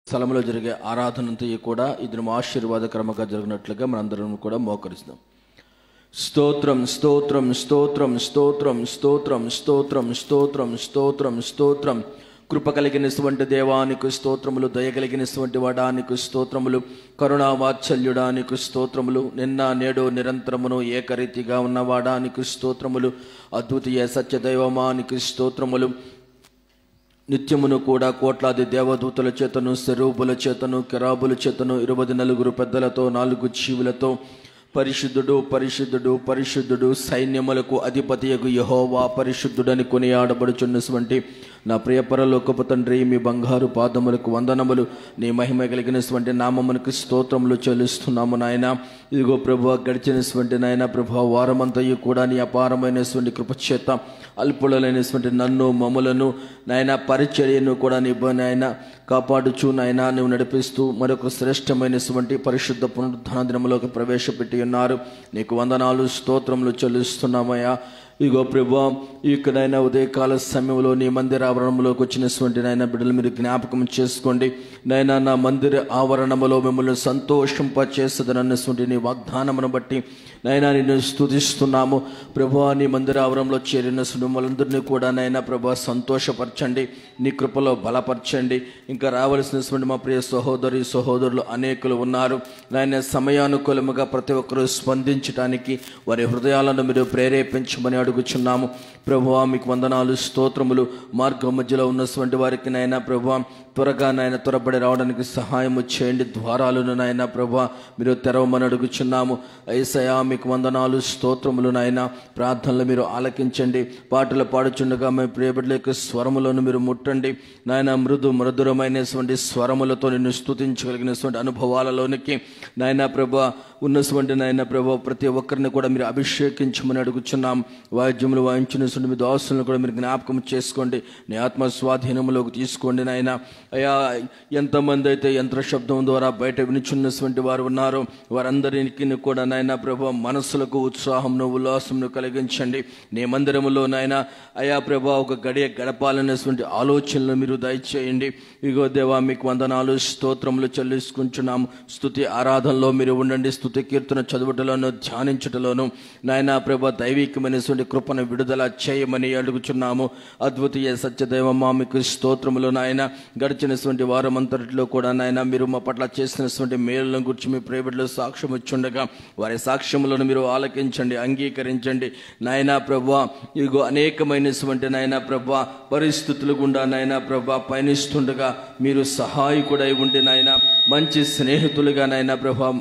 స్థలంలో జరిగే ఆరాధనంతయు కూడా ఇది మా ఆశీర్వాదకరంగా జరిగినట్లుగా మనందరం కూడా మోకరిస్తాం స్తోత్రం స్తోత్రం స్తోత్రం స్తోత్రం స్తోత్రం స్తోత్రం స్తోత్రం స్తోత్రం స్తోత్రం కృప కలిగినటువంటి దేవానికి స్తోత్రములు దయ కలిగినటువంటి వాడానికి స్తోత్రములు కరుణా వాత్సల్యుడానికి స్తోత్రములు నిన్న నేడు నిరంతరమును ఏకరీతిగా ఉన్న వాడానికి స్తోత్రములు అద్వితీయ సత్యదైవమానికి స్తోత్రములు నిత్యమును కూడా కోట్లాది దేవదూతల చేతను శరూపుల చేతను కెరాబుల చేతను ఇరవై నలుగురు పెద్దలతో నాలుగు జీవులతో పరిశుద్ధుడు పరిశుద్ధుడు పరిశుద్ధుడు సైన్యములకు అధిపతియగు యహోవా పరిశుద్ధుడని కొనియాడబడుచున్నటువంటి నా ప్రియ పరలోకపు తండ్రి మీ బంగారు పాదములకు వందనములు నీ మహిమ కలిగినటువంటి నామమునకు స్తోత్రములు చెల్లిస్తున్నాము నాయన ఇదిగో ప్రభు గడిచినటువంటి నాయన ప్రభు వారమంతయు కూడా నీ అపారమైనటువంటి కృపచేత అల్పులైనటువంటి నన్ను మమ్ములను నాయన పరిచర్యను కూడా నీ నాయన కాపాడుచు నాయన నువ్వు నడిపిస్తూ మరొక శ్రేష్టమైనటువంటి పరిశుద్ధ పునరుద్ధరణ దినములోకి ప్రవేశపెట్టి ఉన్నారు నీకు వందనాలు స్తోత్రములు చెల్లిస్తున్నామయ్యా ఇగో ప్రభా ఇక్కడైనా ఉదయకాల సమయంలో నీ మందిర ఆవరణంలోకి వచ్చినటువంటి నాయన బిడ్డలు మీరు జ్ఞాపకం చేసుకోండి నాయన నా మందిర ఆవరణములో మిమ్మల్ని సంతోషింప చేస్తుందన్నటువంటి నీ వాగ్దానమును బట్టి నాయన నిన్ను స్తుతిస్తున్నాము ప్రభా నీ మందిర ఆవరణలో చేరిన మమ్మల్ందరినీ కూడా నాయన ప్రభా సంతోషపరచండి నీ కృపలో బలపరచండి ఇంకా రావలసినటువంటి మా ప్రియ సహోదరి సహోదరులు అనేకులు ఉన్నారు నాయన సమయానుకూలముగా ప్రతి ఒక్కరూ స్పందించడానికి వారి హృదయాలను మీరు ప్రేరేపించమని అడుగుచున్నాము ప్రభువా మీకు వందనాలు స్తోత్రములు మార్గం మధ్యలో ఉన్నటువంటి వారికి నాయన ప్రభువా త్వరగా నాయన త్వరపడి రావడానికి సహాయము చేయండి ద్వారాలను నాయన ప్రభా మీరు తెరవమని అడుగుచున్నాము ఐసయా మీకు వందనాలు స్తోత్రములు నాయన ప్రార్థనలు మీరు ఆలకించండి పాటలు పాడుచుండగా మీ ప్రియబిడ్డల యొక్క స్వరములను మీరు ముట్టండి నాయన మృదు మృదురమైనటువంటి స్వరములతో నిన్ను స్తుతించగలిగినటువంటి అనుభవాలలోనికి నాయన ప్రభా ఉన్నటువంటి నాయన ప్రభా ప్రతి ఒక్కరిని కూడా మీరు అభిషేకించమని అడుగుచున్నాం వాయిద్యములు వాయించినటువంటి మీ దాసులను కూడా మీరు జ్ఞాపకం చేసుకోండి నీ ఆత్మ స్వాధీనంలోకి తీసుకోండి నాయన అయ్యా ఎంతమంది అయితే యంత్ర శబ్దం ద్వారా బయట వినిచున్నటువంటి వారు ఉన్నారో వారందరికీ కూడా నాయన ప్రభా మనసులకు ఉత్సాహంను ఉల్లాసంను కలిగించండి నీ మందిరములో నాయన అయా ప్రభా ఒక గడియ గడపాలనేటువంటి ఆలోచనలు మీరు దయచేయండి ఇగో దేవా మీకు వందనాలు స్తోత్రములు చెల్లించుకుంటున్నాము స్తుతి ఆరాధనలో మీరు ఉండండి స్తుతి కీర్తన చదువుటలోను ధ్యానించుటలోను నాయన ప్రభా దైవికమైనటువంటి కృపను విడుదల చేయమని అడుగుచున్నాము అద్వితీయ సత్యదేవమ్మ మీకు స్తోత్రములు నాయన గడిచినటువంటి వారం అంతటిలో కూడా నాయన మీరు మా పట్ల చేసినటువంటి మేలులను గురించి మీ ప్రేమిట్లో సాక్ష్యం ఇచ్చుండగా వారి సాక్ష్యములను మీరు ఆలకించండి అంగీకరించండి నాయనా ప్రభా ఇగో అనేకమైనటువంటి నాయన ప్రభా పరిస్థితులు గుండా నాయన ప్రభా పయనిస్తుండగా మీరు సహాయకుడై ఉండి నాయన మంచి స్నేహితులుగా నాయన ప్రభా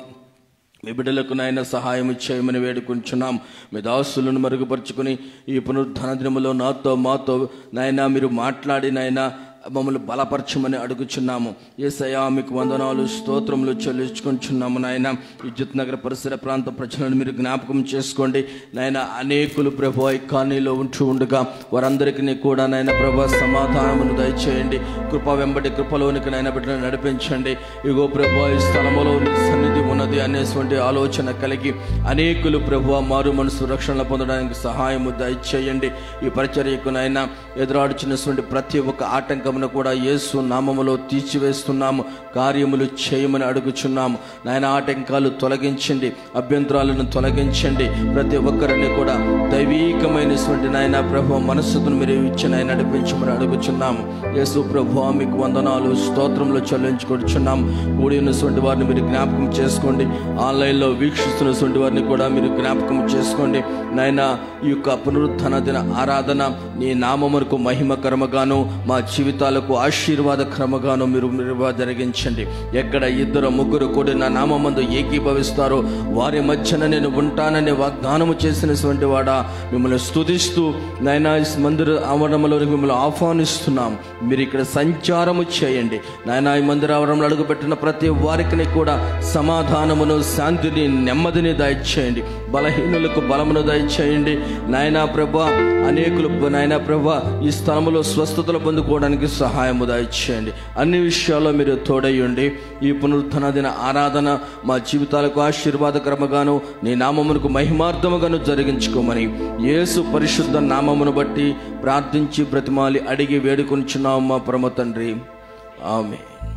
మీ బిడ్డలకు నాయన సహాయం చేయమని వేడుకుంటున్నాం మీ దాసులను మరుగుపరుచుకుని ఈ పునరుద్ధరణ దినములో నాతో మాతో నాయన మీరు మాట్లాడి నాయన మమ్మల్ని బలపరచమని అడుగుచున్నాము ఏసయా మీకు వందనాలు స్తోత్రములు చెల్లించుకుంటున్నాము నాయన విద్యుత్ నగర పరిసర ప్రాంత ప్రజలను మీరు జ్ఞాపకం చేసుకోండి నాయన అనేకులు ప్రభు ఈ కాలనీలో ఉంటూ ఉండగా వారందరికీ కూడా నాయన ప్రభు సమాధానమును దయచేయండి కృప వెంబడి కృపలోనికి నాయన బిడ్డను నడిపించండి ఇగో ప్రభు ఈ స్థలములో నీ సన్నిధి ఉన్నది అనేటువంటి ఆలోచన కలిగి అనేకులు ప్రభు మారు మనసు రక్షణ పొందడానికి సహాయము దయచేయండి ఈ పరిచర్యకు నాయన ఎదురాడుచున్నటువంటి ప్రతి ఒక్క ఆటంకమును కూడా యేసు నామములో తీర్చివేస్తున్నాము కార్యములు చేయమని అడుగుచున్నాము నాయన ఆటంకాలు తొలగించండి అభ్యంతరాలను తొలగించండి ప్రతి ఒక్కరిని కూడా దైవీకమైనటువంటి నాయన ప్రభు మనస్సును మీరు ఇచ్చి నాయన నడిపించమని అడుగుచున్నాము యేసు ప్రభు మీకు వందనాలు స్తోత్రములు చెల్లించుకొచ్చున్నాం కూడి ఉన్నటువంటి వారిని మీరు జ్ఞాపకం చేసుకోండి ఆన్లైన్లో వీక్షిస్తున్నటువంటి వారిని కూడా మీరు జ్ఞాపకం చేసుకోండి నాయన ఈ యొక్క పునరుత్థాన దిన ఆరాధన నీ నామమునకు మహిమకరముగాను మా జీవితాలకు ఆశీర్వాదకరముగాను మీరు మీరు జరిగించండి ఎక్కడ ఇద్దరు ముగ్గురు కూడి నా నామందు ఏకీభవిస్తారో వారి మధ్యన నేను ఉంటానని వాగ్దానము చేసినటువంటి వాడా మిమ్మల్ని స్తుతిస్తూ నాయన ఈ మందిర ఆవరణంలోనికి మిమ్మల్ని ఆహ్వానిస్తున్నాం మీరు ఇక్కడ సంచారము చేయండి నాయన ఈ మందిర ఆవరణంలో అడుగుపెట్టిన ప్రతి వారికి కూడా సమాధానమును శాంతిని నెమ్మదిని దయచేయండి బలహీనులకు బలమును దయచేయండి నాయనా ప్రభా అనేకులు నాయనా ప్రభా ఈ స్థలములో స్వస్థతలు పొందుకోవడానికి సహాయము దయచేయండి అన్ని విషయాల్లో మీరు తోడయ్యండి ఈ పునరుద్ధరణ దిన ఆరాధన మా జీవితాలకు ఆశీర్వాదకరముగాను నీ నామమునకు మహిమార్థముగాను జరిగించుకోమని యేసు పరిశుద్ధ నామమును బట్టి ప్రార్థించి బ్రతిమాలి అడిగి వేడుకొంచున్నాము మా పరమ తండ్రి ఆమె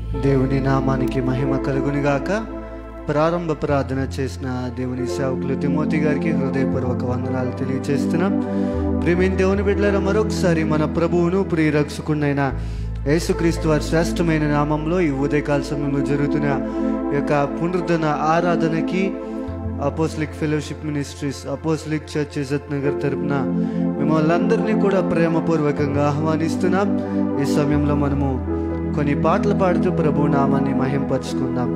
దేవుని నామానికి మహిమ కలుగునిగాక ప్రారంభ ప్రార్థన చేసిన దేవుని సేవకులు తిమోతి గారికి హృదయపూర్వక వందనాలు తెలియజేస్తున్నాం ప్రేమిన్ దేవుని బిడ్డల మరొకసారి మన ప్రభువును ప్రియరక్షకుడైన యేసుక్రీస్తు వారి శ్రేష్టమైన నామంలో ఈ ఉదయకాల సమయంలో జరుగుతున్న ఈ యొక్క పునరుద్ధరణ ఆరాధనకి Apostolic Fellowship Ministries Apostolic Church Izzat Nagar తరపున మిమ్మల్ని అందరినీ కూడా ప్రేమపూర్వకంగా ఆహ్వానిస్తున్నాం ఈ సమయంలో మనము కొన్ని పాటలు పాడుతూ ప్రభు నామాన్ని మహింపరుచుకుందాం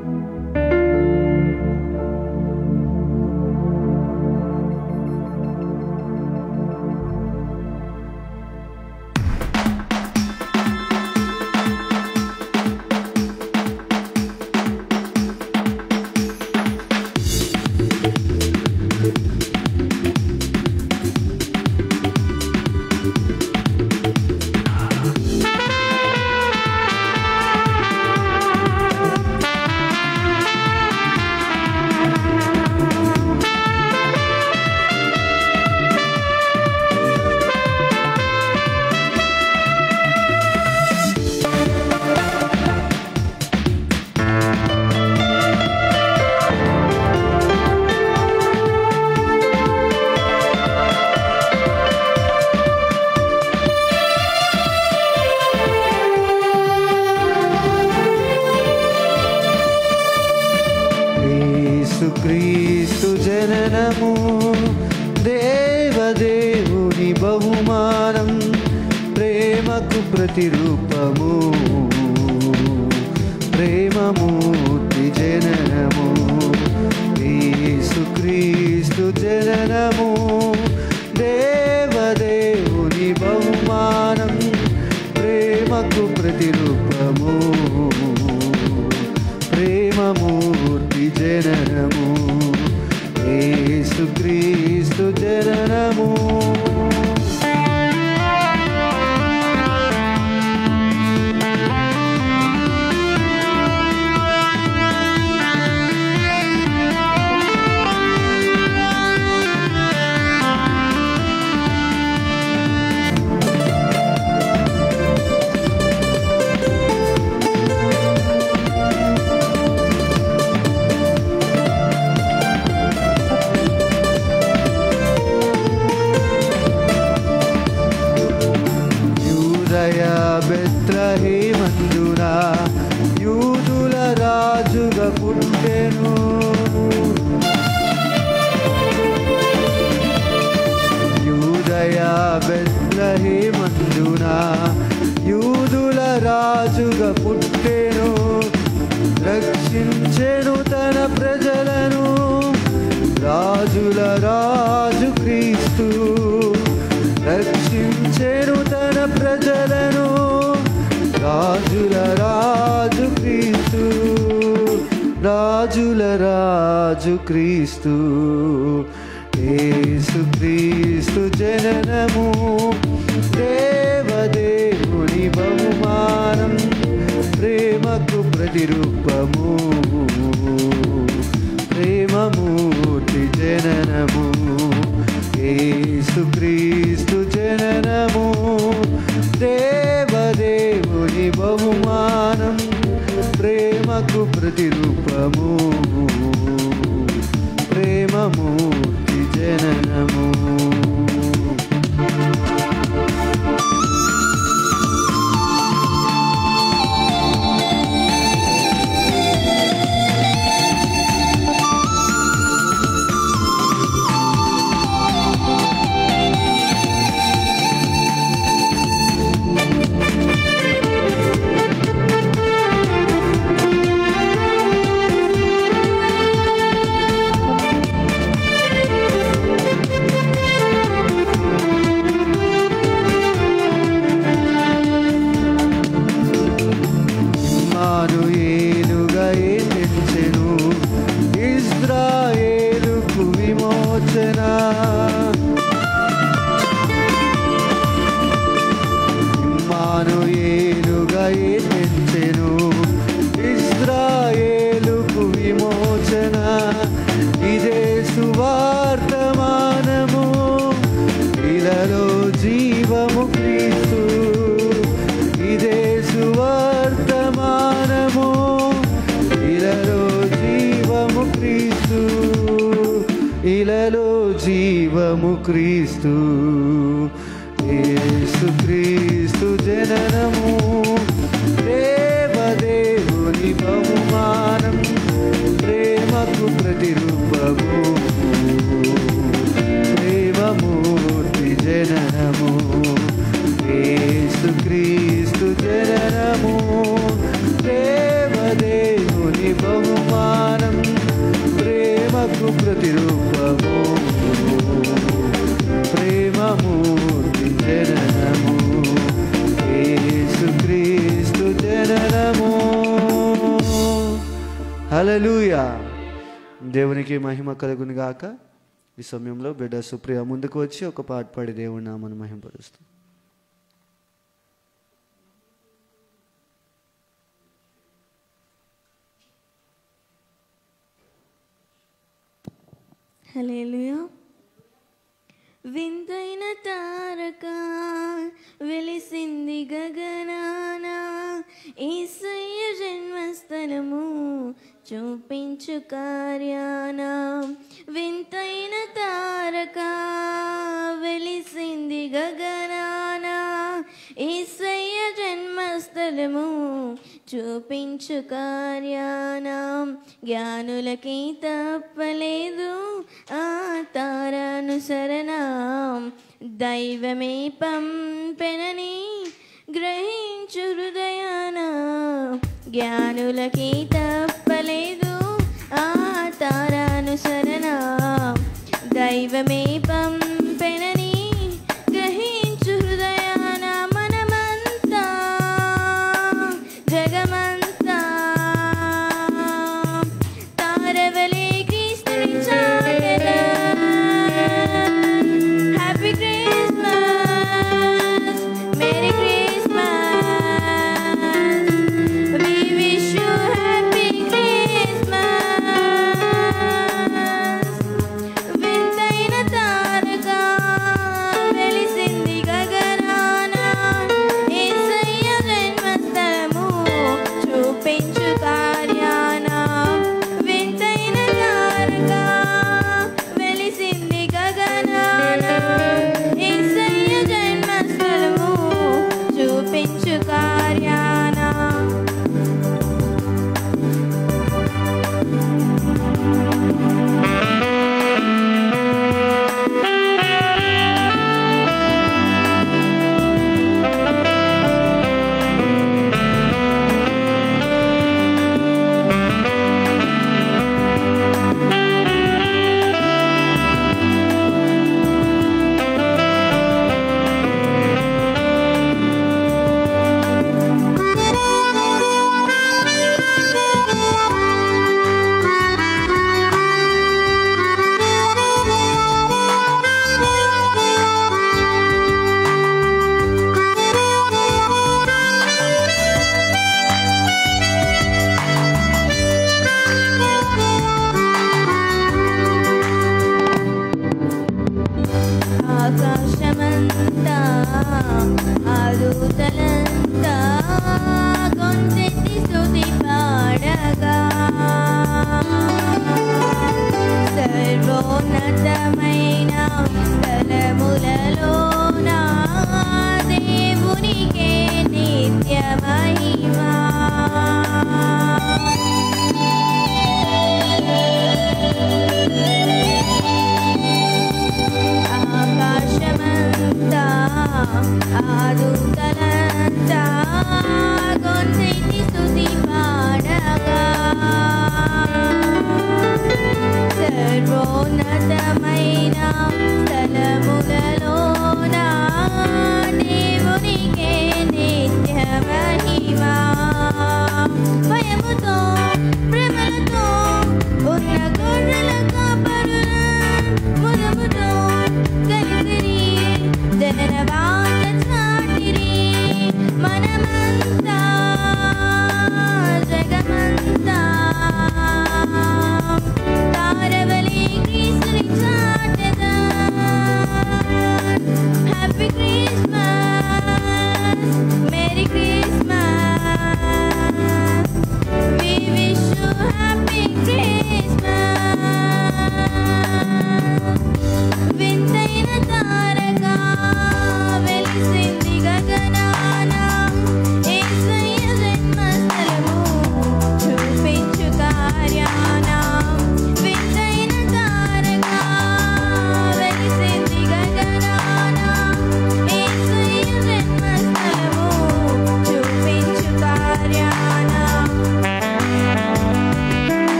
యేసుక్రీస్తు జననము దేవదేవుని బహుమానం ప్రేమకు ప్రతిరూపము ప్రేమమూర్తి జననము యేసుక్రీస్తు జననము దేవదేవుని బహుమానం ప్రేమకు ప్రతిరూపము ప్రేమమూర్తి జననము యేసుక్రీస్తు జననము యూదయ బెత్రహేమందున యూదుల రాజుగా పుట్టెను యూదయ బెత్రహేమందున యూదుల రాజుగా పుట్టెను రక్షించెను తన ప్రజలను రాజుల రాజు క్రీస్తు రక్షించెను తన ప్రజలను రాజుల రాజు క్రీస్తు రాజుల రాజు క్రీస్తు యేసు క్రీస్తు జననము దేవదేవుని బహుమానం ప్రేమకు ప్రతిరూపము ప్రేమమూర్తి జననము యేసుక్రీస్తు జననము దేవదేవుని బహుమానం ప్రేమకు ప్రతిరూపము ప్రేమమూర్తి జననము ఇమ్మానుయేలుగా ఎన్నించెను ఇజ్రాయేలుకు విమోచన ఇమ్మానుయేలుగా ఎన్నించెను ఇజ్రాయేలుకు విమోచన ఇదే సువార్తమానము ఇలలో జీవము క్రీస్తు ఇదే సువార్తమానము ప్రతిరూపము క్రీస్తు యేసు క్రీస్తు జననము దేవదేవుని బహుమానం ప్రేమకు ప్రతిరూపము ప్రేమమూర్తి జననము యేసు క్రీస్తు జననము దేవదేవుని బహుమానం ప్రేమకు ప్రతిరూపము ప్రేమమూర్తి జననము యేసు క్రీస్తు జననము హల్లెలూయా దేవునికి మహిమ కలుగును గాక ఈ సమయంలో బిడ్డ సుప్రియ ముందుకు వచ్చి ఒక పాట పాడి దేవుని నామను మహింపరుస్తుంది హల్లెలూయా వింతైన తారక వెలిసింది గగనాన ఈసయ్య జన్మస్థలము చూపించు కార్యాన వింతైన తారక వెలిసింది గగనాన ఈసయ్య జన్మస్థలము చూపించు కార్యానం జ్ఞానులకి తప్పలేదు ఆ తారానుసరణం దైవమే పంపెనని గ్రహించు హృదయాన జ్ఞానులకి తప్పలేదు ఆ తారానుసరణ దైవమే పంపెనని గ్రహించు హృదయాన మనమంతా జగమంతా తారవలే క్రీస్తుని చాటెదా happy Christmas merry Christmas we wish you happy Christmas వింతైన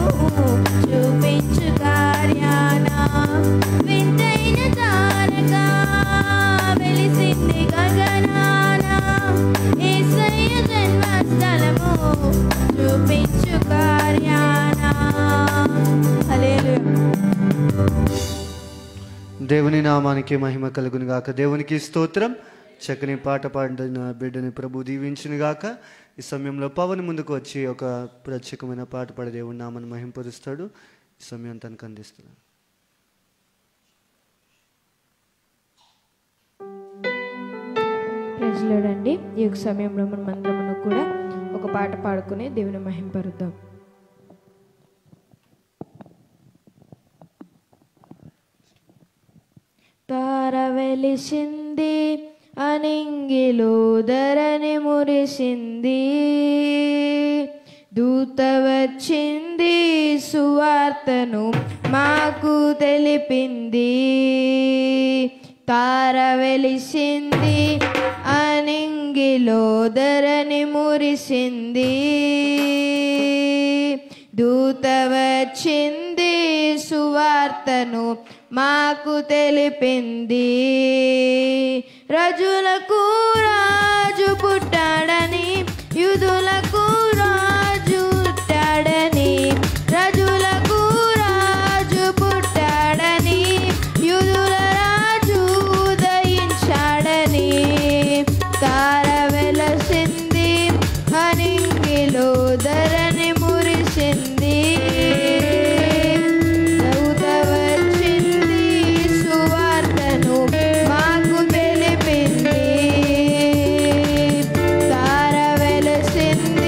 చూపించు కార్యాన వింతైన తారక వెలిసింది గగనాన యేసయ్య జన్మస్థలము చూపించు కార్యాన హల్లెలూయా దేవుని నామానికి మహిమ కలుగును గాక దేవునికి స్తోత్రం చక్కని పాట పాడిన బిడ్డని ప్రభు దీవించును గాక ఈ సమయంలో పవన్ ముందుకు వచ్చి ఒక ప్రత్యేకమైన పాట పాడి దేవుని నామని మహింపరుస్తాడు ఈ సమయం తనకు అందిస్తున్నాడు ప్రజలాడండి ఈ యొక్క సమయంలో మనం అందరము కూడా ఒక పాట పాడుకుని దేవుని మహింపరుద్దాం తార వెలిసింది అనింగిలో ధరని మురిసింది దూత వచ్చింది సువార్తను మాకు తెలిపింది తార వెలిసింది అనింగిలో ధరని మురిసింది దూత వచ్చింది సువార్తను మాకు తెలిపింది రజులకు రాజు పుట్టాడని యుధులకు రాజు పుట్టాడని రజులకు రాజు పుట్టాడని యుధుల రాజు ఉదయించాడని తార వెలసింది హనింగిలో ధరని మురిసింది దూత వచ్చింది సువార్తను మాకు తెలిపింది తార వెలసింది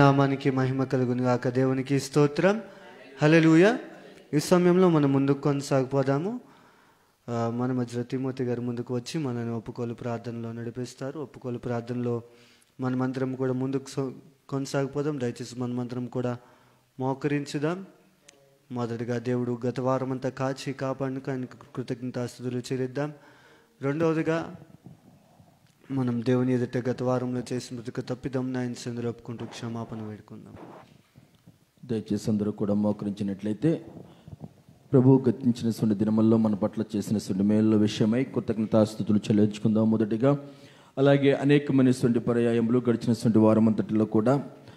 నామానికి మహిమ కలుగును గాక దేవునికి స్తోత్రం హల్లెలూయ ఈ సమయంలో మనం ముందుకు కొనసాగిపోదాము ఆ, మన మధ్య తిమోతి గారు ముందుకు వచ్చి మనని ఒప్పుకోలు ప్రార్థనలో నడిపిస్తారు ఒప్పుకోలు ప్రార్థనలో మనమందరం కూడా ముందుకు సో- కొనసాగిపోదాం దయచేసి మనమందరం కూడా మోకరించుదాం మొదటిగా దేవుడు గత వారం అంతా కాచి కాపాడుకు ఆయనకు కృతజ్ఞతాస్తుతులు చెల్లిద్దాం రెండవదిగా మనం దేవుని ఎదుట గత వారంలో చేసినందుకు తప్పిదం ఆయన సందులో ఒప్పుకుంటూ క్షమాపణ వేడుకుందాం దయచేసి అందరూ కూడా మోకరించినట్లయితే ప్రభు గతించినటువంటి దినముల్లో మన పట్ల చేసినటువంటి మేళ్ళ విషయమై కృతజ్ఞతాస్థుతులు చెల్లించుకుందాం మొదటిగా అలాగే అనేకమైనటువంటి పర్యాయములు గడిచినటువంటి వారం అంతటిలో కూడా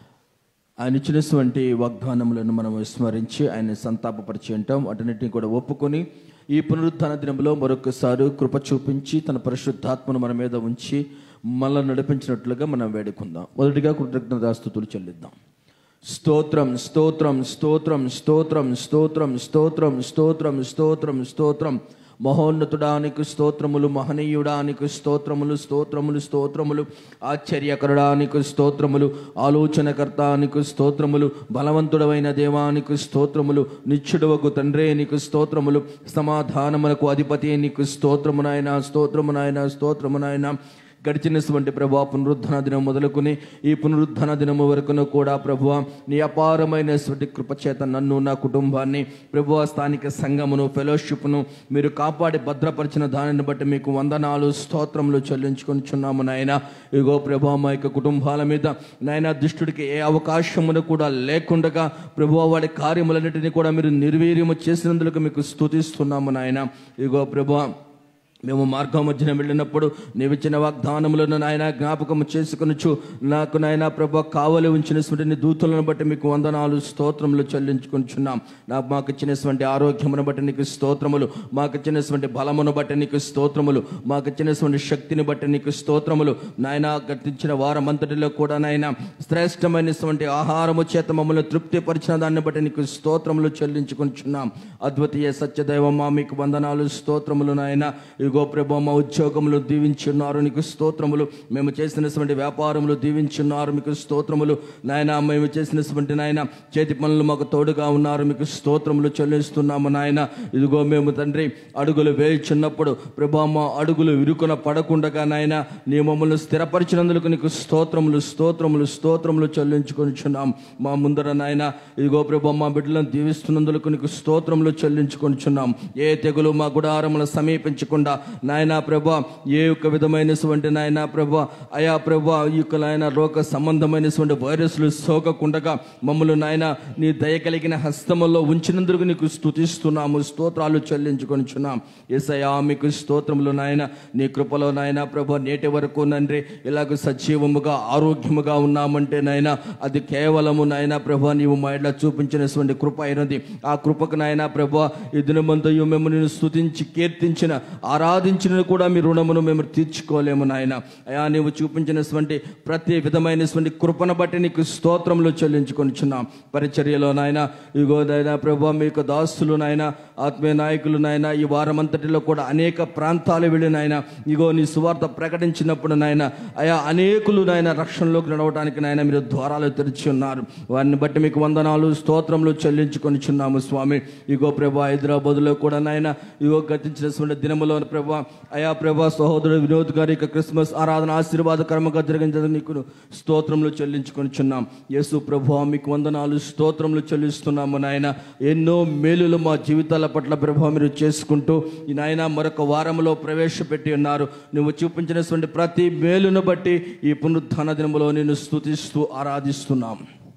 ఆయన ఇచ్చినటువంటి వాగ్దానములను మనం విస్మరించి ఆయన సంతాపపరిచి అంటాం వాటన్నిటిని కూడా ఒప్పుకొని ఈ పునరుద్ధాన దినంలో మరొకసారి కృప చూపించి తన పరిశుద్ధాత్మను మన మీద ఉంచి మనల్ని నడిపించినట్లుగా మనం వేడుకుందాం మొదటిగా కృతజ్ఞతాస్థుతులు చెల్లిద్దాం స్తోత్రం స్తోత్రం స్తోత్రం స్తోత్రం స్తోత్రం స్తోత్రం స్తోత్రం స్తోత్రం స్తోత్రం మహోన్నతుడానికి స్తోత్రములు మహనీయుడానికి స్తోత్రములు స్తోత్రములు స్తోత్రములు ఆశ్చర్యకరుడానికి స్తోత్రములు ఆలోచనకర్తానికి స్తోత్రములు బలవంతుడమైన దేవానికి స్తోత్రములు నిత్యుడవకు తండ్రే నీకు స్తోత్రములు సమాధానములకు అధిపతి నీకు స్తోత్రము నాయన స్తోత్రము నాయన స్తోత్రము నాయన గడిచినటువంటి ప్రభా పునరుద్ధరణ దినం మొదలుకొని ఈ పునరుద్ధరణ దినము వరకును కూడా ప్రభువ నీ అపారమైనటువంటి కృపచేత నన్ను నా కుటుంబాన్ని ప్రభువ స్థానిక సంఘమును ఫెలోషిప్ను మీరు కాపాడి భద్రపరిచిన దానిని బట్టి మీకు వందనాలు స్తోత్రములు చెల్లించుకొనిచున్నాము నాయన ఇగో ప్రభా మా యొక్క కుటుంబాల మీద నాయన దుష్టుడికి ఏ అవకాశమును కూడా లేకుండగా ప్రభువ వాడి కార్యములన్నిటిని కూడా మీరు నిర్వీర్యము చేసినందుకు మీకు స్తుతిస్తున్నాము నాయన ఇగో ప్రభా మేము మార్గం మధ్యన వెళ్ళినప్పుడు నీవిచ్చిన వాగ్దానములను నాయన జ్ఞాపకం చేసుకొనొచ్చు నాకు నాయన ప్రభ కావలి ఉంచినటువంటి నీ దూతలను బట్టి మీకు వందనాలు స్తోత్రములు చెల్లించుకొనిచున్నాం నాకు మాకు ఇచ్చినటువంటి ఆరోగ్యమును బట్టి నీకు స్తోత్రములు మాకు ఇచ్చినటువంటి బలమును బట్టి నీకు స్తోత్రములు మాకు ఇచ్చినటువంటి శక్తిని బట్టి నీకు స్తోత్రములు నాయన గతించిన వారమంతటిలో కూడా నాయన శ్రేష్టమైనటువంటి ఆహారము చేత మమ్మల్ని తృప్తిపరిచిన దాన్ని బట్టి నీకు స్తోత్రములు చెల్లించుకొనిచున్నాం అద్వితీయ సత్యదైవమా మీకు వందనాలు స్తోత్రములు నాయన ఇగో ప్రభు మా ఉద్యోగములు దీవించున్నారు నీకు స్తోత్రములు మేము చేసినటువంటి వ్యాపారములు దీవించున్నారు మీకు స్తోత్రములు నాయన మేము చేసినటువంటి నాయన చేతి పనులు మాకు తోడుగా ఉన్నారు మీకు స్తోత్రములు చెల్లిస్తున్నాము నాయన ఇదిగో మేము తండ్రి అడుగులు వేయుచున్నప్పుడు ప్రభా మా అడుగులు ఇరుకున పడకుండగా నాయన నీ మమ్మల్ని స్థిరపరిచినందుకు నీకు స్తోత్రములు స్తోత్రములు స్తోత్రములు చెల్లించుకొనిచున్నాం మా ముందర నాయన ఇదిగో ప్రభా మా బిడ్డలను దీవిస్తున్నందుకు నీకు స్తోత్రములు చెల్లించుకొనిచున్నాం ఏ తెగులు మా గుడారములను సమీపించకుండా నాయనా ప్రభా ఏ యొక్క విధమైనటువంటి నాయనా ప్రభా అయా ప్రభా ఈ యొక్క నాయన రోగ సంబంధమైనటువంటి వైరస్లు సోకకుండగా మమ్మల్ని నాయన నీ దయ కలిగిన హస్తములో ఉంచినందుకు నీకు స్తుతిస్తున్నాము స్తోత్రాలు చెల్లించుకొనిచున్నాం ఏసయా మీకు స్తోత్రములు నాయన నీ కృపలో నాయన ప్రభా నేటి వరకు నండ్రి ఇలాగ సజీవముగా ఆరోగ్యముగా ఉన్నామంటే నాయన అది కేవలము నాయన ప్రభా నీవు మా ఇట్లా చూపించినటువంటి కృప అయినది ఆ కృపకు నాయన ప్రభా ఈ దినమంతయు మేము నేను స్తుతించి కీర్తించిన ఆరాధించిన కూడా మీ రుణమును మేము తీర్చుకోలేము నాయన అయా నీవు చూపించినటువంటి ప్రతి విధమైనటువంటి కృపను బట్టి నీకు స్తోత్రములు చెల్లించుకొనిచున్నాం పరిచర్యలో నాయన ఇగో నాయన ప్రభా మీ యొక్క దాస్తులు నాయన ఆత్మీయ నాయకులు నాయన ఈ వారమంతటిలో కూడా అనేక ప్రాంతాలు వెళ్ళి నాయన ఇగో నీ సువార్త ప్రకటించినప్పుడు నాయన అయా అనేకులు నాయన రక్షణలోకి నడవడానికి నాయన మీరు ద్వారాలు తెరిచి ఉన్నారు వారిని బట్టి మీకు వందనాలు స్తోత్రములు చెల్లించుకొనిచున్నాము స్వామి ఇగో ప్రభా హైదరాబాద్లో కూడా నాయన ఇగో గతించినటువంటి దినములో ప్రభా అయా ప్రభా సహోదరుడు వినోద్ గారి యొక్క క్రిస్మస్ ఆరాధన ఆశీర్వాదకరంగా జరిగించడం నీకు స్తోత్రములు చెల్లించుకొనిచున్నాం యేసు ప్రభా మీకు వందనాలు స్తోత్రములు చెల్లిస్తున్నాము నాయన ఎన్నో మేలులు మా జీవితాల పట్ల ప్రభావ మీరు చేసుకుంటూ ఈ నాయన మరొక వారంలో ప్రవేశపెట్టి ఉన్నారు నువ్వు చూపించినటువంటి ప్రతి మేలును బట్టి ఈ పునరుత్థాన దినములో నేను స్తుతిస్తూ ఆరాధిస్తున్నాం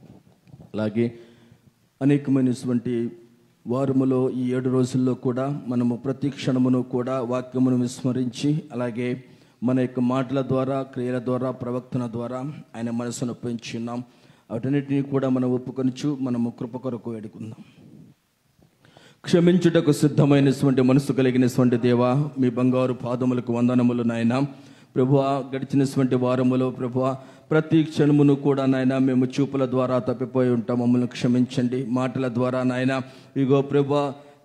అలాగే అనేకమైనటువంటి వారములో ఈ ఏడు రోజుల్లో కూడా మనము ప్రతి క్షణమును కూడా వాక్యమును విస్మరించి అలాగే మన యొక్క మాటల ద్వారా క్రియల ద్వారా ప్రవక్తన ద్వారా ఆయన మనసును పెంచి ఉన్నాం వాటన్నిటిని కూడా మనం ఒప్పుకొనుచు మనము కృప కొరకు వేడుకుందాం క్షమించుటకు సిద్ధమైనటువంటి మనసు కలిగినటువంటి దేవా మీ బంగారు పాదములకు వందనములు నాయన ప్రభు గడిచినటువంటి వారములో ప్రభు ప్రతి క్షణమును కూడా నాయన మేము చూపుల ద్వారా తప్పిపోయి ఉంటాం మమ్మల్ని క్షమించండి మాటల ద్వారా నాయన ఇగో ప్రభు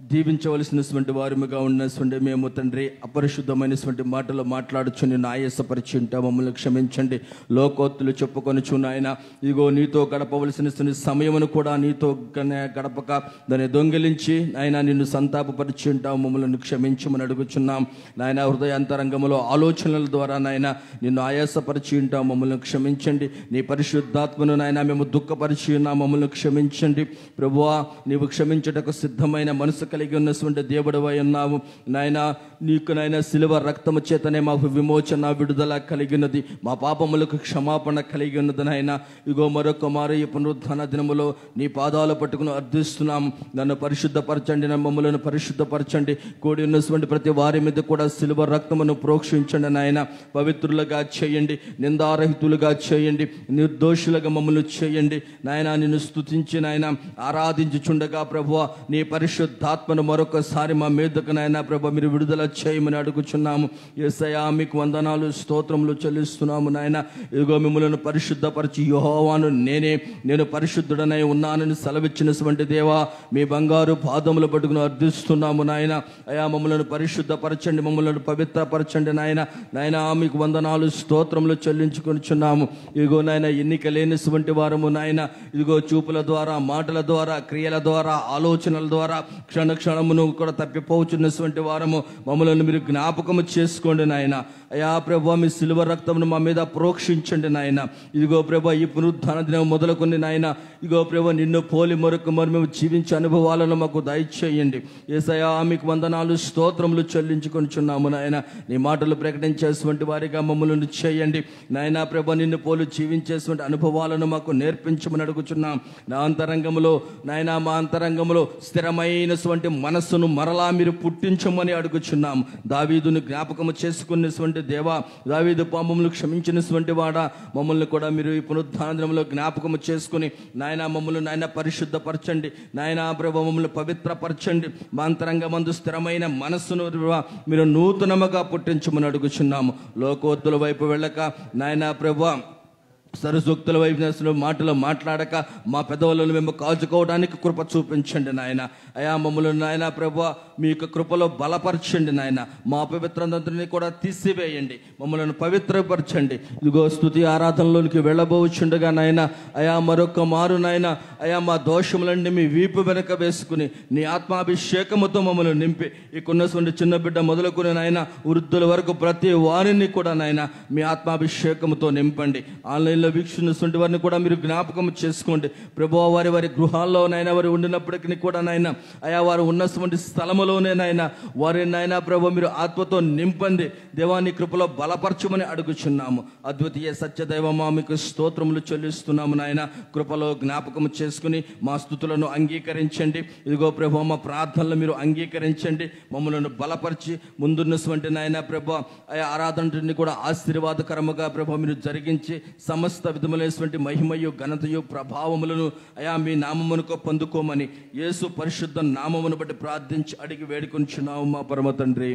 దీవించవలసినటువంటి వారిగా ఉన్నటువంటి మేము తండ్రి అపరిశుద్ధమైనటువంటి మాటలు మాట్లాడుచు నిన్ను ఆయాసపరిచి ఉంటా మమ్మల్ని క్షమించండి లోకోత్తులు చెప్పుకొనుచు నాయన ఇదిగో నీతో గడపవలసిన సమయమును కూడా నీతో గన- గడపక దాన్ని దొంగిలించి నాయన నిన్ను సంతాపపరిచి ఉంటావు మమ్మల్ని క్షమించమని అడుగుచున్నాం నాయన హృదయాంతరంగంలో ఆలోచనల ద్వారా నాయన నిన్ను ఆయాసపరిచి ఉంటావు మమ్మల్ని క్షమించండి నీ పరిశుద్ధాత్మను నాయన మేము దుఃఖపరిచి ఉన్నాం మమ్మల్ని క్షమించండి ప్రభువా నీవు క్షమించుటకు సిద్ధమైన మనసు కలిగి ఉన్నటువంటి దేవుడవై ఉన్నావు నాయన నీకు నాయన సిలువ రక్తము చేతనే మాకు విమోచన విడుదల కలిగినది మా పాపములకు క్షమాపణ కలిగి ఉన్నది నాయన ఇగో మరొక మారు ఈ పునరుద్ధాన దినములో నీ పాదాలు పట్టుకుని అర్థిస్తున్నాం నన్ను పరిశుద్ధపరచండి నా మమ్మలను పరిశుద్ధపరచండి కూడి ఉన్నటువంటి ప్రతి వారి మీద కూడా సిలువ రక్తమును ప్రోక్షించండి నాయన పవిత్రులుగా చేయండి నిందారహితులుగా చేయండి నిర్దోషులుగా మమ్మల్ని చేయండి నాయన నిన్ను స్తుతించి నాయన ఆరాధించుచుండగా ప్రభువ నీ పరిశుద్ధాత్మను మరొకసారి మా మీదకు నాయన ప్రభు మీరు విడుదల చేయమని అడుగుచున్నాము ఏసయా మీకు వందనాలు స్తోత్రములు చెల్లిస్తున్నాము నాయన ఇదిగో మిమ్మల్ని పరిశుద్ధపరిచి యోహోవాను నేనే నేను పరిశుద్ధుడనై ఉన్నానని సెలవిచ్చినటువంటి దేవా మీ బంగారు పాదములు పట్టుకుని అర్థిస్తున్నాము నాయన అయా మమ్మల్ని పరిశుద్ధపరచండి మమ్మల్ని పవిత్రపరచండి నాయన నాయన మీకు వందనాలు స్తోత్రములు చెల్లించుకొనిచున్నాము ఇదిగో నాయన ఎన్నిక లేనిటువంటి వారము నాయన ఇదిగో చూపుల ద్వారా మాటల ద్వారా క్రియల ద్వారా ఆలోచనల ద్వారా క్షణ క్షణమును కూడా తప్పిపోచున్నటువంటి వారము మమ్మల్ని మీరు జ్ఞాపకము చేసుకోండి నాయన అయా ప్రభా మీ సిల్వ రక్తమును మా మీద ప్రోక్షించండి నాయన ఇదిగో ప్రభా ఈ పునరుద్ధాన దినం మొదలుకొని నాయన ఇదిగో ప్రభా నిన్ను పోలి మరొక మరి మేము జీవించే అనుభవాలను మాకు దయచేయండి ఏసయా మీకు వందనాలు స్తోత్రములు చెల్లించుకొనిచున్నాము నాయన నీ మాటలు ప్రకటించేటువంటి వారిగా మమ్మల్ని చేయండి నాయన ప్రభా నిన్ను పోలు జీవించేటువంటి అనుభవాలను మాకు నేర్పించమని అడుగుచున్నాం నా అంతరంగంలో నాయన మా అంతరంగంలో స్థిరమైనటువంటి మనస్సును మరలా మీరు పుట్టించమని అడుగుచున్నాం దావీదును జ్ఞాపకము చేసుకున్నటువంటి దేవా దావీదు పాపములు క్షమించినటువంటి వాడా మమ్మల్ని కూడా మీరు ఈ పునరుద్ధానంలో జ్ఞాపకము చేసుకుని నాయన మమ్మల్ని నాయన పరిశుద్ధపరచండి నాయన ప్రభు మమ్మల్ని పవిత్రపరచండి మా అంతరంగమందు స్థిరమైన మనస్సును మీరు నూతనముగా పుట్టించమని అడుగుచున్నాము లోకోత్తుల వైపు వెళ్ళక నాయన ప్రభు సరసూక్తుల వైపు మాటలు మాట్లాడక మా పెదవులను మేము కాచుకోవడానికి కృప చూపించండి నాయన అయా మమ్మల్ని నాయన ప్రభు మీ యొక్క కృపలో బలపరచండి నాయన మా పవిత్రందరినీ కూడా తీసివేయండి మమ్మల్ని పవిత్రపరచండి ఇదిగో స్థుతి ఆరాధనలోనికి వెళ్ళబోచుండగా నాయన అయా మరొక మారు నాయన అయా మా దోషములన్నీ మీ వీపు వెనక వేసుకుని నీ ఆత్మాభిషేకముతో మమ్మల్ని నింపి ఇక్కడున్నటువంటి చిన్న బిడ్డ మొదలుకుని నాయన వృద్ధుల వరకు ప్రతి వారిని కూడా నాయన మీ ఆత్మాభిషేకముతో నింపండి ఆన్లైన్లో వీక్షిస్తున్నటువంటి వారిని కూడా మీరు జ్ఞాపకం చేసుకోండి ప్రభు వారి వారి గృహాల్లో నాయన వారు ఉండినప్పటికీ కూడా నాయన అయా వారు ఉన్నటువంటి స్థలములోనే నాయన వారి నాయన ప్రభు మీరు ఆత్మతో నింపండి దేవాన్ని కృపలో బలపరచమని అడుగుచున్నాము అద్వితీయ సత్యదైవమా మీకు స్తోత్రములు చెల్లిస్తున్నాము నాయన కృపలో జ్ఞాపకం చేసుకుని మా స్థుతులను అంగీకరించండి ఇదిగో ప్రభు మా ప్రార్థనలు మీరు అంగీకరించండి మమ్మల్ని బలపరిచి ముందున్నటువంటి నాయన ప్రభు అయా ఆరాధనని కూడా ఆశీర్వాదకరముగా ప్రభు మీరు జరిగించి సమస్త విధములైనటువంటి మహిమయు ఘనతయు ప్రభావములను అయా మీ నామమునకు పొందుకోమని యేసు పరిశుద్ధ నామమును బట్టి ప్రార్థించి అడిగి వేడుకొంచున్నాము మా పరమ తండ్రి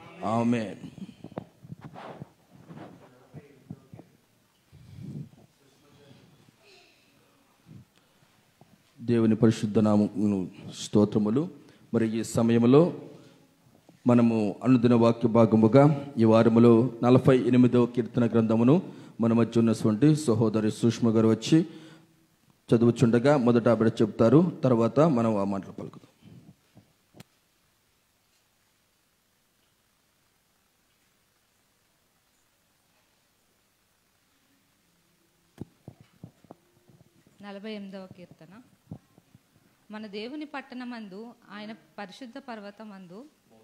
ఆమె దేవుని పరిశుద్ధ నామమును స్తోత్రములు మరి ఈ సమయంలో మనము అనుదిన వాక్య భాగముగా ఈ వారములో నలభై ఎనిమిదవ కీర్తన గ్రంథమును మన మధ్య ఉన్నటువంటి సహోదరి సుష్మ గారు వచ్చి చదువుచుండగా మొదట ఆవిడ చెప్తారు తర్వాత మనం ఆ మాటలు పలుకుదాం నలభై ఎనిమిదవ కీర్తన మన దేవుని పట్టణమందు ఆయన పరిశుద్ధ పర్వతమందు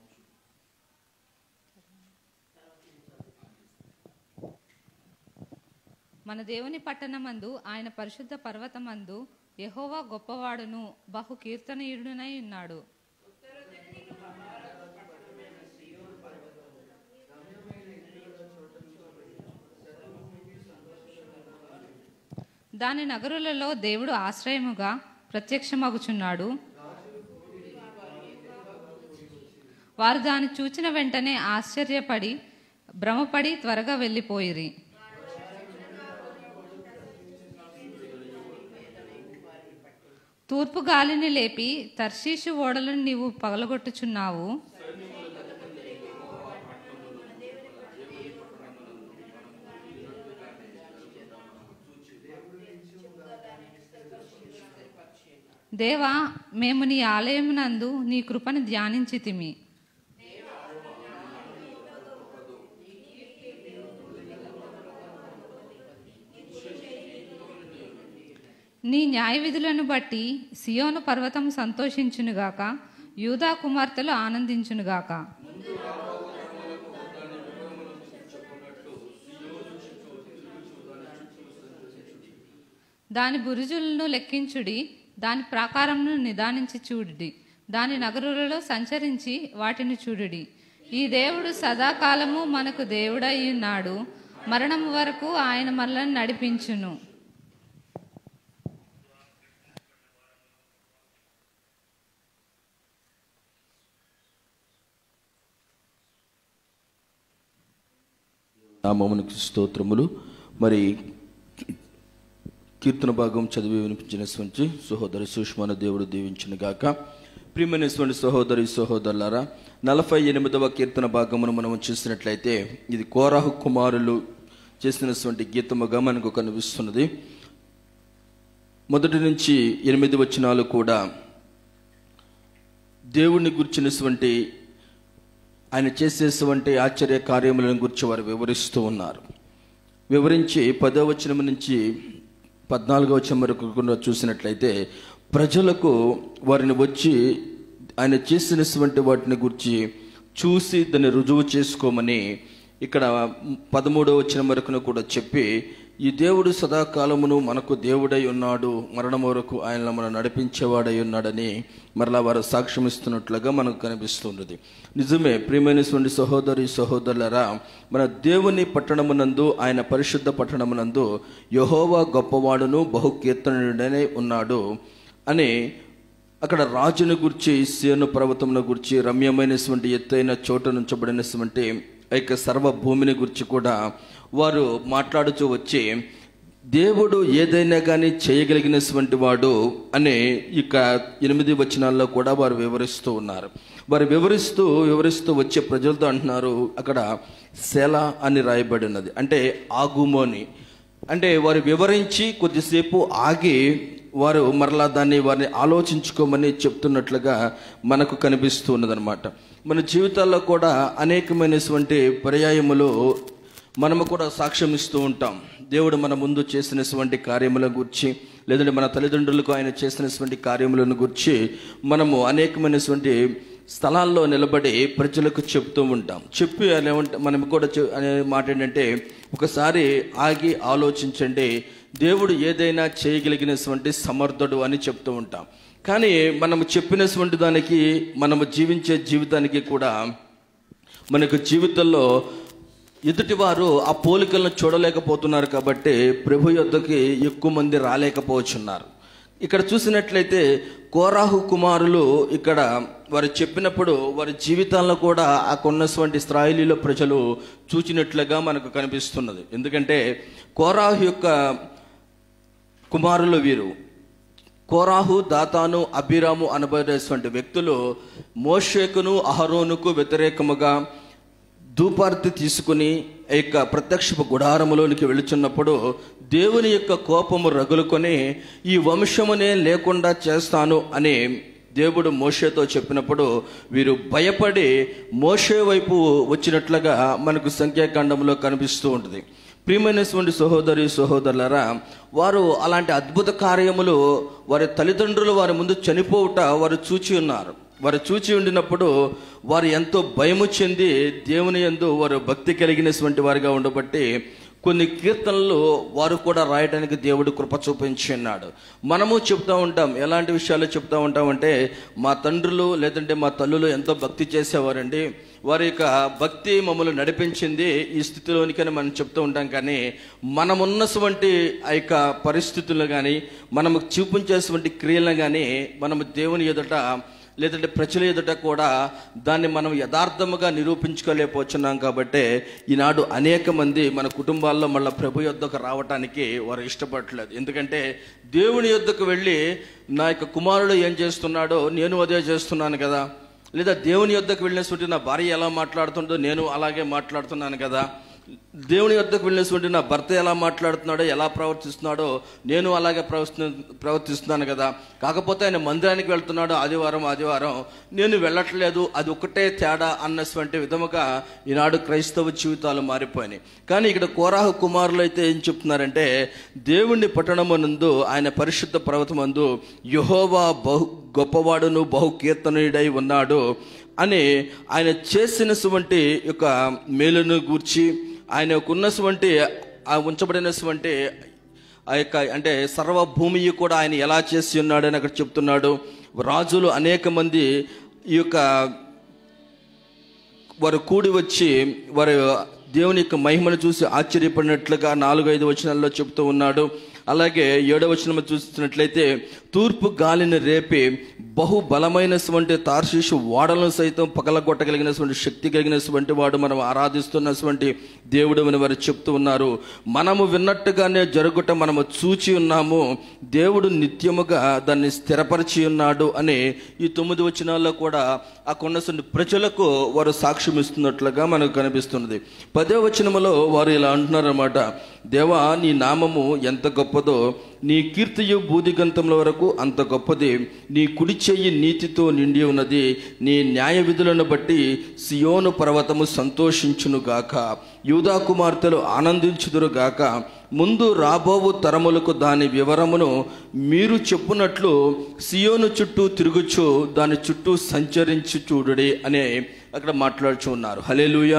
మన దేవుని పట్టణమందు ఆయన పరిశుద్ధ పర్వతమందు యెహోవా గొప్పవాడును బహు కీర్తనీయుడునై ఉన్నాడు దాని నగరులలో దేవుడు ఆశ్రయముగా ప్రత్యక్షమగుచున్నాడు వారు దాన్ని చూచిన వెంటనే ఆశ్చర్యపడి భ్రమపడి త్వరగా వెళ్ళిపోయిరి తూర్పు గాలిని లేపి తర్షీషు ఓడలను నీవు పగలగొట్టుచున్నావు దేవా మేము నీ ఆలయమునందు నీ కృపను ధ్యానించితిమి నీ న్యాయ విధులను బట్టి సియోను పర్వతం సంతోషించునుగాక యూదా కుమార్తెలు ఆనందించునుగాక దాని బురుజులను లెక్కించుడి దాని ప్రాకారమును నిదానించి చూడుడి దాని నగరులలో సంచరించి వాటిని చూడుడి ఈ దేవుడు సదాకాలము మనకు దేవుడై ఉన్నాడు మరణం వరకు ఆయన మనల్ని నడిపించును నామమునికి స్తోత్రములు మరి కీర్తన భాగం చదివి వినిపించినటువంటి సహోదరి సుష్మాన దేవుడు దీవించిన గాక ప్రియమైనటువంటి సహోదరి సహోదరులారా నలభై ఎనిమిదవ కీర్తన భాగమును మనం చూసినట్లయితే ఇది కోరాహు కుమారులు చేసినటువంటి గీతముగా మనకు కనిపిస్తున్నది మొదటి నుంచి ఎనిమిది వచనాలు కూడా దేవుణ్ణి గుర్చినటువంటి ఆయన చేసేటువంటి ఆశ్చర్య కార్యములను గురించి వారు వివరిస్తూ ఉన్నారు వివరించి పదో వచనం నుంచి పద్నాలుగో వచనం వరకు కూడా చూసినట్లయితే ప్రజలకు వారిని వచ్చి ఆయన చేసినటువంటి వాటిని గురించి చూసి దాన్ని రుజువు చేసుకోమని ఇక్కడ పదమూడవ వచనం వరకును కూడా చెప్పి ఈ దేవుడు సదాకాలమును మనకు దేవుడై ఉన్నాడు మరణం వరకు ఆయన మనం నడిపించేవాడై ఉన్నాడని మరలా వారు సాక్ష్యం ఇస్తున్నట్లుగా మనకు కనిపిస్తున్నది నిజమే ప్రియమైనటువంటి సహోదరి సహోదరులరా మన దేవుని పట్టణమునందు ఆయన పరిశుద్ధ పట్టణమునందు యహోవా గొప్పవాడును బహుకీర్తనుడనే ఉన్నాడు అని అక్కడ రాజును గురించి సేను పర్వతమును గురించి రమ్యమైనటువంటి ఎత్తైన చోట నుంచబడినటువంటి ఆ యొక్క సర్వ భూమిని గురించి కూడా వారు మాట్లాడుతూ వచ్చి దేవుడు ఏదైనా కానీ చేయగలిగినటువంటి వాడు అనే ఇక ఎనిమిది వచనాల్లో కూడా వారు వివరిస్తూ ఉన్నారు వారు వివరిస్తూ వివరిస్తూ వచ్చే ప్రజలతో అంటున్నారు అక్కడ శెల అని రాయబడి ఉన్నది అంటే ఆగుమోని అంటే వారు వివరించి కొద్దిసేపు ఆగి వారు మరలా దాన్ని వారిని ఆలోచించుకోమని చెప్తున్నట్లుగా మనకు కనిపిస్తూ ఉన్నదనమాట మన జీవితాల్లో కూడా అనేకమైనటువంటి పర్యాయములు మనము కూడా సాక్ష్యం ఇస్తూ ఉంటాం దేవుడు మన ముందు చేసినటువంటి కార్యముల గురించి లేదంటే మన తల్లిదండ్రులకు ఆయన చేసినటువంటి కార్యములను గురించి మనము అనేకమైనటువంటి స్థలాల్లో నిలబడి ప్రజలకు చెప్తూ ఉంటాం చెప్పి అని ఏమంటే మనం కూడా చె- అనే మాట ఏంటంటే ఒకసారి ఆగి ఆలోచించండి దేవుడు ఏదైనా చేయగలిగినటువంటి సమర్థుడు అని చెప్తూ ఉంటాం కానీ మనము చెప్పినటువంటి దానికి మనము జీవించే జీవితానికి కూడా మనకు జీవితంలో ఎదుటివారు ఆ పోలికలను చూడలేకపోతున్నారు కాబట్టి ప్రభు యొద్దకి ఎక్కువ మంది రాలేకపోవచ్చున్నారు ఇక్కడ చూసినట్లయితే కోరాహు కుమారులు ఇక్కడ వారు చెప్పినప్పుడు వారి జీవితాల్లో కూడా ఆ కొన్నటువంటి ఇస్రాయిలీలో ప్రజలు చూచినట్లుగా మనకు కనిపిస్తున్నది ఎందుకంటే కోరాహు యొక్క కుమారులు వీరు కోరాహు దాతాను అభిరాము అనబడేటువంటి వ్యక్తులు మోషేకును అహరోనుకు వ్యతిరేకముగా ధూపార్తి తీసుకుని ఆ యొక్క ప్రత్యక్షపు గుడారములోనికి వెళుచున్నప్పుడు దేవుని యొక్క కోపము రగులుకొని ఈ వంశమునే లేకుండా చేస్తాను అని దేవుడు మోషేతో చెప్పినప్పుడు వీరు భయపడి మోషే వైపు వచ్చినట్లుగా మనకు సంఖ్యాకాండంలో కనిపిస్తూ ఉంటుంది ప్రియమైనటువంటి సహోదరి సహోదరులరా వారు అలాంటి అద్భుత కార్యములు వారి తల్లిదండ్రులు వారి ముందు చనిపోవుట వారు చూచి ఉన్నారు వారు చూచి ఉండినప్పుడు వారు ఎంతో భయము చెంది దేవుని యందు వారు భక్తి కలిగినటువంటి వారిగా ఉండబట్టి కొన్ని కీర్తనలు వారు కూడా రాయడానికి దేవుడు కృప చూపించి ఉన్నాడు మనము చెప్తా ఉంటాం ఎలాంటి విషయాలు చెప్తా ఉంటామంటే మా తండ్రులు లేదంటే మా తల్లులు ఎంతో భక్తి చేసేవారండి వారి యొక్క భక్తి మమ్మల్ని నడిపించింది ఈ స్థితిలోనికని మనం చెప్తూ ఉంటాం కానీ మనమున్నటువంటి ఆ యొక్క పరిస్థితులను కానీ మనము చూపించేటువంటి క్రియలను కానీ మనము దేవుని ఎదుట లేదంటే ప్రజల ఎదుట కూడా దాన్ని మనం యథార్థముగా నిరూపించుకోలేకపోతున్నాం కాబట్టి ఈనాడు అనేక మంది మన కుటుంబాల్లో మళ్ళీ ప్రభు యొద్దకు రావటానికి వారు ఇష్టపడట్లేదు ఎందుకంటే దేవుని యొద్దకు వెళ్ళి నా యొక్క కుమారుడు ఏం చేస్తున్నాడో నేను అదే చేస్తున్నాను కదా లేదా దేవుని యొద్దకు వెళ్ళినటువంటి నా భార్య ఎలా మాట్లాడుతుందో నేను అలాగే మాట్లాడుతున్నాను కదా దేవుని వద్దకు వెళ్ళినటువంటి నా భర్త ఎలా మాట్లాడుతున్నాడో ఎలా ప్రవర్తిస్తున్నాడో నేను అలాగే ప్రవర్తి ప్రవర్తిస్తున్నాను కదా కాకపోతే ఆయన మందిరానికి వెళ్తున్నాడు ఆదివారం ఆదివారం నేను వెళ్ళట్లేదు అది ఒకటే తేడా అన్నటువంటి విధముగా ఈనాడు క్రైస్తవ జీవితాలు మారిపోయినాయి కానీ ఇక్కడ కోరాహు కుమారులు అయితే ఏం చెప్తున్నారంటే దేవుణ్ణి పట్టణమునందు ఆయన పరిశుద్ధ పర్వతమందు యహోవా బహు గొప్పవాడును బహు కీర్తనుడై ఉన్నాడు అని ఆయన చేసినటువంటి యొక్క మేలును గూర్చి ఆయనకున్నటువంటి ఆ ఉంచబడినటువంటి ఆ యొక్క అంటే సర్వ భూమి కూడా ఆయన ఎలా చేసి ఉన్నాడని అక్కడ చెప్తున్నాడు రాజులు అనేక మంది ఈ యొక్క వారు కూడి వచ్చి వారు దేవుని యొక్క మహిమను చూసి ఆశ్చర్యపడినట్లుగా నాలుగు ఐదు వచనాల్లో చెప్తూ ఉన్నాడు అలాగే ఏడవ వచనం చూసినట్లయితే తూర్పు గాలిని రేపి బహు బలమైనటువంటి తార్షీషు ఓడలను సైతం పగలగొట్టగలిగినటువంటి శక్తి కలిగినటువంటి వాడు మనం ఆరాధిస్తున్నటువంటి దేవుడు అని వారు చెప్తూ ఉన్నారు మనము విన్నట్టుగానే జరుగుట మనము చూచి ఉన్నాము దేవుడు నిత్యముగా దాన్ని స్థిరపరిచి ఉన్నాడు అని ఈ తొమ్మిది వచనాల్లో కూడా ఆ కొన్నటువంటి ప్రజలకు వారు సాక్ష్యం ఇస్తున్నట్లుగా మనకు కనిపిస్తున్నది పదో వచనములో వారు ఇలా అంటున్నారన్నమాట దేవా నీ నామము ఎంత గొప్పదో నీ కీర్తియు బూదిగంతముల వరకు అంత గొప్పది నీ కుడి చెయ్యి నీతితో నిండి ఉన్నది నీ న్యాయ విధులను బట్టి సియోను పర్వతము సంతోషించునుగాక యూదా కుమార్తెలు ఆనందించుదురుగాక ముందు రాబోవు తరములకు దాని వివరమును మీరు చెప్పునట్లు సియోను చుట్టూ తిరుగుచు దాని చుట్టూ సంచరించి చూడుడి అనే అక్కడ మాట్లాడుచు ఉన్నారు హలేలుయా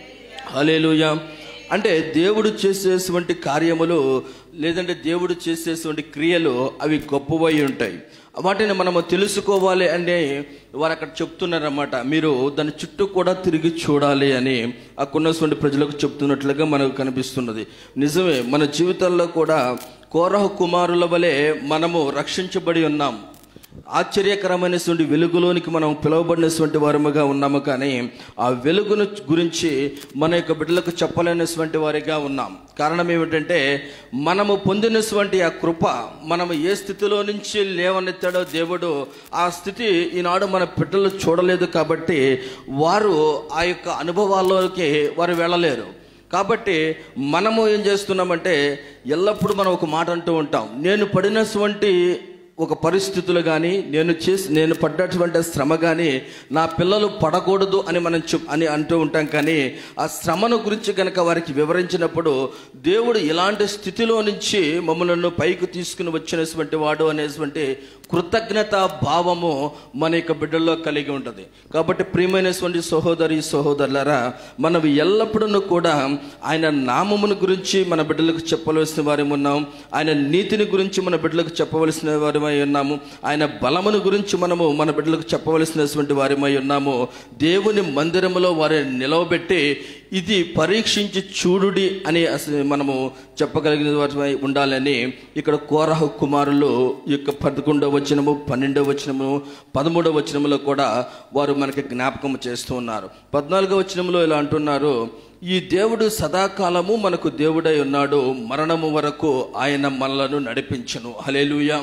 హలేలుయా అంటే దేవుడు చేసేటువంటి కార్యములు లేదంటే దేవుడు చేసేటువంటి క్రియలు అవి గొప్పవై ఉంటాయి వాటిని మనము తెలుసుకోవాలి అని వారు అక్కడ చెప్తున్నారన్నమాట మీరు దాని చుట్టూ కూడా తిరిగి చూడాలి అని ఆ కొన్నటువంటి ప్రజలకు చెప్తున్నట్లుగా మనకు కనిపిస్తున్నది నిజమే మన జీవితాల్లో కూడా కోరహ కుమారుల వలె మనము రక్షించబడి ఉన్నాం ఆశ్చర్యకరమైనటువంటి వెలుగులోనికి మనం పిలువబడినటువంటి వారముగా ఉన్నాము కానీ ఆ వెలుగును గురించి మన యొక్క బిడ్డలకు చెప్పలేనటువంటి వారిగా ఉన్నాం కారణం ఏమిటంటే మనము పొందినటువంటి ఆ కృప మనము ఏ స్థితిలో నుంచి లేవనెత్తాడో దేవుడు ఆ స్థితి ఈనాడు మన బిడ్డలు చూడలేదు కాబట్టి వారు ఆ యొక్క అనుభవాల్లోకి వారు వెళ్ళలేరు కాబట్టి మనము ఏం చేస్తున్నామంటే ఎల్లప్పుడూ మనం ఒక మాట అంటూ ఉంటాం నేను పడినటువంటి ఒక పరిస్థితులు కానీ నేను చేసి నేను పడ్డటువంటి శ్రమ కానీ నా పిల్లలు పడకూడదు అని మనం చెప్ అని అంటూ ఉంటాం కానీ ఆ శ్రమను గురించి కనుక వారికి వివరించినప్పుడు దేవుడు ఇలాంటి స్థితిలో నుంచి మమ్మల్ని పైకి తీసుకుని వచ్చినటువంటి వాడు అనేటువంటి కృతజ్ఞత భావము మన యొక్క బిడ్డల్లో కలిగి ఉంటుంది కాబట్టి ప్రియమైనటువంటి సహోదరి సహోదరులరా మనం ఎల్లప్పుడూ కూడా ఆయన నామమును గురించి మన బిడ్డలకు చెప్పవలసిన వారి ఉన్నాం ఆయన నీతిని గురించి మన బిడ్డలకు చెప్పవలసిన వారిమై ఉన్నాము ఆయన బలమును గురించి మనము మన బిడ్డలకు చెప్పవలసినటువంటి వారిమై ఉన్నాము దేవుని మందిరములో వారిని నిలవబెట్టి ఇది పరీక్షించి చూడుడి అని అసలు మనము చెప్పగలిగిన వారిమై ఉండాలని ఇక్కడ కోరహ కుమారులు ఈ యొక్క పదకొండవ వచనము పన్నెండవ వచనము పదమూడవ వచనములో కూడా వారు మనకి జ్ఞాపకం చేస్తూ ఉన్నారు పద్నాలుగవ వచనంలో ఇలా అంటున్నారు ఈ దేవుడు సదాకాలము మనకు దేవుడై ఉన్నాడు మరణము వరకు ఆయన మనలను నడిపించును హలేలుయ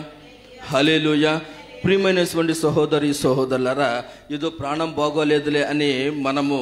హలేలుయ ప్రియమైనటువంటి సహోదరి సహోదరులరా ఏదో ప్రాణం బాగోలేదులే అని మనము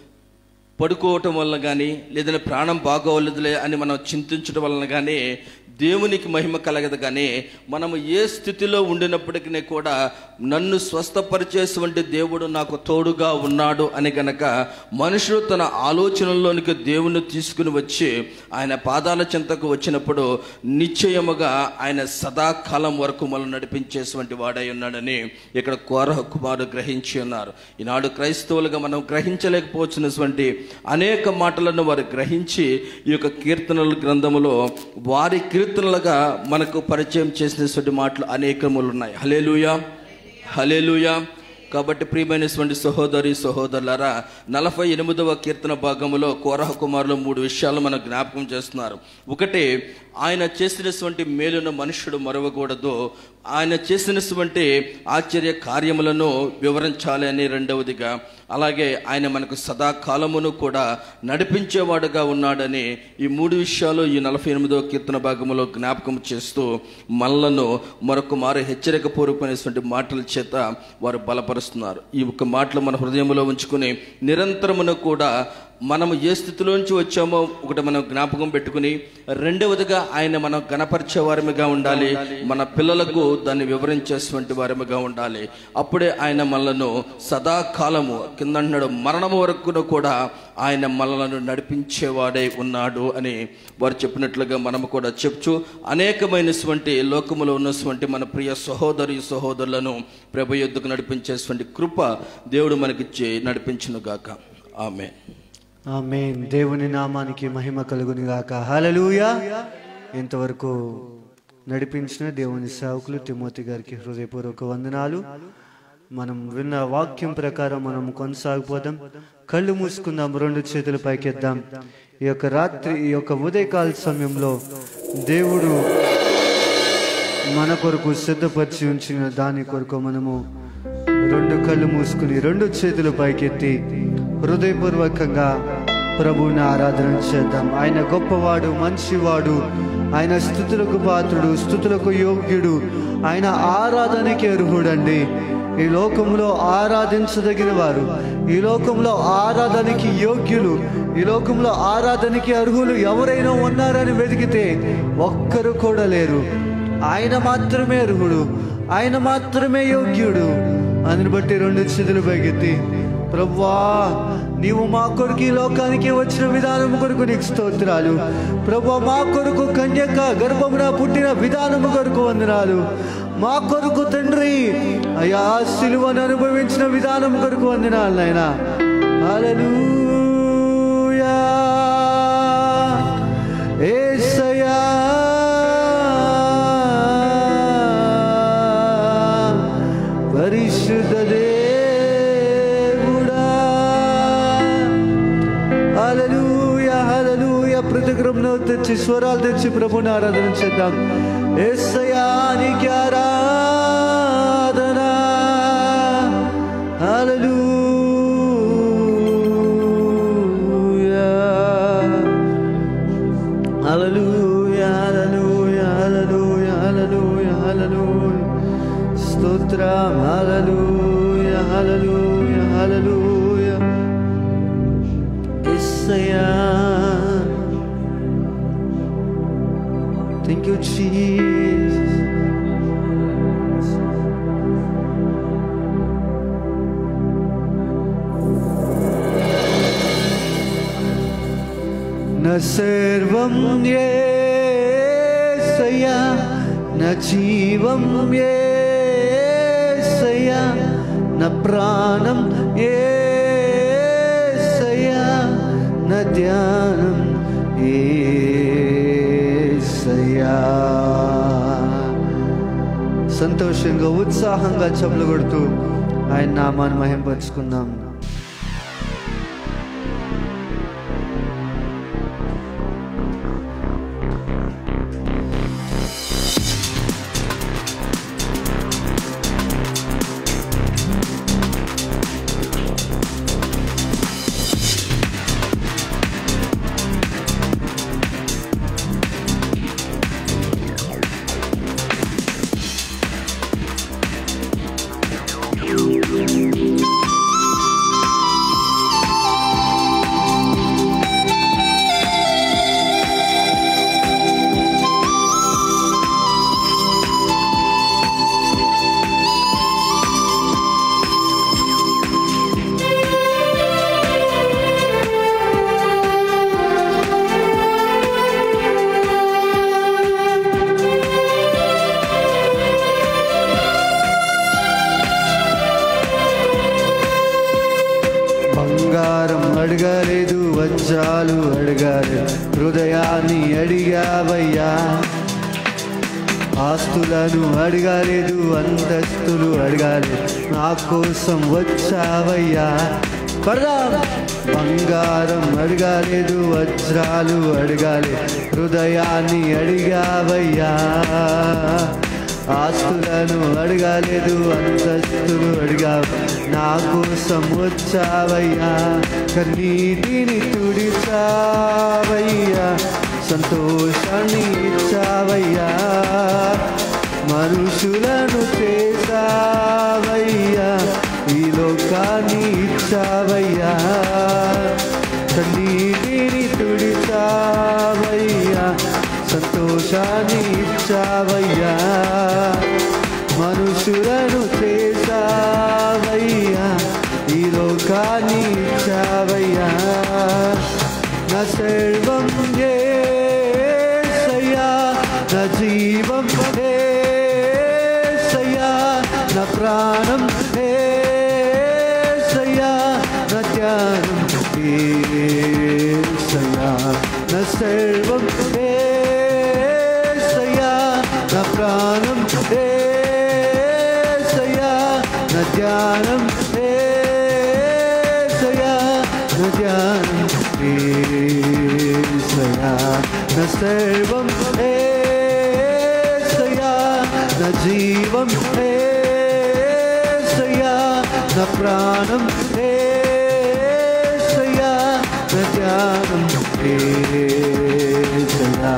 పడుకోవటం వల్ల కానీ లేదంటే ప్రాణం బాగోలేదులే అని మనం చింతించడం వలన కానీ దేవునికి మహిమ కలగదు కానీ మనము ఏ స్థితిలో ఉండినప్పటికీ కూడా నన్ను స్వస్థపరిచేటువంటి దేవుడు నాకు తోడుగా ఉన్నాడు అని గనక మనుషుడు తన ఆలోచనల్లోనికి దేవుని తీసుకుని వచ్చి ఆయన పాదాల చెంతకు వచ్చినప్పుడు నిశ్చయముగా ఆయన సదాకాలం వరకు మనం నడిపించేటువంటి వాడై ఉన్నాడని ఇక్కడ కోరహ కుమారు గ్రహించి ఉన్నారు ఈనాడు క్రైస్తవులుగా మనం గ్రహించలేకపోతున్నటువంటి అనేక మాటలను వారు గ్రహించి ఈ యొక్క కీర్తనల గ్రంథములో వారి కీర్తనలుగా మనకు పరిచయం చేసినటువంటి మాటలు అనేకములు ఉన్నాయి హలేలుయా హలేలుయా కాబట్టి ప్రియమైనటువంటి సహోదరి సహోదరులారా నలభై ఎనిమిదవ కీర్తన భాగంలో కోరహ కుమారులు మూడు విషయాలు మనం జ్ఞాపకం చేస్తున్నారు ఒకటి ఆయన చేసినటువంటి మేలును మనుషుడు మరవకూడదు ఆయన చేసినటువంటి ఆశ్చర్య కార్యములను వివరించాలి అని రెండవదిగా అలాగే ఆయన మనకు సదాకాలమును కూడా నడిపించేవాడుగా ఉన్నాడని ఈ మూడు విషయాలు ఈ నలభై ఎనిమిదవ కీర్తన భాగంలో జ్ఞాపకం చేస్తూ మనలను మరొక మారు హెచ్చరిక పూర్వకమైనటువంటి మాటల చేత వారు బలపరుస్తున్నారు ఈ ఒక్క మాటలు మన హృదయంలో ఉంచుకుని నిరంతరమును కూడా మనము ఏ స్థితిలోంచి వచ్చామో ఒకటి మనం జ్ఞాపకం పెట్టుకుని రెండవదిగా ఆయన మనం గణపరిచే వారమిగా ఉండాలి మన పిల్లలకు దాన్ని వివరించేటువంటి వారమిగా ఉండాలి అప్పుడే ఆయన మనలను సదాకాలము కింద అంటున్నాడు మరణము వరకును కూడా ఆయన మనలను నడిపించేవాడై ఉన్నాడు అని వారు చెప్పినట్లుగా మనము కూడా చెప్చు అనేకమైనటువంటి లోకములో ఉన్నటువంటి మన ప్రియ సహోదరి సహోదరులను ప్రభు యుద్ధకు నడిపించేటువంటి కృప దేవుడు మనకిచ్చి నడిపించునుగాక ఆమె ఆమె దేవుని నామానికి మహిమ కలుగుని గాక హల్లెలూయా ఇంతవరకు నడిపించిన దేవుని సేవకులు తిమోతి గారికి హృదయపూర్వక వందనాలు మనం విన్న వాక్యం ప్రకారం మనం కొనసాగిపోదాం కళ్ళు మూసుకుందాం రెండు చేతులు పైకెద్దాం ఈ యొక్క రాత్రి ఈ యొక్క ఉదయకాల సమయంలో దేవుడు మన కొరకు సిద్ధపరిచి ఉంచిన దాని కొరకు మనము రెండు కళ్ళు మూసుకుని రెండు చేతులు పైకెత్తి హృదయపూర్వకంగా ప్రభువుని ఆరాధన చేద్దాం ఆయన గొప్పవాడు మంచివాడు ఆయన స్థుతులకు పాత్రుడు స్థుతులకు యోగ్యుడు ఆయన ఆరాధనకి అర్హుడండి ఈ లోకంలో ఆరాధించదగిన వారు ఈ లోకంలో ఆరాధనకి యోగ్యులు ఈ లోకంలో ఆరాధనకి అర్హులు ఎవరైనా ఉన్నారని వెతికితే ఒక్కరు కూడా లేరు ఆయన మాత్రమే అర్హుడు ఆయన మాత్రమే యోగ్యుడు అందుని బట్టి రెండు చేతులు పైకెత్తి ప్రభువా నీవు మా కొరకు ఈ లోకానికి వచ్చిన విధానం కొరకు నీకు స్తోత్రాలు ప్రభు మా కొరకు కన్యక గర్భమున పుట్టిన విధానము కొరకు వందనాలు మా కొరకు తండ్రి అయా సిలువను అనుభవించిన విధానం కొరకు వందనాలు నాయన హల్లెలూయా యేసయ్యా పరిశుద్ధ దేవుడా హల్లెలూయా హల్లెలూయా ప్రతిగ్రహంలో తెచ్చి స్వరాలు తెచ్చి ప్రభుని ఆరాధన చేద్దాం యేసయ్యా నీకే ఆరాధన హల్లెలూయా హల్లెలూయా హల్లెలూయా హల్లెలూయా హల్లెలూయా హల్లెలూయా స్తోత్రం హల్లెలూయా హల్లెలూయా హల్లెలూయా యేసయ్యా Thank you, Jesus. నా సర్వం యేసయ్యా నా జీవం యేసయ్యా నా ప్రాణం యేసయ్యా నా ధ్యానం యేసయ్యా సంతోషంగా ఉత్సాహంగా చెప్పులు కొడుతూ ఆయన నామాన్ని మహింపరుచుకుందాం బంగారం అడగలేదు వజ్రాలు అడగాలి హృదయాన్ని అడిగావయ్యా ఆస్తులను అడగలేదు అంతస్తులు అడగాలి నా కోసం వచ్చావయ్యా పడదాం బంగారం అడగాలేదు వజ్రాలు అడగాలి హృదయాన్ని అడిగావయ్యా ఆస్తులను అడగాలేదు అంతస్తులు అడిగావు నా కోసం వచ్చావయ్యా కన్నీటిని తుడిచావయ్యా సంతోషాన్ని ఇచ్చావయ్యా మనుషులను చేసావయ్యా ఈ లోకాన్ని ఇచ్చావయ్యా కన్నీటిని తుడిచావయ్యా సంతోషాన్ని ఇచ్చావయ్యా మనుషులను చేసావయ్యా ఈ లోకాన్ని ఇచ్చావయ్యా నా సర్వం ఏసయ్యా నా జీవం ఏసయ్యా నా ప్రాణం ఏసయ్యా నా ధ్యానం ఏసయ్యా నా సర్వం ఏసయ్యా నా ప్రాణం ఏసయ్యా నా ధ్యానం ఏసయ్యా నా ధ్యానం ఏసయ్యా నా సర్వం ఏసయ్యా నా జీవం ఏసయ్యా నా ప్రాణం ఏసయ్యా నా ధ్యానం ఏసయ్యా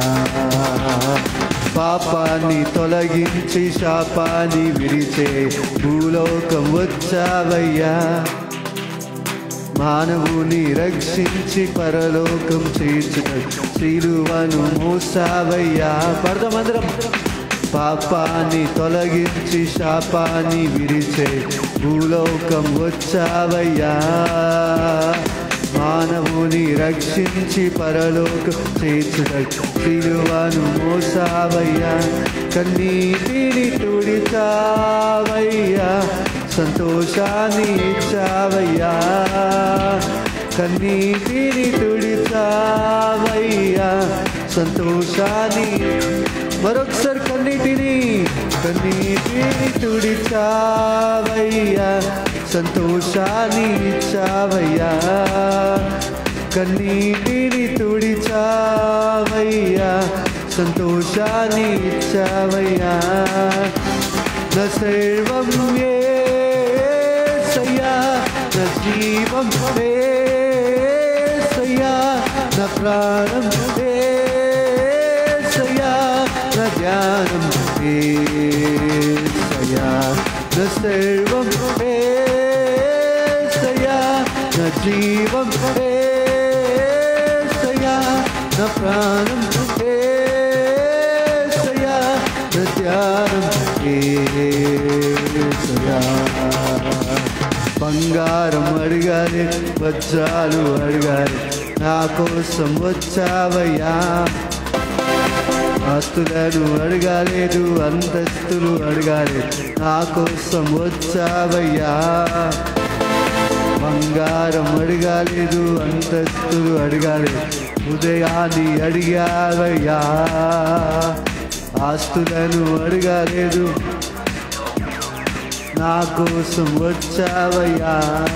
పాపాన్ని తొలగించి శాపాన్ని విరిచే భూలోకం వచ్చావయ్యా మానవుని రక్షించి పరలోకం చేర్చిన శిలువను మోసావయ్యా పడదమందరం పాపాన్ని తొలగించి శాపాన్ని విరిచే భూలోకం వచ్చావయ్యా మానవుని రక్షించి పరలోకం చేర్చిన శిలువను మోసావయ్యా కన్నీటిని తుడిచావయ్యా సంతోషాన్ని ఇచ్చావయ్యా కన్నీటిని తుడిచావయ్యా సంతోషాన్ని మరొకసారి కన్నీటిని కన్నీటిని తుడిచావయ్యా సంతోషాన్ని ఇచ్చావయ్యా కన్నీటిని తుడిచావయ్యా సంతోషాన్ని ఇచ్చావయ్యా నా సర్వం ఏసయ్యా నా జీవం ఏసయ్యా నా ప్రాణం ఏసయ్యా నా ధ్యానం ఏసయ్యా నా సర్వం ఏసయ్యా నా జీవం ఏసయ్యా నా ప్రాణం ఏసయ్యా నా ధ్యానం ఏసయ్యా బంగారం అడగాలి వజ్రాలు అడగాలి నా కోసం వచ్చావయ్యా ఆస్తులను అడగాలేదు అంతస్తులు అడగాలి నా కోసం వచ్చావయ్యా బంగారం అడగాలేదు అంతస్తులు అడగాలి ఉదయాన్ని అడిగావయ్యా ఆస్తులను అడగాలేదు నా కోసం వచ్చావయ్యా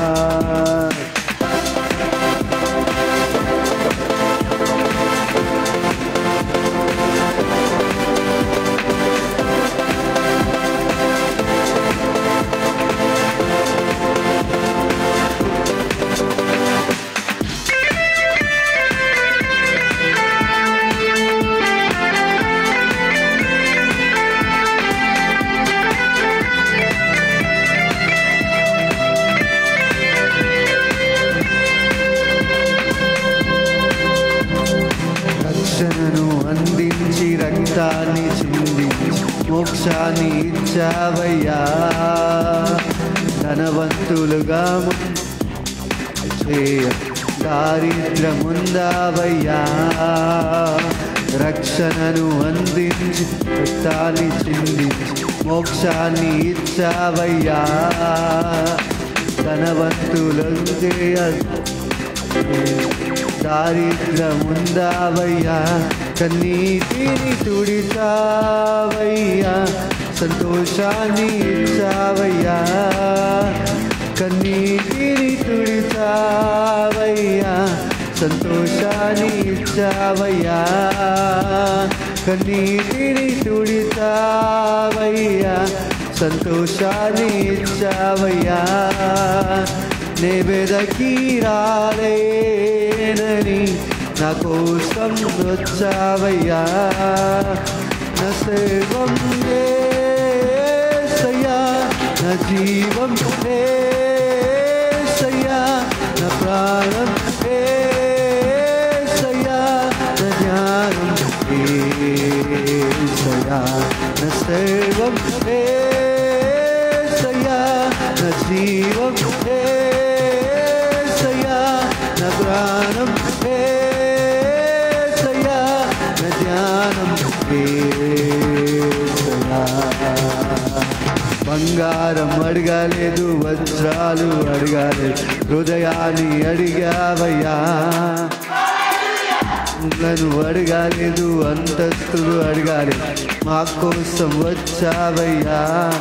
రక్షణను అందించి రక్తాన్ని చిందించి మోక్షాన్ని ఇచ్చావయ్యా ధనవంతులుగా చేయ దారిద్రముందావయ్యా రక్షణను అందించి రక్తాన్ని చిందించి మోక్షాన్ని ఇచ్చావయ్యా ధనవంతులు చేయ దారిద్రముందావయ్యా కన్నీటిని తుడిచావయ్యా సంతోషాన్ని ఇచ్చావయ్యా కన్నీటిని తుడిచావయ్యా సంతోషాన్ని ఇచ్చావయ్యా కన్నీటిని తుడిచావయ్యా సంతోషాన్ని ఇచ్చావయ్యా నే వెదకి రాలేనని నా కోసం వచ్చావయ్యా నా సర్వం ఏసయ్యా నా జీవం ఏసయ్యా నా ప్రాణం ఏసయ్యా నా జ్ఞానం ఏసయ్యా నా సర్వం ఏసయ్యా నా జీవం ఏసయ్యా నా ప్రాణం ఏసయ్యా నా ధ్యానం ఏసయ్యా బంగారం అడగలేదు వజ్రాలు అడగలేదు హృదయాన్ని అడిగావయ్యా నన్ను అడగాలేదు అంతస్తులు అడగాలేదు మా కోసం వచ్చావయ్యా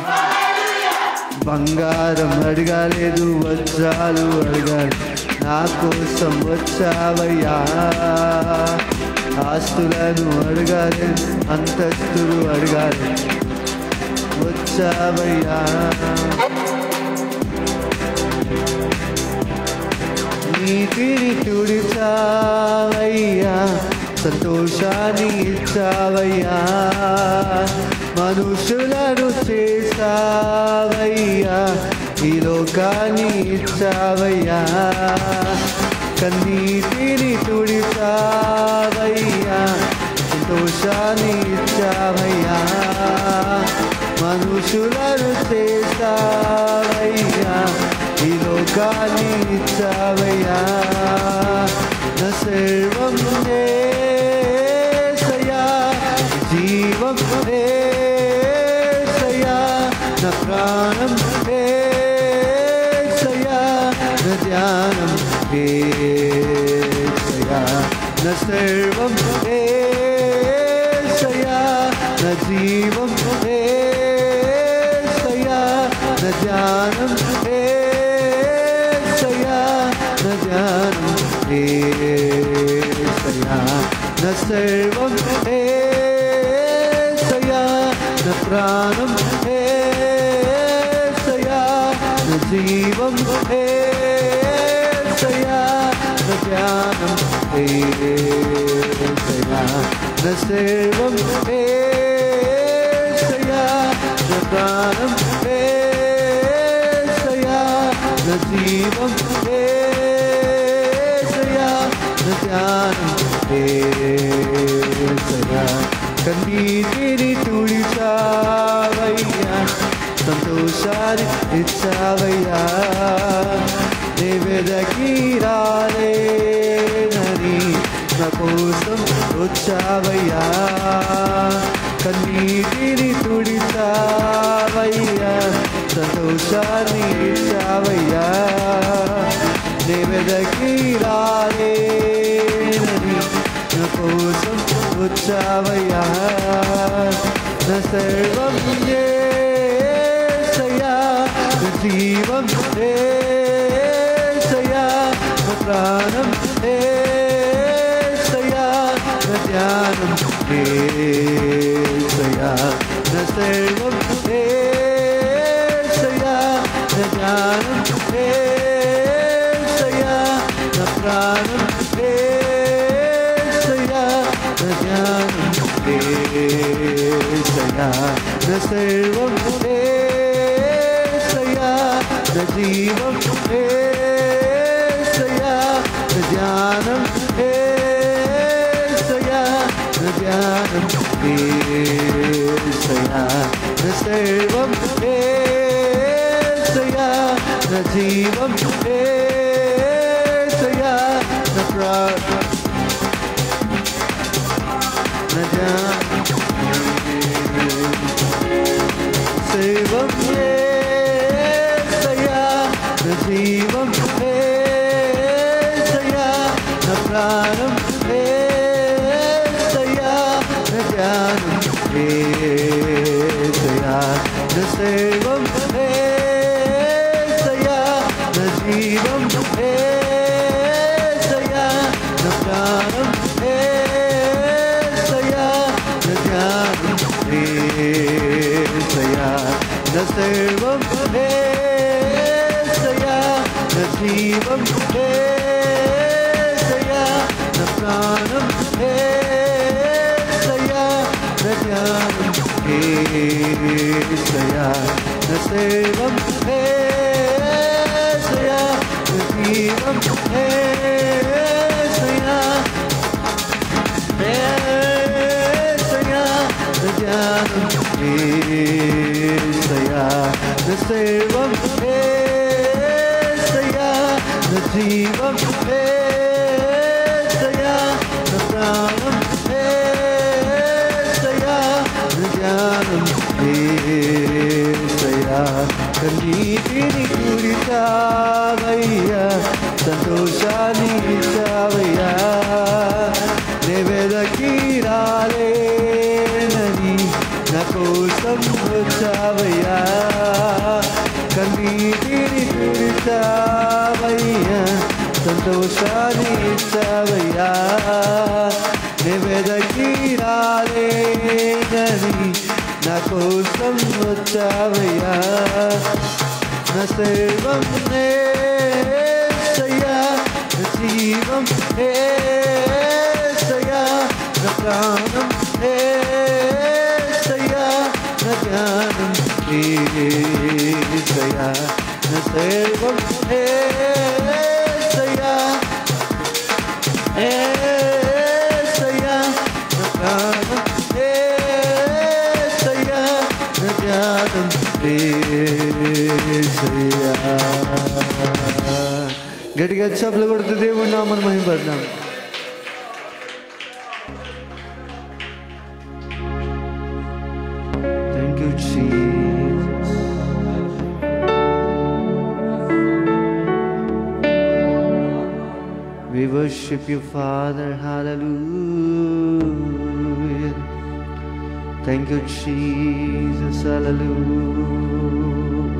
బంగారం అడగాలేదు వజ్రాలు అడగాలి నా కోసం వచ్చావయ్యా ఆస్తులను అడగాలేదు అంతస్తులు అడగాలి వచ్చావయ్యా నీతిని తుడిచావయ్యా సంతోషాన్ని ఇచ్చావయ్యా మనుషులను చేసావయ్యా ఈ లోకాన్ని ఇచ్చావయ్యా కన్నీటిని తుడిచావయ్యా సంతోషాన్ని ఇచ్చావయ్యా మనుషులను చేసావయ్యా ఈ లోకాన్ని ఇచ్చావయ్యా నా సర్వం ఏసయ్యా జీవం ఏసయ్యా నా ప్రాణం ఏసయ్యా నా ధ్యానం ఏసయ్యా నా సర్వం ఏసయ్యా నా జీవం ఏసయ్యా నా ధ్యానం ఏసయ్యా నా ధ్యానం ఏసయ్యా నా సర్వం ఏసయ్యా నా ప్రాణం ఏసయ్యా నా జీవం ఏసయ్యా నా ధ్యానం ఏసయ్యా నా సర్వం ఏసయ్యా నా ప్రాణం ఏసయ్యా నా జీవం ఏసయ్యా నా ధ్యానం ఏసయ్యా కన్నీటిని తుడిచావయ్యా సంతోషాన్ని ఇచ్చావయ్యా దేవదకి రాలేనని నా కోసం వచ్చావయ్యా కన్నీటిని తుడిచావయ్యా సంతోషాన్ని ఇచ్చావయ్యా దేవదకి రాలేనని నా కోసం వచ్చావయ్యా నా సర్వం ఏసయ్యా నా జీవం ఏసయ్యా నా ప్రాణం ఏసయ్యా నా ధ్యానం ఏసయ్యా నా సర్వం ఏసయ్యా నా ధ్యానం ఏసయ్యా నా ప్రాణం ఏసయ్యా నా ధ్యానం ఏసయ్యా నా సర్వం ఏసయ్యా నా జీవం ఏసయ్యా నా ధ్యానం ఏసయ్యా నా ధ్యానం ఏసయ్యా నా సర్వం ఏసయ్యా నా జీవం ఏసయ్యా నా ప్రాణం నా సేవం ఏసయ్యా నా జీవం ఏసయ్యా నా ప్రాణం ఏసయ్యా జీవం ఏసయ్యా నా ప్రాణం ఏసయ్యా నా ధ్యానం ఏసయ్యా నా సేవం ఏసయ్యా నా జీవం ఏసయ్యా ఏసయ్యా నా ధ్యానం ఏసయ్యా నా సేవం ఏసయ్యా నా జీవం ఏసయ్యా నా ప్రాణం ఏసయ్యా నా ధ్యానం ఏసయ్యా కన్నీటిని కురితావయ్యా సంతోషాన్ని ఇచ్చావయ్యా నెవెదకి రాలేనని నా కోసం వచ్చావయ్యా కన్నీటిని కురితావయ్యా సంతోషాన్ని ఇచ్చావయ్యా నెవెదకి రాలేనని నా కోసం వచ్చావయ్యా నా సర్వం ఏసయ్యా నా జీవం ఏసయ్యా నా ప్రాణం ఏసయ్యా నా ధ్యానం ఏసయ్యా నా సర్వం ఏసయ్యా ఏసయ్యా నా ప్రాణం ఏసయ్యా నా ధ్యానం ఏసయ్యా గట్టిగా చప్పలు కొడుతూ దేవుడు నామని మహిమపడ్డాం thank you Jesus We worship you, Father. Hallelujah. Thank you, Jesus. Hallelujah.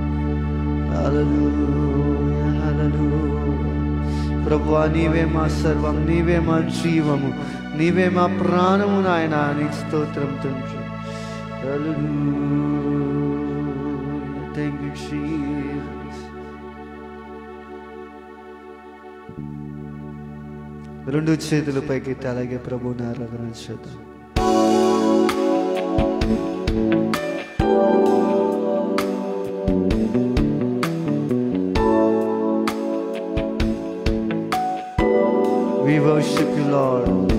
Hallelujah. Hallelujah. ప్రభువా నీవే మా సర్వం నీవే మా జీవము నీవే మా ప్రాణము నాయన నీకు స్తోత్రం తండ్రి థ్యాంక్ యూ జీసస్ రెండు చేతులు పైకెత్తి అలాగే ప్రభుని ఆరాధన చేద్దాం We worship you, Lord.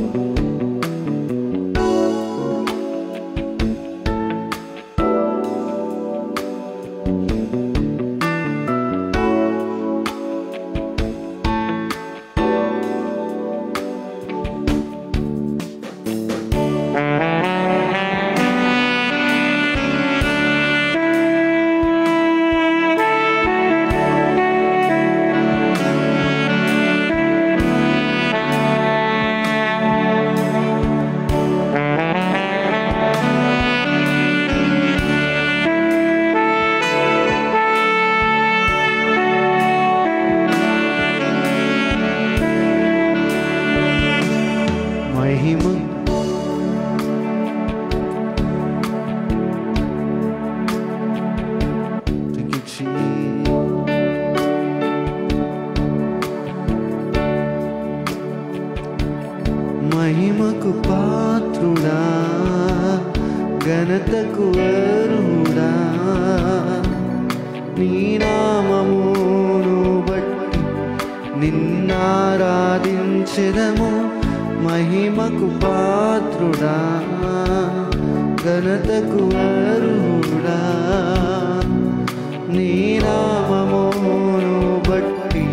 Mahima Thank you, Jesus. మహిమకు పాత్రుడా ఘనతకు అర్హుడా నీ నామమును బట్టి నిన్నారాధించెదము మహిమకు పాత్రుడా ఘనతకు అర్హుడా నీ నామమును బట్టి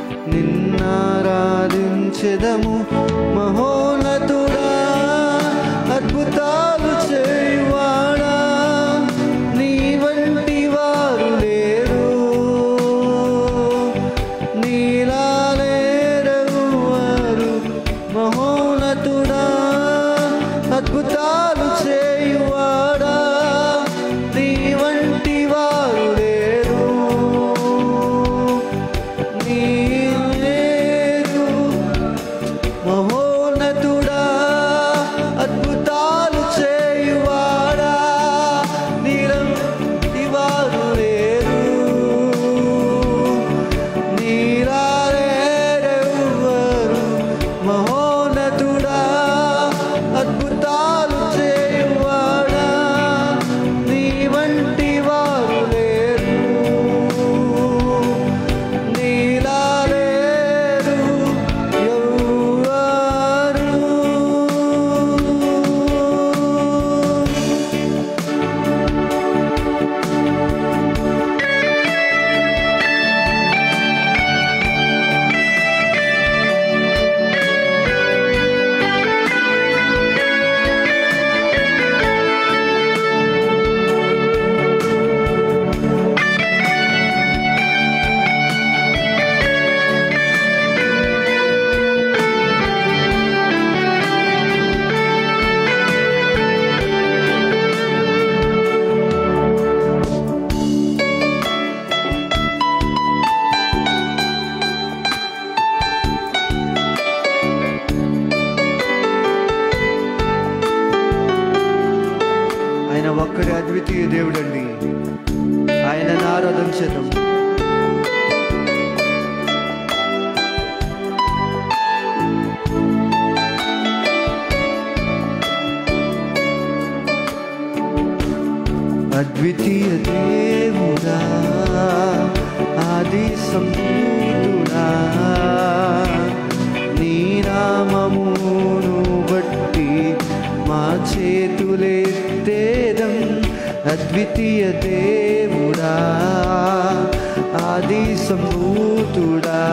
నిన్నారాధించెదము మహోన్నతుడా అద్భుతాలు చేయువాడా నీ వంటి వారు లేరు నీలా లేరు వారు మహోన్నతుడా అద్భుతాలు చేయువాడా నీ వంటి వారు లేరు నీ లేరు మహో అద్వితీయ దేవుడండి ఆయనను ఆరాధన చేద్దాం అద్వితీయ దేవుడా ఆది సంభూతుడా నీ నామమును బట్టి మా చేతులెత్తేదం అద్వితీయ దేవుడా ఆది సంభూతుడా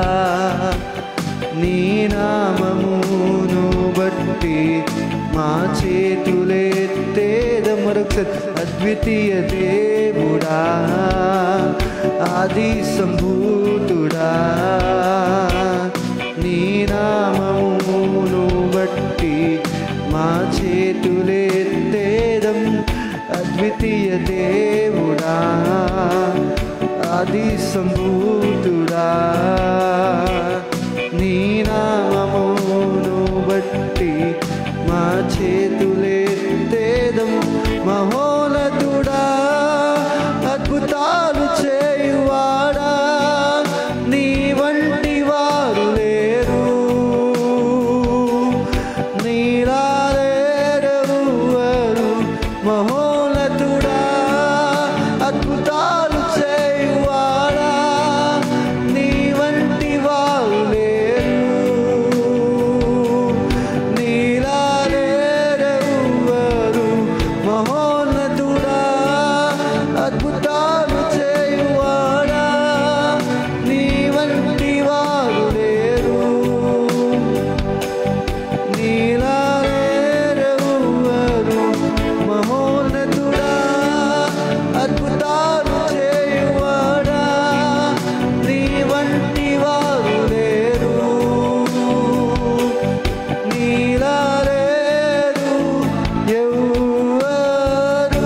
నీ నామమును బట్టి మా చేతులెత్తేద మరొకసారి అద్వితీయ దేవుడా ఆది సంభూతుడా నీ నామమును బట్టి మా చేతులెత్తేదం అద్వితీయ దేవుడా ఆది సంభూతుడా నీ నామమును బట్టి మా చేతులెత్తేదం మహోనతుడా అద్భుతాలు చేయువాడా నీ వంటి వారు లేరు నీరాలేరెవ్వరు మహోనతుడా అద్భుతాలు చేయువాడా నీ వంటి వారు లేరు నీరాలేరెవ్వరు మహోన్నతుడా అద్భుతాలు చేయువాడా నీ వంటి వారు లేరు నీలారేరెవ్వరు మహోన్నతుడా అద్భుతాలు చేయువాడా నీ వంటి వారు లేరు నీలారేరు ఎవ్వరు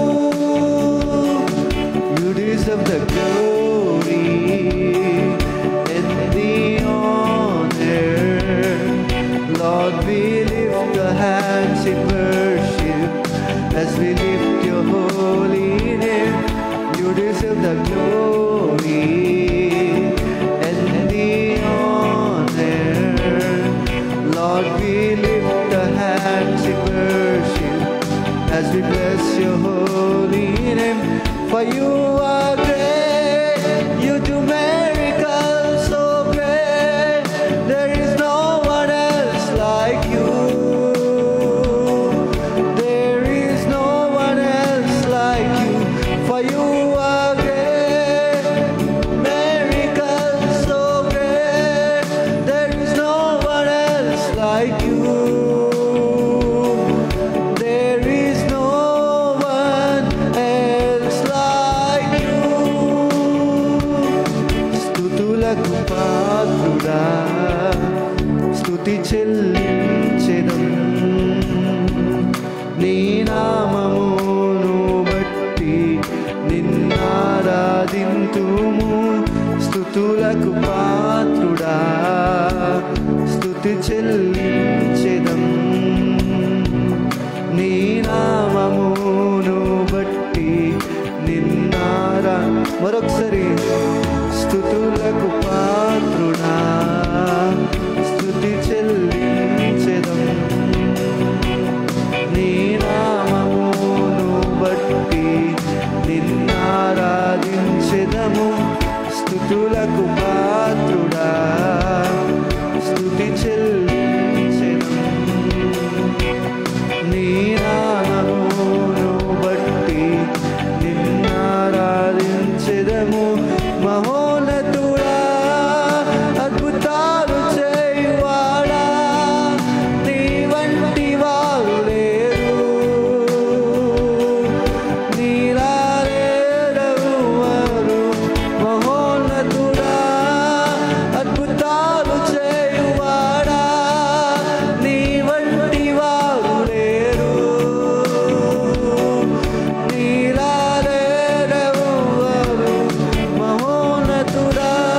You deserve the glory and the honor. Lord, we lift our hands in worship as we lift your holy name. You deserve the glory and the honor. Lord, we lift our hands in worship as we bless your holy name. For you are great, you do miracles so great. There is no one else like you. There is no one else like you. For you are great, miracles so great. There is no one else like you. There is no one else like you. స్థుతులకు పాత్రుడా స్థుతి చెల్లించెదం నీ నామమును బట్టి నిన్నారాధింతుము స్థుతులకు పాత్రుడా స్థుతి చెల్లించెదం నీ నామమును బట్టి నిన్నారా మరొకసారి స్థుతులకు పాత్రుడా స్థుతి చెల్లించెదం నీ నామమును బట్టి నిన్నారాధించెదము స్థుతులకు పాత్రుడా స్థుతి చెల్లించెదం నీ నామమును బట్టి నిన్నారాధించెదము మహోన్నతుడా అద్భుతాలు చేయువాడా నీ వంటి వారు లేరు నీలారేరెవ్వరు మహోన్నతుడా అద్భుతాలు చేయువాడా నీ వంటి వారు లేరు నీలారేరెవ్వరు మహోన్నతుడా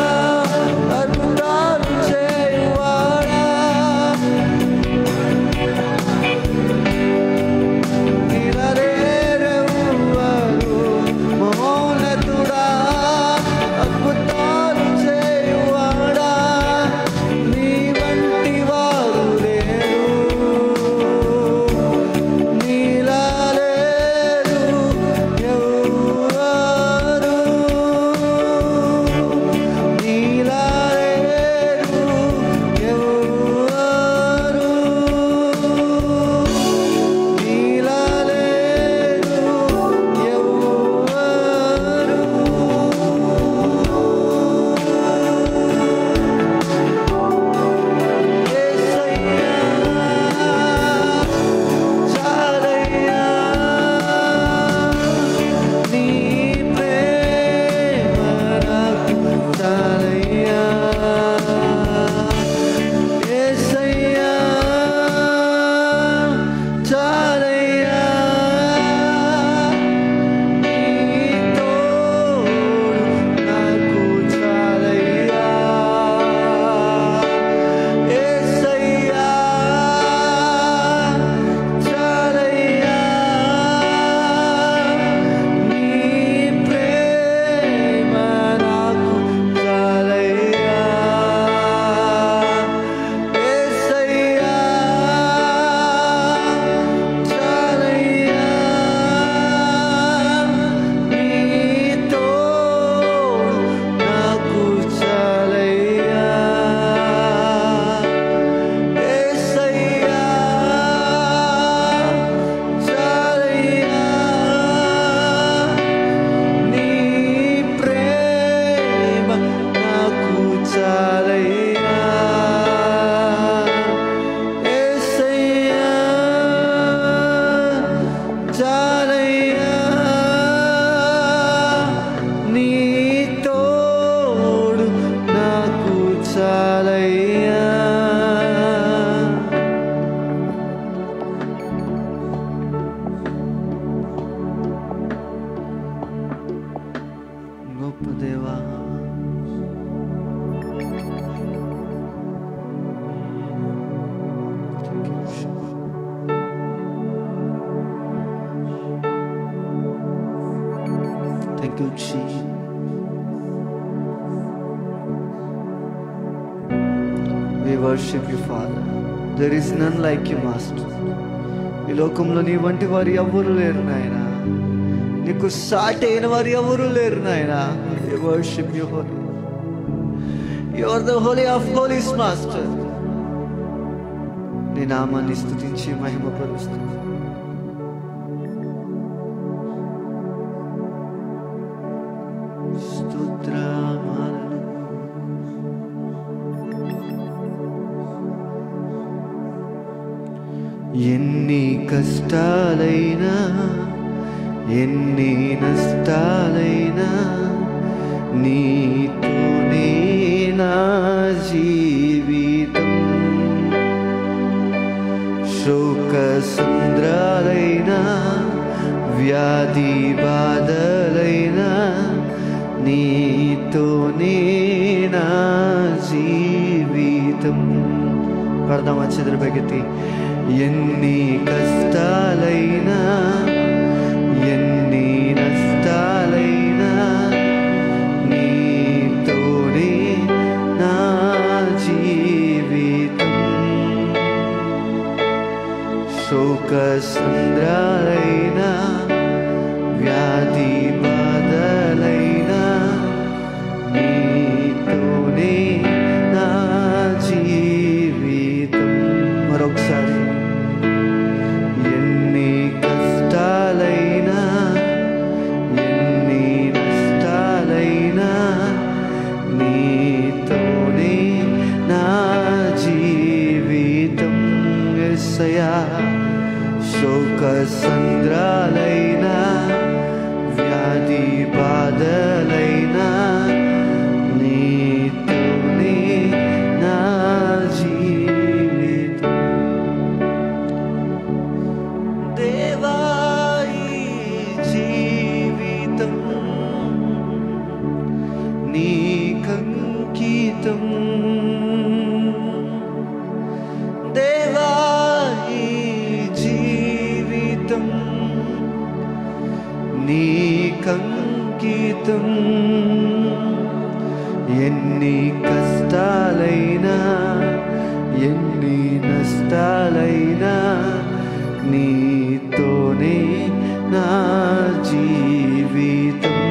దేవా Thank you, Jesus. We worship you, Father. There is none like you, Master. ఈ లోకంలో నీ వంటి వారు ఎవరు లేరు నాయన నీకు సాటి అయిన వారు ఎవరు లేరు నాయన worship you holy you are the holy of holies master నీ నామాన్ని స్తుతించి మహిమపరుస్తుంది స్తోత్రమాలను ఎన్ని కష్టాలైనా ఎన్ని నష్టాలైనా నీతోనే నా జీవితం శోక సుంద్రాలైనా వ్యాధి బాధలైనా నీతోనే నా జీవితం పడదామా చెదరు బెగతి ఎన్ని కష్టాలైనా ఎన్ని నష్టాలైనా నీతోనే నా జీవితం శోక సంద్రాలైనా వ్యాధి బాధలైనా నీతోనే నా జీవితం మరొకసారి ఎన్ని కష్టాలైనా ఎన్ని నష్టాలైనా నీతోనే నా జీవితం ఎస్సయా శోక సంద్రాలైనా వ్యాధి బాధలైనా నీతోనే నా జీవితం దేవాయి జీవితం నీకంకితం దేవాయి జీవితం నీకంకితం ఎన్ని కష్టాలైనా ఎన్ని నష్టాలైనా నీతోనే నా జీవితం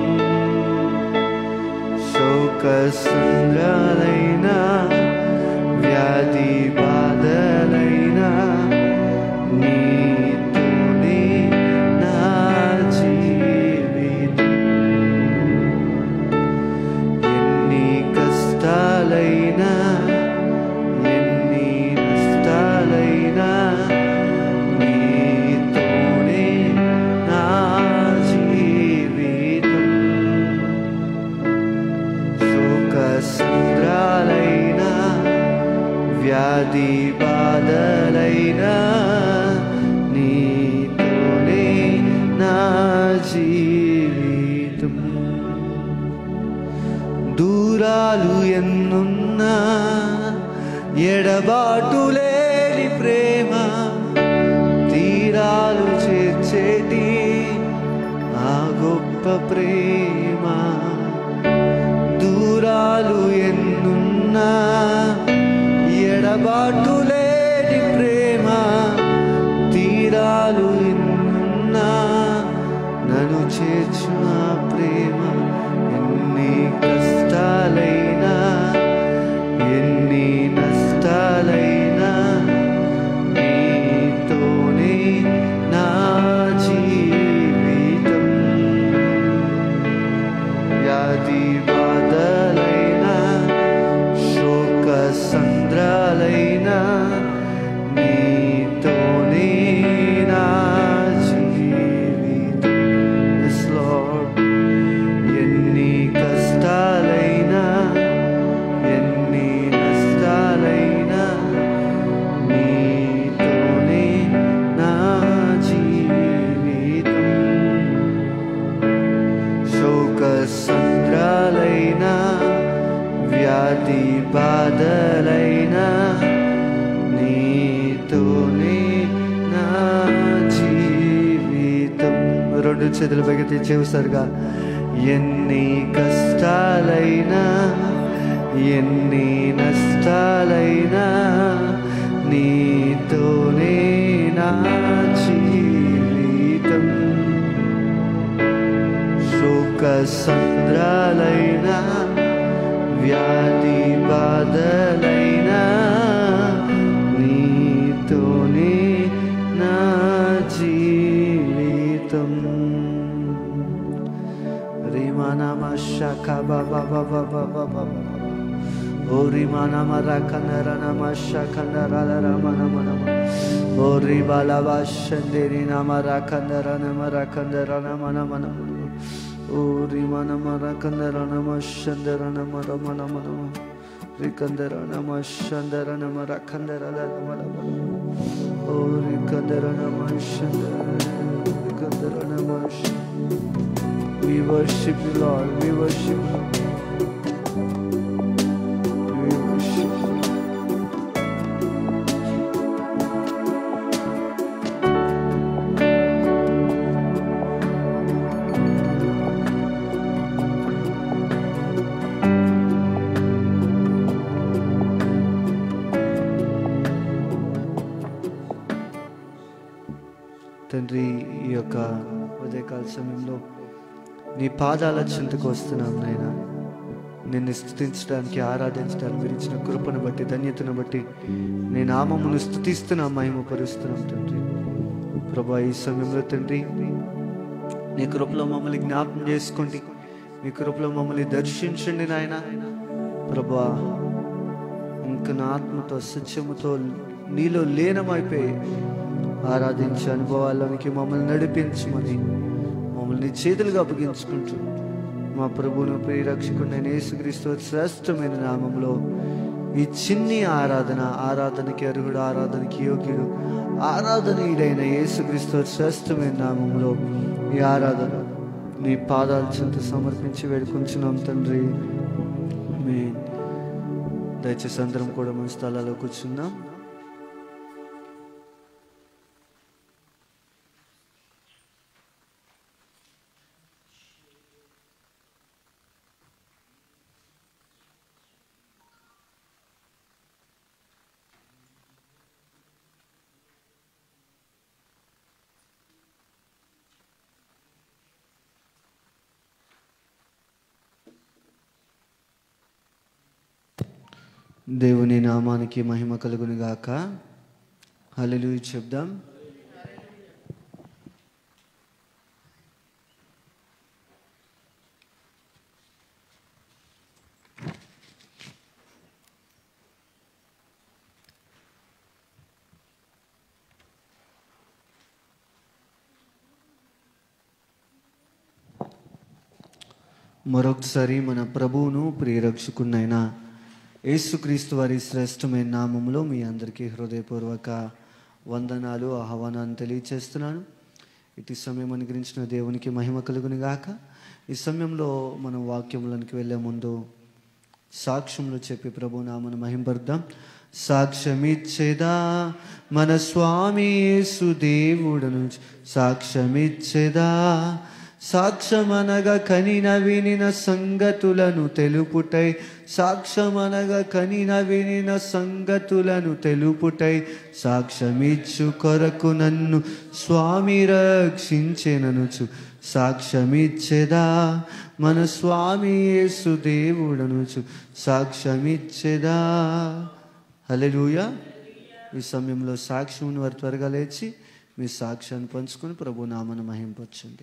శోక సంద్రాలైనా వ్యాధి బాధలైనా నీతోనే నా జీవితం ఎన్ని కష్టాలైనా ఎన్ని నష్టాలైనా నీతోనే నా జీవితం శోక సంద్రాలైనా వ్యాధి బాధలైనా నీతోనే నా జీవితం దూరాలు ఎన్నున్నా ఎడబాటు లేని ప్రేమ తీరాలు చేర్చేటి ఆ గొప్ప ప్రేమ దూరాలు ఎన్నున్నా ఎడబాటు లేని ప్రేమ తీరాలు ఎన్నున్నా నన్ను చేర్చు ఆ ప్రేమ ఎన్ని కష్టాలైనా ఎన్ని నష్టాలైనా నీతోనే నా జీవితం వ్యాధి బాధలైనా శోక సంద్రాలైనా నీతోనే నా జీవితం Yes, Lord. వ్యాధి బాధలైనా నీతోనే నా జీవితం రెండు చేతులు పైకి తెచ్చేసారుగా ఎన్ని కష్టాలైనా ఎన్ని నష్టాలైనా నీతోనే నా జీవితం శోక సంద్రాలైనా వ్యాధి బాధలైనా నీతోనే నా జీవితం రిమానమ శఖ బాబా బాబా బాబా బాబా ఓ రిమానమ రకనర నమ శఖనర రమణ మనమ ఓ రిబాల వాషందేరి నమ రకందర నమ రకందర నమ నమ నమ ఓ రిమానమ రకందర నమ శందర నమ రమ నమ నమ రికందర నమ శందర నమ రకందర నమ నమ ఓ రికందర నమ శందర రికందర నమ We worship you, Lord. We worship you. We worship you. తండ్రి ఈ యొక్క ఉదయకాల సమయంలో నీ పాదాల చింతకు వస్తున్నాం నాయన నిన్ను స్థుతించడానికి ఆరాధించడానికి మీరు ఇచ్చిన కృపను బట్టి ధన్యతను బట్టి నీ నామమును స్థుతిస్తున్నాం మహిమపరుస్తున్నాం తండ్రి ప్రభా ఈ సమయంలో తండ్రి నీ కృపలో మమ్మల్ని జ్ఞాపకం చేసుకోండి మీ కృపలో మమ్మల్ని దర్శించండి నాయన ప్రభా ఇంక నా ఆత్మతో సత్యముతో నీలో లీనమైపోయి ఆరాధించే అనుభవాల్లోనికి మమ్మల్ని నడిపించమని మమ్మల్ని నీ చేతులుగా అప్పగించుకుంటూ మా ప్రభువును ప్రియరక్షకుడు నేను యేసుక్రీస్తు శ్రేష్టమైన నామంలో ఈ చిన్ని ఆరాధన ఆరాధనకి అర్హుడు ఆరాధనకి యోగ్యుడు ఆరాధనీయుడైన యేసుక్రీస్తు శ్రేష్టమైన నామంలో ఈ ఆరాధన నీ పాదాల చెంత సమర్పించి వేడుకుంటున్నాం తండ్రి ఆమేన్. దయచేసి అందరం కూడా మన స్థలాల్లో కూర్చుందాం దేవుని నామానికి మహిమ కలుగును గాక హల్లెలూయా చెప్దాం మరొకసారి మన ప్రభువును ప్రియరక్షకునైన యేసుక్రీస్తు వారి శ్రేష్టమైన నామములో మీ అందరికీ హృదయపూర్వక వందనాలు ఆహ్వానాన్ని తెలియచేస్తున్నాను ఇటు సమయం అనుగ్రహించిన దేవునికి మహిమ కలుగును గాక ఈ సమయంలో మనం వాక్యములకు వెళ్ళే ముందు సాక్ష్యములు చెప్పి ప్రభు నామను మహింపరుద్దాం సాక్ష్యమిచ్చేదా మన స్వామి యేసు దేవుడను సాక్ష్యమిచ్చేదా సాక్ష్యమనగా కనిన వినిన సంగతులను తెలుపుటై సాక్ష్యమనగా కనిన వినిన సంగతులను తెలుపుటై సాక్ష్యమిచ్చు కొరకు నన్ను స్వామి రక్షించెననుచు సాక్ష్యమిచ్చేదా మన స్వామి యేసు దేవుడనుచు సాక్ష్యమిచ్చేదా హల్లెలూయా ఈ సమయంలో సాక్ష్యం వారు త్వరగా లేచి మీ సాక్ష్యాన్ని పంచుకొని ప్రభు నామను మహింపరచండి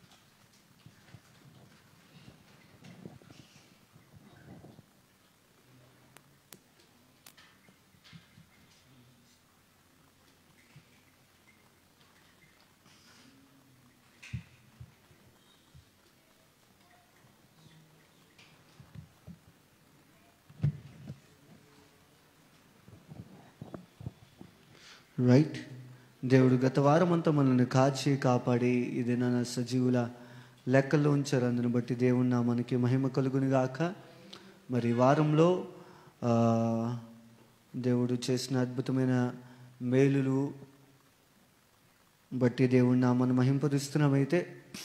రైట్ దేవుడు గత వారం అంతా మనల్ని కాచి కాపాడి ఇది నా సజీవుల లెక్కల్లో ఉంచారు అందుని బట్టి దేవుని నామానికి మహిమ కలుగుని గాక మరి ఈ వారంలో ఆ, దేవుడు చేసిన అద్భుతమైన మేలులు బట్టి దేవుడిని నామను మహింపరుస్తున్నామైతే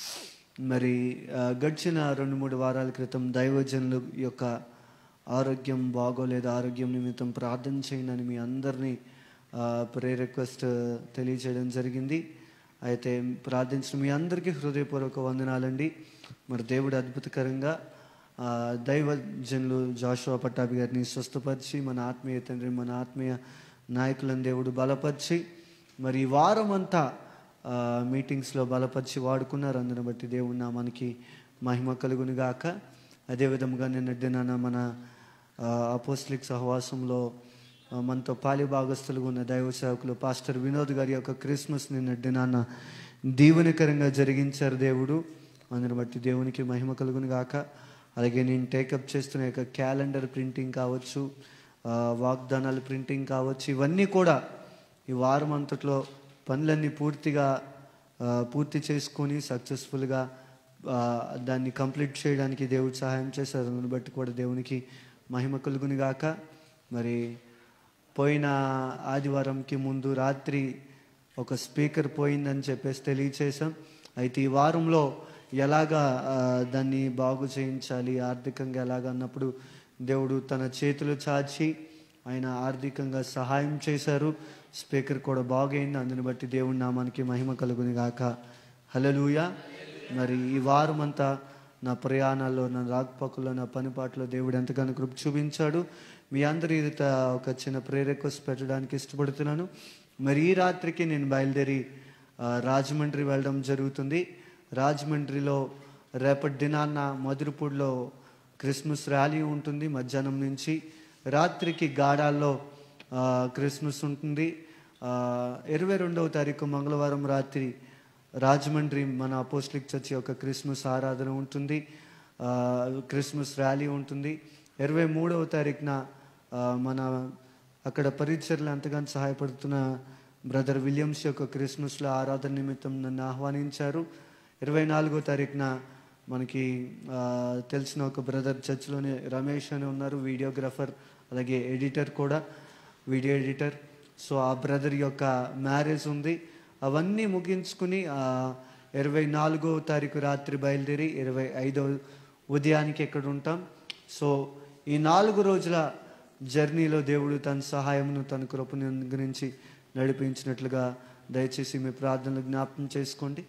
మరి ఆ, గడిచిన రెండు మూడు వారాల క్రితం దైవజనుల యొక్క ఆరోగ్యం బాగోలేదు ఆరోగ్యం నిమిత్తం ప్రార్థన చేయండి మీ అందరినీ ప్రే రిక్వెస్ట్ తెలియజేయడం జరిగింది అయితే ప్రార్థించిన మీ అందరికీ హృదయపూర్వక వందనాలండి మరి దేవుడు అద్భుతకరంగా ఆ, దైవజనులు జాషువా పట్టాభి గారిని స్వస్థపరిచి మన ఆత్మీయ తండ్రి మన ఆత్మీయ నాయకులను దేవుడు బలపరిచి మరి ఈ వారం అంతా ఆ, మీటింగ్స్లో బలపరిచి వాడుకున్నారు అందుని బట్టి దేవుడు నామానికి మహిమ కలుగును గాక అదేవిధంగా నిన్న దినాన మన అపోస్లిక్ సహవాసంలో ఆ, మనతో పాలి భాగస్థులుగా ఉన్న దైవ సేవకులు పాస్టర్ వినోద్ గారి యొక్క క్రిస్మస్ నిన్న దినాన దీవెనకరంగా జరిగించారు దేవుడు అందుని బట్టి దేవునికి మహిమ కలుగును గాక అలాగే నేను టేకప్ చేస్తున్న యొక్క క్యాలెండర్ ప్రింటింగ్ కావచ్చు ఆ, వాగ్దానాల ప్రింటింగ్ కావచ్చు ఇవన్నీ కూడా ఈ వారం అంతట్లో పనులన్నీ పూర్తిగా ఆ, పూర్తి చేసుకొని సక్సెస్ఫుల్గా దాన్ని కంప్లీట్ చేయడానికి దేవుడు సహాయం చేశారు అందుని బట్టి కూడా దేవునికి మహిమ కలుగుని గాక మరి పోయిన ఆదివారంకి ముందు రాత్రి ఒక స్పీకర్ పోయిందని చెప్పేసి తెలియచేశాం అయితే ఈ వారంలో ఎలాగా ఆ, దాన్ని బాగు చేయించాలి ఆర్థికంగా ఎలాగ అన్నప్పుడు దేవుడు తన చేతులు చాచి ఆయన ఆర్థికంగా సహాయం చేశారు స్పీకర్ కూడా బాగైంది అందుని బట్టి దేవుడి నామానికి మహిమ కలుగుని గాక హలలుయ మరి ఈ వారం అంతా నా ప్రయాణాల్లో నా రాకపోకల్లో నా పనిపాట్లో దేవుడు ఎంతగానో కృప చూపించాడు మీ అందరి ఎదుట ఒక చిన్న ప్రేరెక్వెస్ట్ పెట్టడానికి ఇష్టపడుతున్నాను మరి ఈ రాత్రికి నేను బయలుదేరి ఆ, రాజమండ్రి వెళ్ళడం జరుగుతుంది రాజమండ్రిలో రేపటి దినాన్న మధురపూడిలో క్రిస్మస్ ర్యాలీ ఉంటుంది మధ్యాహ్నం నుంచి రాత్రికి గాడాల్లో ఆ, క్రిస్మస్ ఉంటుంది ఆ, ఇరవై రెండవ తారీఖు మంగళవారం రాత్రి రాజమండ్రి మన అపోస్లిక్ చర్చ్ యొక్క క్రిస్మస్ ఆరాధన ఉంటుంది ఆ, క్రిస్మస్ ర్యాలీ ఉంటుంది ఇరవై మూడవ తారీఖున ఆ, మన అక్కడ పరిచర్లు ఎంతగానో సహాయపడుతున్న బ్రదర్ విలియమ్స్ యొక్క క్రిస్మస్లో ఆరాధన నిమిత్తం నన్ను ఆహ్వానించారు ఇరవై నాలుగో తారీఖున మనకి ఆ, తెలిసిన ఒక బ్రదర్ చర్చ్లోనే రమేష్ అని ఉన్నారు వీడియోగ్రాఫర్ అలాగే ఎడిటర్ కూడా వీడియో ఎడిటర్ సో ఆ బ్రదర్ యొక్క మ్యారేజ్ ఉంది అవన్నీ ముగించుకుని ఆ, ఇరవై నాలుగో తారీఖు రాత్రి బయలుదేరి ఇరవై ఐదో ఉదయానికి ఎక్కడ ఉంటాం సో ఈ నాలుగు రోజుల జర్నీలో దేవుడు తన సహాయమును తన కృపను గురించి నడిపించినట్లుగా దయచేసి మీ ప్రార్థనలు జ్ఞాపకం చేసుకోండి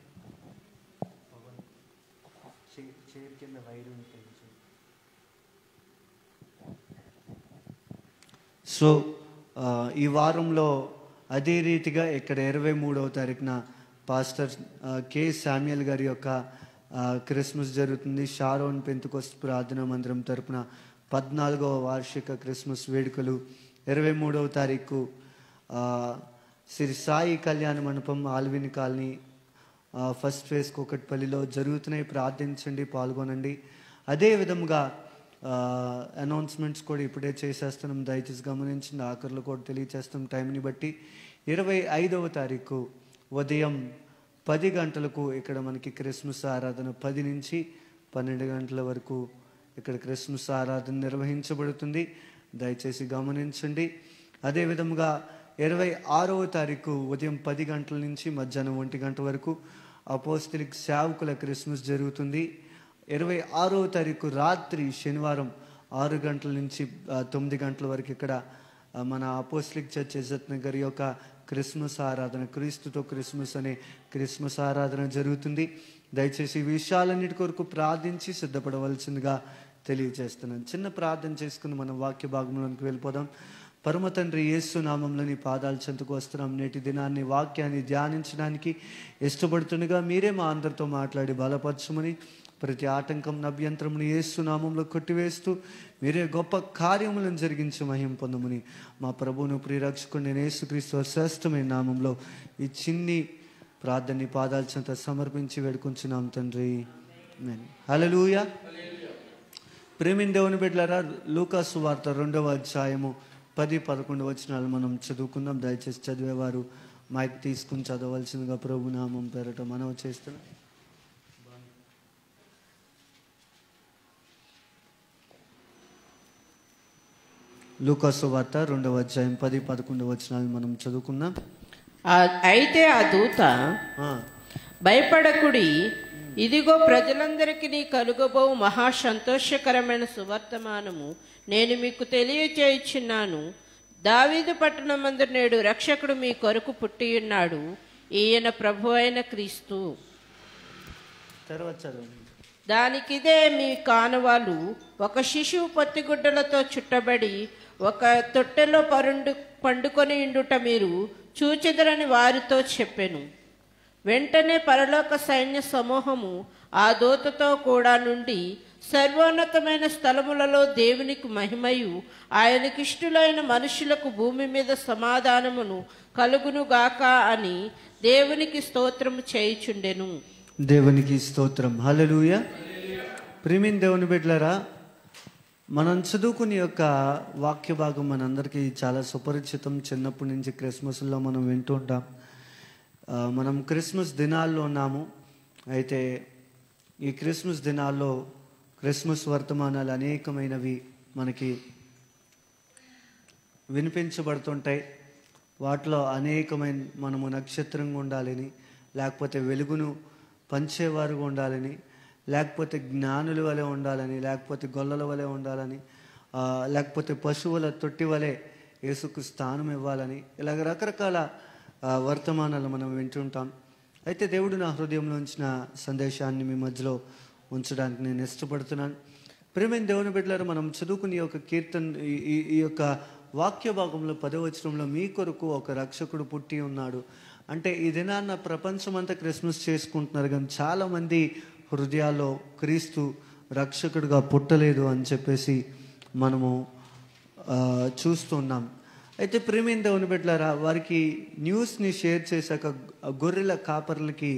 సో ఆ, ఈ వారంలో అదే రీతిగా ఇక్కడ ఇరవై మూడవ తారీఖున పాస్టర్ ఆ, కె శామ్యుయల్ గారి యొక్క ఆ, క్రిస్మస్ జరుగుతుంది షారోన్ పెంతుకొస్తు ప్రార్థనా మందిరం తరపున పద్నాలుగవ వార్షిక క్రిస్మస్ వేడుకలు ఇరవై మూడవ తారీఖు ఆ, శ్రీ సాయి కళ్యాణ మండపం ఆల్విన్ కాలనీ ఆ, ఫస్ట్ ఫేజ్ కుకట్పల్లిలో జరుగుతున్నాయి ప్రార్థించండి పాల్గొనండి అదే విధముగా అనౌన్స్మెంట్స్ కూడా ఇప్పుడే చేసేస్తున్నాం దయచేసి గమనించండి ఆఖరిలో కూడా తెలియచేస్తాం టైంని బట్టి ఇరవై ఐదవ తారీఖు ఉదయం పది గంటలకు ఇక్కడ మనకి క్రిస్మస్ ఆరాధన పది నుంచి పన్నెండు గంటల వరకు ఇక్కడ క్రిస్మస్ ఆరాధన నిర్వహించబడుతుంది దయచేసి గమనించండి అదే విధముగా ఇరవై ఆరవ తారీఖు ఉదయం పది గంటల నుంచి మధ్యాహ్నం ఒంటి గంట వరకు అపోస్తలిక్ సేవకుల క్రిస్మస్ జరుగుతుంది ఇరవై ఆరవ తారీఖు రాత్రి శనివారం ఆరు గంటల నుంచి ఆ, తొమ్మిది గంటల వరకు ఇక్కడ ఆ, మన అపోస్లిక్ చర్చ్ ఇజత్ నగర్ యొక్క క్రిస్మస్ ఆరాధన క్రీస్తుతో క్రిస్మస్ అనే క్రిస్మస్ ఆరాధన జరుగుతుంది దయచేసి ఈ విషయాలన్నిటి కొరకు ప్రార్థించి సిద్ధపడవలసిందిగా తెలియజేస్తున్నాను చిన్న ప్రార్థన చేసుకుని మనం వాక్య భాగంలోనికి వెళ్ళిపోదాం పరమ తండ్రి యేసు నామంలో నీ పాదాల చెంతకు వస్తున్నాం నేటి దినాన్ని వాక్యాన్ని ధ్యానించడానికి ఇష్టపడుతుండగా మీరే మా అందరితో మాట్లాడి బలపరచమని ప్రతి ఆటంకం అభ్యంతరమును యేసు నామంలో కొట్టివేస్తూ మీరే గొప్ప కార్యములను జరిగించి మహిం పొందమని మా ప్రభువును ప్రియరక్షకుడు నేను యేసుక్రీస్తు శ్రేష్టమైన నామంలో ఈ చిన్ని ప్రార్థనని పాదాల చెంత సమర్పించి వేడుకుంటున్నాం తండ్రి హలలుయా ప్రేమిన్ దేవుని బిడ్డలారా లూకాసు వార్త రెండవ అధ్యాయము పది పదకొండు వచనాలు మనం చదువుకుందాం దయచేసి చదివేవారు మైక్ తీసుకుని చదవలసిందిగా ప్రభు నామం పేరట మనవి చేస్తున్నాం లూకాసు వార్త రెండవ అధ్యాయం పది పదకొండు వచనాలు మనం చదువుకుందాం ఆ- అయితే ఆ దూత ఆ, భయపడకుడి ఇదిగో ప్రజలందరికీ కలుగబో మహా సంతోషకరమైన సువర్తమానము నేను మీకు తెలియచేయుచున్నాను దావీదు పట్టణమందు నేడు రక్షకుడు మీ కొరకు పుట్టియున్నాడు ఈయన ప్రభు అయిన క్రీస్తు తర్వాత చదవండి దానికిదే మీ కానవాలు ఒక శిశువు పొత్తిగుడ్డలతో చుట్టబడి ఒక తొట్టెలో పరుండు పండుకొని ఇండుట మీరు చూచెదరని వారితో చెప్పెను వెంటనే పరలోక సైన్య సమూహము ఆ దూతతో కూడా నుండి సర్వోన్నతమైన స్థలములలో దేవునికి మహిమయు ఆయనకిష్టులైన మనుషులకు భూమి మీద సమాధానమును కలుగునుగాక అని దేవునికి స్తోత్రము చేయుచుండెను దేవునికి స్తోత్రం హల్లెలూయ ప్రేమిన్ దేవుని బిడ్డలారా మనం చదువుకునే యొక్క వాక్య భాగం మనందరికీ చాలా సుపరిచితం చిన్నప్పటి నుంచి క్రిస్మస్లో మనం వింటూ ఉంటాం ఆ, మనం క్రిస్మస్ దినాల్లో ఉన్నాము అయితే ఈ క్రిస్మస్ దినాల్లో క్రిస్మస్ వర్తమానాలు అనేకమైనవి మనకి వినిపించబడుతుంటాయి వాటిలో అనేకమైన మనము నక్షత్రంగా ఉండాలని లేకపోతే వెలుగును పంచేవారుగా ఉండాలని లేకపోతే జ్ఞానుల వలె ఉండాలని లేకపోతే గొల్లల వలె ఉండాలని ఆ, లేకపోతే పశువుల తొట్టి వలె యేసుకు స్థానం ఇవ్వాలని ఇలాగ రకరకాల ఆ, వర్తమానాలు మనం వింటుంటాం అయితే దేవుడు నా హృదయంలో ఉంచిన సందేశాన్ని మీ మధ్యలో ఉంచడానికి నేను ఇష్టపడుతున్నాను ప్రేమైన దేవుని బిడ్డలారా మనం చదువుకునే ఈ యొక్క కీర్తన ఈ- ఈ ఈ యొక్క వాక్య భాగంలో పదవచనంలో మీ కొరకు ఒక రక్షకుడు పుట్టి ఉన్నాడు అంటే ఈ దినాన్న ప్రపంచమంతా క్రిస్మస్ చేసుకుంటున్నారు కానీ చాలామంది హృదయాల్లో క్రీస్తు రక్షకుడుగా పుట్టలేదు అని చెప్పేసి మనము ఆ, చూస్తున్నాం అయితే ప్రేమైన దేవుని బిడ్డలారా వారికి న్యూస్ని షేర్ చేశాక గొర్రెల కాపర్లకి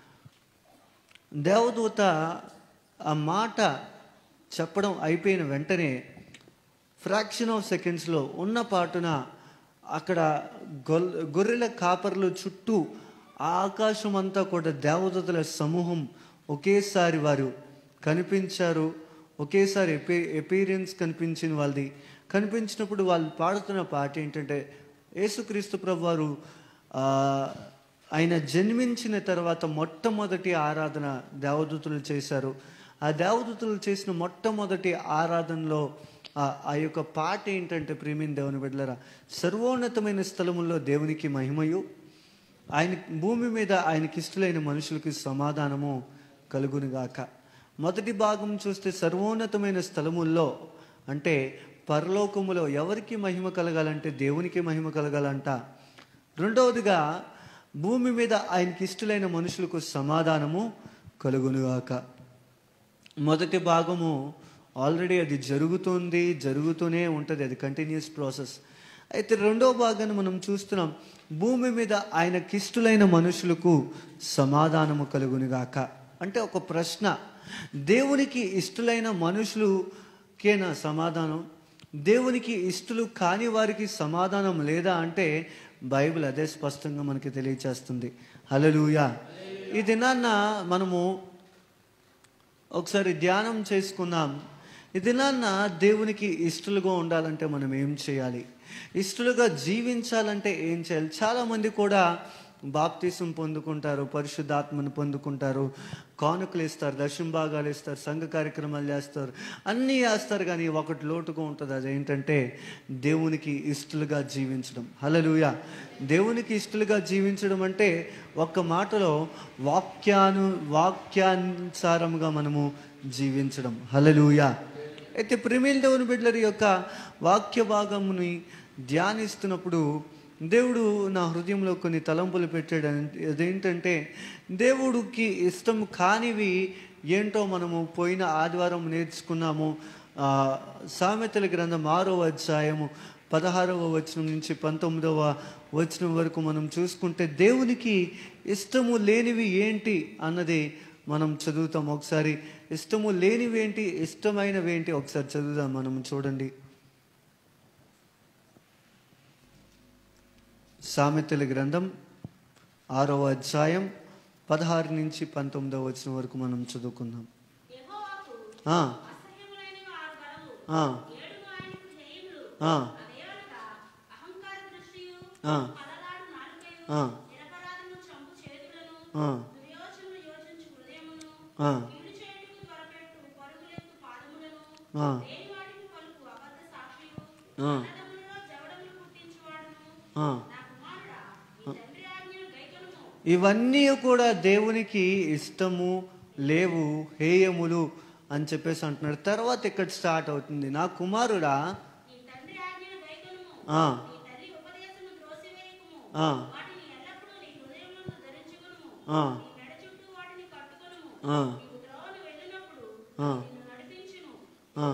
దేవదూత ఆ మాట చెప్పడం అయిపోయిన వెంటనే ఫ్రాక్షన్ ఆఫ్ సెకండ్స్లో ఉన్న పాటున అక్కడ గొల్ గొర్రెల కాపర్లు చుట్టూ ఆ ఆకాశం అంతా కూడా దేవదూతల సమూహం ఒకేసారి వారు కనిపించారు ఒకేసారి ఎపీ ఎపీరియన్స్ కనిపించిన వాళ్ళది కనిపించినప్పుడు వాళ్ళు పాడుతున్న పాట ఏంటంటే యేసుక్రీస్తు ప్రభు వారు ఆ, ఆయన జన్మించిన తర్వాత మొట్టమొదటి ఆరాధన దేవదూతలు చేశారు ఆ దేవదూతలు చేసిన మొట్టమొదటి ఆరాధనలో ఆ ఆ యొక్క పాట ఏంటంటే ప్రేమిన్ దేవుని బిడ్డలరా సర్వోన్నతమైన స్థలముల్లో దేవునికి మహిమయు ఆయన భూమి మీద ఆయనకి ఇష్టలైన మనుషులకి సమాధానము కలుగునుగాక మొదటి భాగం చూస్తే సర్వోన్నతమైన స్థలముల్లో అంటే పరలోకములో ఎవరికి మహిమ కలగాలంటే దేవునికి మహిమ కలగాలంట రెండవదిగా భూమి మీద ఆయనకి ఇష్టలైన మనుషులకు సమాధానము కలుగునుగాక మొదటి భాగము ఆల్రెడీ అది జరుగుతుంది జరుగుతూనే ఉంటుంది అది కంటిన్యూస్ ప్రాసెస్ అయితే రెండో భాగాన్ని మనం చూస్తున్నాం భూమి మీద ఆయనకిష్టులైన మనుషులకు సమాధానము కలుగునుగాక అంటే ఒక ప్రశ్న దేవునికి ఇష్టలైన మనుషులుకేనా సమాధానం దేవునికి ఇష్టలు కాని వారికి సమాధానం లేదా అంటే బైబిల్ అదే స్పష్టంగా మనకి తెలియచేస్తుంది హలలుయా ఈ దినాన్న మనము ఒకసారి ధ్యానం చేసుకుందాం ఈ దినాన్న దేవునికి ఇష్టలుగా ఉండాలంటే మనం ఏం చేయాలి ఇష్టలుగా జీవించాలంటే ఏం చేయాలి చాలామంది కూడా బాప్తీసం పొందుకుంటారు పరిశుద్ధాత్మను పొందుకుంటారు కానుకలు ఇస్తారు దశం భాగాలు ఇస్తారు సంఘ కార్యక్రమాలు చేస్తారు అన్నీ చేస్తారు కానీ ఒకటి లోటుగా ఉంటుంది అదేంటంటే దేవునికి ఇష్టలుగా జీవించడం హలలుయ దేవునికి ఇష్టలుగా జీవించడం అంటే ఒక్క మాటలో వాక్యాను వాక్యానుసారంగా మనము జీవించడం హలలుయ అయితే ప్రేమిల దేవుని బిడ్డల యొక్క వాక్య భాగముని ధ్యానిస్తున్నప్పుడు దేవుడు నా హృదయంలో కొన్ని తలంపులు పెట్టాడు అదేంటంటే దేవుడికి ఇష్టం కానివి ఏంటో మనము పోయిన ఆదివారం నేర్చుకున్నాము ఆ, సామెతల గ్రంథం ఆరో అధ్యాయము పదహారవ వచనం నుంచి పంతొమ్మిదవ వచనం వరకు మనం చూసుకుంటే దేవునికి ఇష్టము లేనివి ఏంటి అన్నది మనం చదువుతాం ఒకసారి ఇష్టము లేనివి ఏంటి ఇష్టమైనవి ఏంటి ఒకసారి చదువుదాం మనం చూడండి సామెతల గ్రంథం ఆరవ అధ్యాయం పదహారు నుంచి పంతొమ్మిదవ వచనం వరకు మనం చదువుకుందాం ఆ. ఆ. ఆ, ఆ, ఆ, ఆ, ఆ, ఆ, ఆ, ఆ. ఇవన్నీ కూడా దేవునికి ఇష్టము లేవు హేయములు అని చెప్పేసి అంటున్నాడు తర్వాత ఇక్కడ స్టార్ట్ అవుతుంది నా కుమారుడా ఆ, ఆ, ఆ, ఆ, ఆ, ఆ.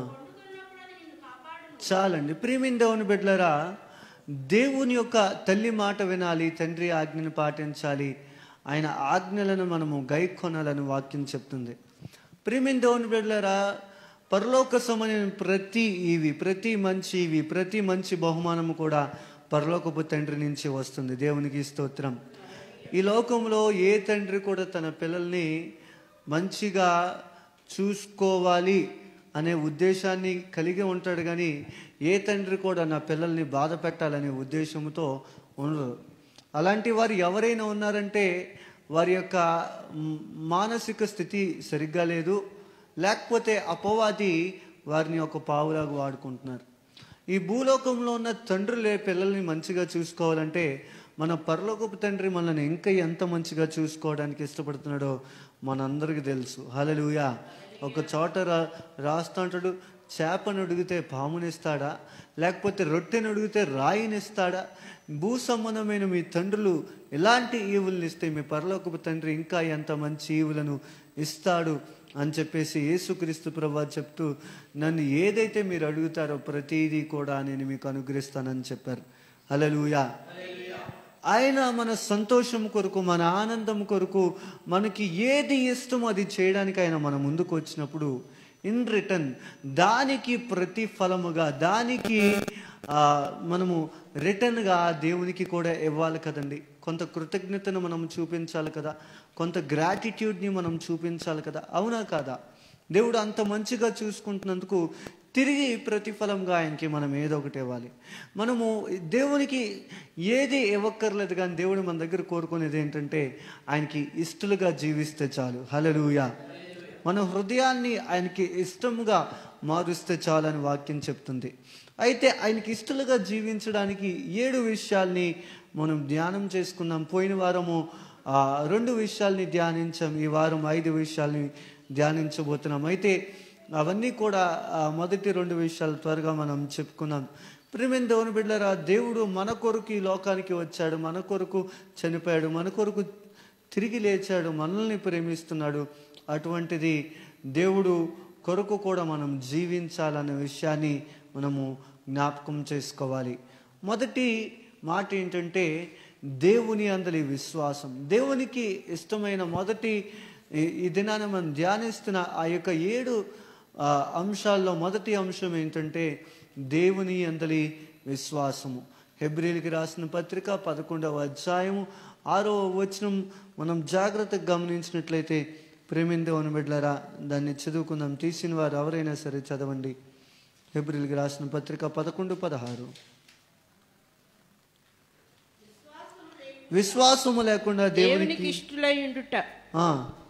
చాలండి ప్రేమిన్ దేవుని బిడ్డలరా దేవుని యొక్క తల్లి మాట వినాలి తండ్రి ఆజ్ఞను పాటించాలి ఆయన ఆజ్ఞలను మనము గైకొనాలని వాక్యం చెప్తుంది ప్రేమిన్ దేవుని బిడ్డలరా పరలోక సమయం ప్రతి ఇవి ప్రతి మంచి ఇవి ప్రతి మంచి బహుమానము కూడా పరలోకపు తండ్రి నుంచి వస్తుంది దేవునికి స్తోత్రం ఈ లోకంలో ఏ తండ్రి కూడా తన పిల్లల్ని మంచిగా చూసుకోవాలి అనే ఉద్దేశాన్ని కలిగి ఉంటాడు కానీ ఏ తండ్రి కూడా నా పిల్లల్ని బాధ పెట్టాలనే ఉద్దేశంతో ఉండరు అలాంటి వారు ఎవరైనా ఉన్నారంటే వారి యొక్క మ్, మానసిక స్థితి సరిగ్గా లేదు లేకపోతే అపవాది వారిని ఒక పావులాగా వాడుకుంటున్నారు ఈ భూలోకంలో ఉన్న తండ్రులే పిల్లల్ని మంచిగా చూసుకోవాలంటే మన పరలోకపు తండ్రి మనల్ని ఇంకా ఎంత మంచిగా చూసుకోవడానికి ఇష్టపడుతున్నాడో మనందరికీ తెలుసు హలలుయా ఒక చోట రా రాస్తుంటాడు చేపను అడిగితే పామునిస్తాడా లేకపోతే రొట్టెను అడిగితే రాయినిస్తాడా భూ సంబంధమైన మీ తండ్రులు ఎలాంటి ఈవుల్ని ఇస్తే మీ పరలోకపు తండ్రి ఇంకా ఎంత మంచి ఈవులను ఇస్తాడు అని చెప్పేసి యేసుక్రీస్తు ప్రభా చెప్తూ నన్ను ఏదైతే మీరు అడుగుతారో ప్రతిదీ కూడా నేను మీకు అనుగ్రహిస్తానని చెప్పారు హల్లెలూయా ఆయన మన సంతోషం కొరకు మన ఆనందం కొరకు మనకి ఏది ఇష్టమో అది చేయడానికి ఆయన మన ముందుకు వచ్చినప్పుడు ఇన్ రిటర్న్ దానికి ప్రతిఫలముగా దానికి ఆ, మనము రిటర్న్గా దేవునికి కూడా ఇవ్వాలి కదండి కొంత కృతజ్ఞతను మనం చూపించాలి కదా కొంత గ్రాటిట్యూడ్ని మనం చూపించాలి కదా అవునా కాదా దేవుడు అంత మంచిగా చూసుకుంటున్నందుకు తిరిగి ప్రతిఫలంగా ఆయనకి మనం ఏదో ఒకటి ఇవ్వాలి మనము దేవునికి ఏది ఇవ్వక్కర్లేదు కానీ దేవుడు మన దగ్గర కోరుకునేది ఏంటంటే ఆయనకి ఇష్టలుగా జీవిస్తే చాలు హలలుయా మన హృదయాన్ని ఆయనకి ఇష్టముగా మారుస్తే చాలని వాక్యం చెప్తుంది అయితే ఆయనకి ఇష్టలుగా జీవించడానికి ఏడు విషయాల్ని మనం ధ్యానం చేసుకున్నాం పోయిన వారము ఆ, రెండు విషయాల్ని ధ్యానించాం ఈ వారం ఐదు విషయాల్ని ధ్యానించబోతున్నాం అయితే అవన్నీ కూడా ఆ, మొదటి రెండు విషయాలు త్వరగా మనం చెప్పుకున్నాం ప్రేమైన దేవుని బిడ్డలారా దేవుడు మన కొరకు ఈ లోకానికి వచ్చాడు మన కొరకు చనిపోయాడు మన కొరకు తిరిగి లేచాడు మనల్ని ప్రేమిస్తున్నాడు అటువంటిది దేవుడు కొరకు కూడా మనం జీవించాలనే విషయాన్ని మనము జ్ఞాపకం చేసుకోవాలి మొదటి మాట ఏంటంటే దేవుని అందలి విశ్వాసం దేవునికి ఇష్టమైన మొదటి ఈ- ఈ దినాన మనం ధ్యానిస్తున్న ఆ యొక్క ఏడు ఆ, అంశాల్లో మొదటి అంశం ఏంటంటే దేవుని అందలి విశ్వాసము హెబ్రిల్కి రాసిన పత్రిక పదకొండవ అధ్యాయము ఆరో వచనం మనం జాగ్రత్తగా గమనించినట్లయితే ప్రేమిందేవని బిడ్డలారా దాన్ని చదువుకుందాం తీసిన వారు ఎవరైనా సరే చదవండి హెబ్రిల్కి రాసిన పత్రిక పదకొండు పదహారు విశ్వాసము లేకుండా దేవునికి దేవునికి ఇష్టలై ఉండుట ఆ,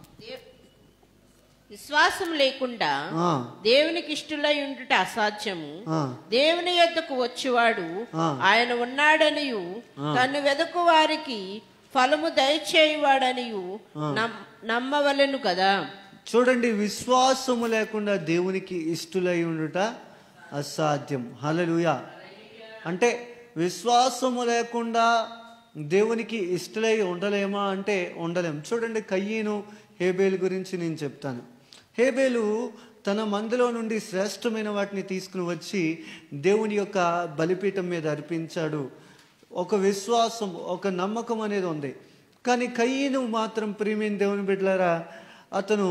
విశ్వాసం లేకుండా ఆ, దేవునికి ఇష్టలై ఉండుట అసాధ్యము ఆ, దేవుని యొద్దకు వచ్చేవాడు ఆ. ఆయన ఉన్నాడనియు తను వెదకు వారికి ఫలము దయచేయువాడనియు నమ్- నమ్మవలెను కదా చూడండి విశ్వాసము లేకుండా దేవునికి ఇష్టలై ఉండుట అసాధ్యం హల్లెలూయా అంటే విశ్వాసము లేకుండా దేవునికి ఇష్టలై ఉండలేమా అంటే ఉండలేం చూడండి కయ్యను హేబేలు గురించి నేను చెప్తాను హేబేలు తన మందులో నుండి శ్రేష్టమైన వాటిని తీసుకుని వచ్చి దేవుని యొక్క బలిపీఠం మీద అర్పించాడు ఒక విశ్వాసం ఒక నమ్మకం అనేది ఉంది కానీ కయ్యను మాత్రం ప్రియమైన దేవుని బిడ్డలారా అతను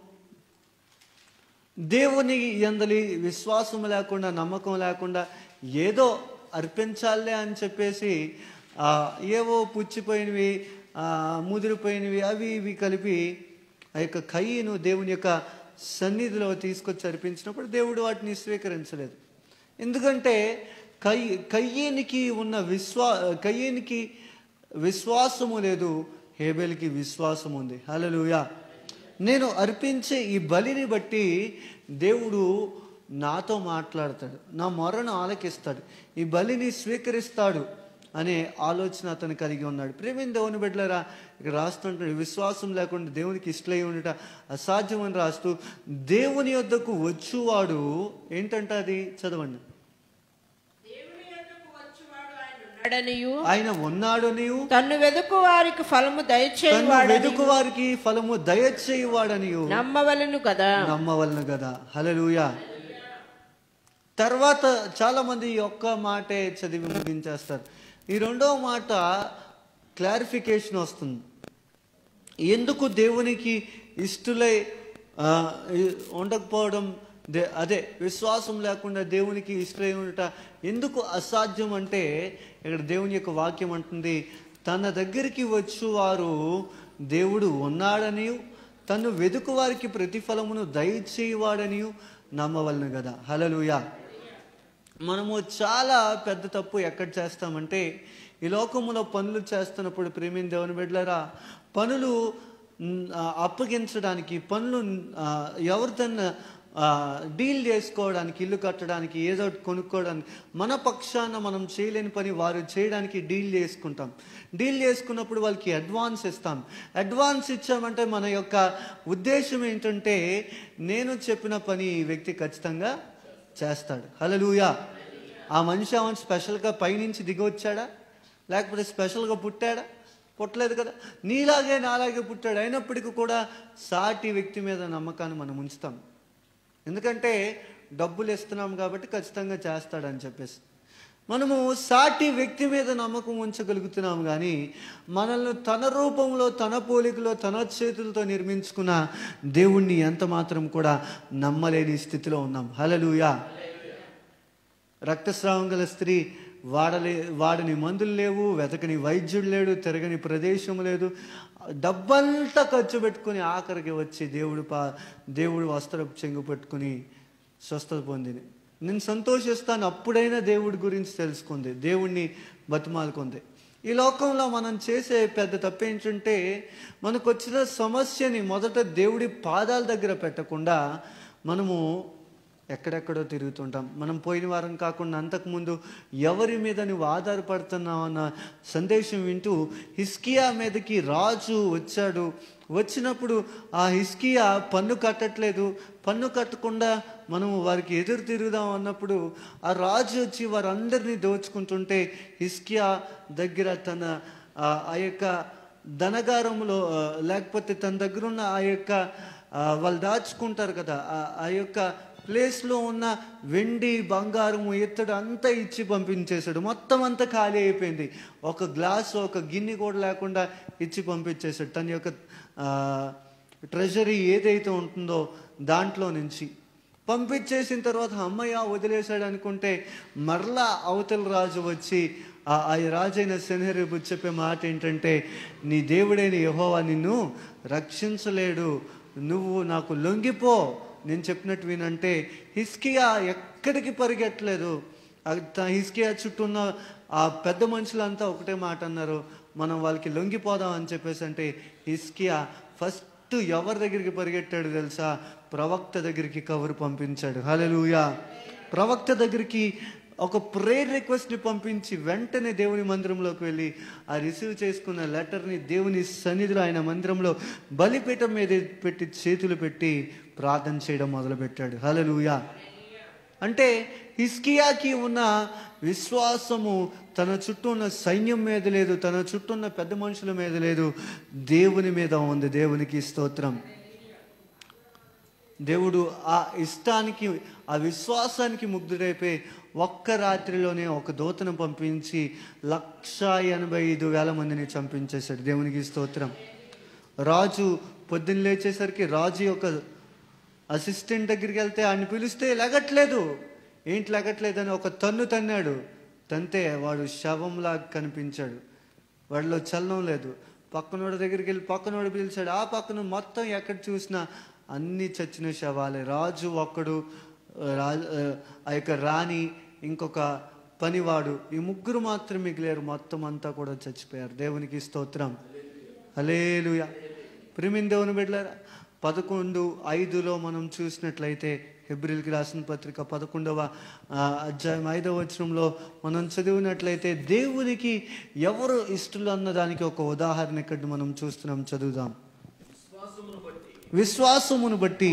దేవుని ఎందలి విశ్వాసం లేకుండా నమ్మకం లేకుండా ఏదో అర్పించాలే అని చెప్పేసి ఆ, ఏవో పుచ్చిపోయినవి ఆ, ముదిరిపోయినవి అవి ఇవి కలిపి ఆ యొక్క కయ్యను దేవుని యొక్క సన్నిధిలో తీసుకొచ్చి అర్పించినప్పుడు దేవుడు వాటిని స్వీకరించలేదు ఎందుకంటే కై కయ్యేనికి ఉన్న విశ్వా కయ్యేనికి విశ్వాసము లేదు హేబెల్కి విశ్వాసం ఉంది హల్లెలూయా నేను అర్పించే ఈ బలిని బట్టి దేవుడు నాతో మాట్లాడతాడు నా మొరను ఆలకిస్తాడు ఈ బలిని స్వీకరిస్తాడు అనే ఆలోచన అతను కలిగి ఉన్నాడు ప్రేమిని దేవుని బిడ్డలారా ఇక్కడ రాస్తుంటాడు విశ్వాసం లేకుండా దేవునికి ఇష్టలై ఉండట అసాధ్యం అని రాస్తూ దేవుని యొద్దకు వచ్చువాడు ఏంటంట అది చదవండి ఉన్నాడనియు ఆయన ఉన్నాడు నీవు తన్ను వెదుకు వారికి ఫలము తను దయచేయవాడని వెదుకు వారికి ఫలము దయచేయువాడని నమ్మవలను కదా నమ్మవలను కదా హలలుయా తర్వాత చాలా మంది ఈ ఒక్క మాటే చదివి ముగించేస్తారు ఈ రెండవ మాట క్లారిఫికేషన్ వస్తుంది ఎందుకు దేవునికి ఇష్టలై ఆ, ఈ- ఉండకపోవడం దే అదే విశ్వాసం లేకుండా దేవునికి ఇష్టలై ఉండట ఎందుకు అసాధ్యం అంటే ఇక్కడ దేవుని యొక్క వాక్యం అంటుంది తన దగ్గరికి వచ్చువారు దేవుడు ఉన్నాడని తను వెదుకు వారికి ప్రతిఫలమును దయచేయవాడని నమ్మవలను కదా హలలుయా మనము చాలా పెద్ద తప్పు ఎక్కడ చేస్తామంటే ఈ లోకములో పనులు చేస్తున్నప్పుడు ప్రేమిని దేవుని బిడ్డలారా పనులు మ్, ఆ, అప్పగించడానికి పనులు ఆ, ఎవరిదన్నా ఆ, డీల్ చేసుకోవడానికి ఇల్లు కట్టడానికి ఏదో ఒకటి కొనుక్కోవడానికి మన పక్షాన మనం చేయలేని పని వారు చేయడానికి డీల్ చేసుకుంటాం డీల్ చేసుకున్నప్పుడు వాళ్ళకి అడ్వాన్స్ ఇస్తాం అడ్వాన్స్ ఇచ్చామంటే మన యొక్క ఉద్దేశం ఏంటంటే నేను చెప్పిన పని ఈ వ్యక్తి ఖచ్చితంగా చేస్తాడు హలలుయా ఆ మనిషి ఆమె స్పెషల్గా పైనుంచి దిగి వచ్చాడా లేకపోతే స్పెషల్గా పుట్టాడా పుట్టలేదు కదా నీలాగే నాలాగే పుట్టాడు అయినప్పటికీ కూడా సాటి వ్యక్తి మీద నమ్మకాన్ని మనం ఉంచుతాం ఎందుకంటే డబ్బులు ఇస్తున్నాం కాబట్టి ఖచ్చితంగా చేస్తాడని చెప్పేసి మనము సాటి వ్యక్తి మీద నమ్మకం ఉంచగలుగుతున్నాం కానీ మనల్ని తన రూపంలో తన పోలికలో తన చేతులతో నిర్మించుకున్న దేవుణ్ణి ఎంత మాత్రం కూడా నమ్మలేని స్థితిలో ఉన్నాం హలలుయా రక్తస్రావం గల స్త్రీ వాడలే వాడని మందులు లేవు వెతకని వైద్యుడు లేడు తిరగని ప్రదేశం లేదు డబ్బంతా ఖర్చు పెట్టుకుని ఆఖరికి వచ్చి దేవుడు పా దేవుడు వస్త్రపు చెంగు పెట్టుకుని స్వస్థత పొందింది నేను సంతోషిస్తాను అప్పుడైనా దేవుడి గురించి తెలుసుకుంది దేవుణ్ణి బతిమాలుకుంది ఈ లోకంలో మనం చేసే పెద్ద తప్పేంటంటే మనకు వచ్చిన సమస్యని మొదట దేవుడి పాదాల దగ్గర పెట్టకుండా మనము ఎక్కడెక్కడో తిరుగుతుంటాం మనం పోయిన వారం కాకుండా అంతకుముందు ఎవరి మీద నువ్వు ఆధారపడుతున్నావు అన్న సందేశం వింటూ హిస్కియా మీదకి రాజు వచ్చాడు వచ్చినప్పుడు ఆ హిస్కియా పన్ను కట్టట్లేదు పన్ను కట్టకుండా మనం వారికి ఎదురు తిరుగుదాం అన్నప్పుడు ఆ రాజు వచ్చి వారందరినీ దోచుకుంటుంటే హిస్కియా దగ్గర తన ఆ ఆ యొక్క ధనగారంలో ఆ, లేకపోతే తన దగ్గర ఉన్న ఆ యొక్క ఆ, వాళ్ళు దాచుకుంటారు కదా ఆ- ఆ యొక్క ప్లేస్లో ఉన్న వెండి బంగారము ఇత్తడి అంతా ఇచ్చి పంపించేశాడు మొత్తం అంతా ఖాళీ అయిపోయింది ఒక గ్లాస్ ఒక గిన్నె కూడా లేకుండా ఇచ్చి పంపించేశాడు తన యొక్క ట్రెజరీ ఏదైతే ఉంటుందో దాంట్లో నుంచి పంపించేసిన తర్వాత అమ్మయ్య వదిలేశాడు అనుకుంటే మరలా అవతల రాజు వచ్చి ఆ ఆ రాజైన సెనహరీబు చెప్పే మాట ఏంటంటే నీ దేవుడైన యెహోవా నిన్ను రక్షించలేడు నువ్వు నాకు లొంగిపో నేను చెప్పినట్టు వినంటే హిస్కియా ఎక్కడికి పరిగెట్టలేదు ఆ త- హిస్కియా చుట్టూ ఉన్న ఆ పెద్ద మనుషులంతా ఒకటే మాట అన్నారు మనం వాళ్ళకి లొంగిపోదాం అని చెప్పేసి అంటే హిస్కియా ఫస్ట్ ఎవరి దగ్గరికి పరిగెట్టాడు తెలుసా ప్రవక్త దగ్గరికి కవర్ పంపించాడు హల్లెలూయా ప్రవక్త దగ్గరికి ఒక ప్రేయర్ రిక్వెస్ట్ని పంపించి వెంటనే దేవుని మందిరంలోకి వెళ్ళి ఆ రిసీవ్ చేసుకున్న లెటర్ని దేవుని సన్నిధిలో ఆయన మందిరంలో బలిపీఠం మీద పెట్టి చేతులు పెట్టి ప్రార్థన చేయడం మొదలుపెట్టాడు హల్లెలూయా అంటే హిస్కియాకి ఉన్న విశ్వాసము తన చుట్టూ ఉన్న సైన్యం మీద లేదు తన చుట్టూ ఉన్న పెద్ద మనుషుల మీద లేదు దేవుని మీద ఉంది దేవునికి స్తోత్రం దేవుడు ఆ ఇష్టానికి ఆ విశ్వాసానికి ముగ్ధుడైపోయి ఒక్క రాత్రిలోనే ఒక దూతను పంపించి లక్ష ఎనభై ఐదు వేల మందిని చంపించేశాడు దేవునికి స్తోత్రం రాజు పొద్దున్న లేచేసరికి రాజు యొక్క అసిస్టెంట్ దగ్గరికి వెళ్తే ఆయన పిలిస్తే లెగట్లేదు ఏంటి లెగట్లేదని ఒక తన్ను తన్నాడు తంతే వాడు శవంలా కనిపించాడు వాడిలో చలనం లేదు పక్కనోడి దగ్గరికి వెళ్ళి పక్కనోడు పిలిచాడు ఆ పక్కన మొత్తం ఎక్కడ చూసినా అన్ని చచ్చిన శవాలే రాజు ఒక్కడు రాజు ఆ యొక్క రాణి ఇంకొక పనివాడు ఈ ముగ్గురు మాత్రం మిగిలేరు మొత్తం అంతా కూడా చచ్చిపోయారు దేవునికి స్తోత్రం హలేలుయ ప్రిమిన్ దేవుని బిడ్డలారా పదకొండు ఐదులో మనం చూసినట్లయితే హెబ్రిల్కి రాసిన పత్రిక పదకొండవ ఆ, అధ్యాయం ఐదవ వచనంలో మనం చదివినట్లయితే దేవునికి ఎవరు ఇష్టలు అన్నదానికి ఒక ఉదాహరణ ఇక్కడ మనం చూస్తున్నాం చదువుదాం విశ్వాసమును బట్టి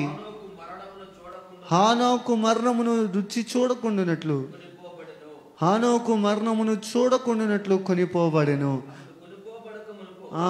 హానోకు మరణమును రుచి చూడకుండానట్లు హానోకు మరణమును చూడకుండానట్లు కొనిపోబడెను ఆ.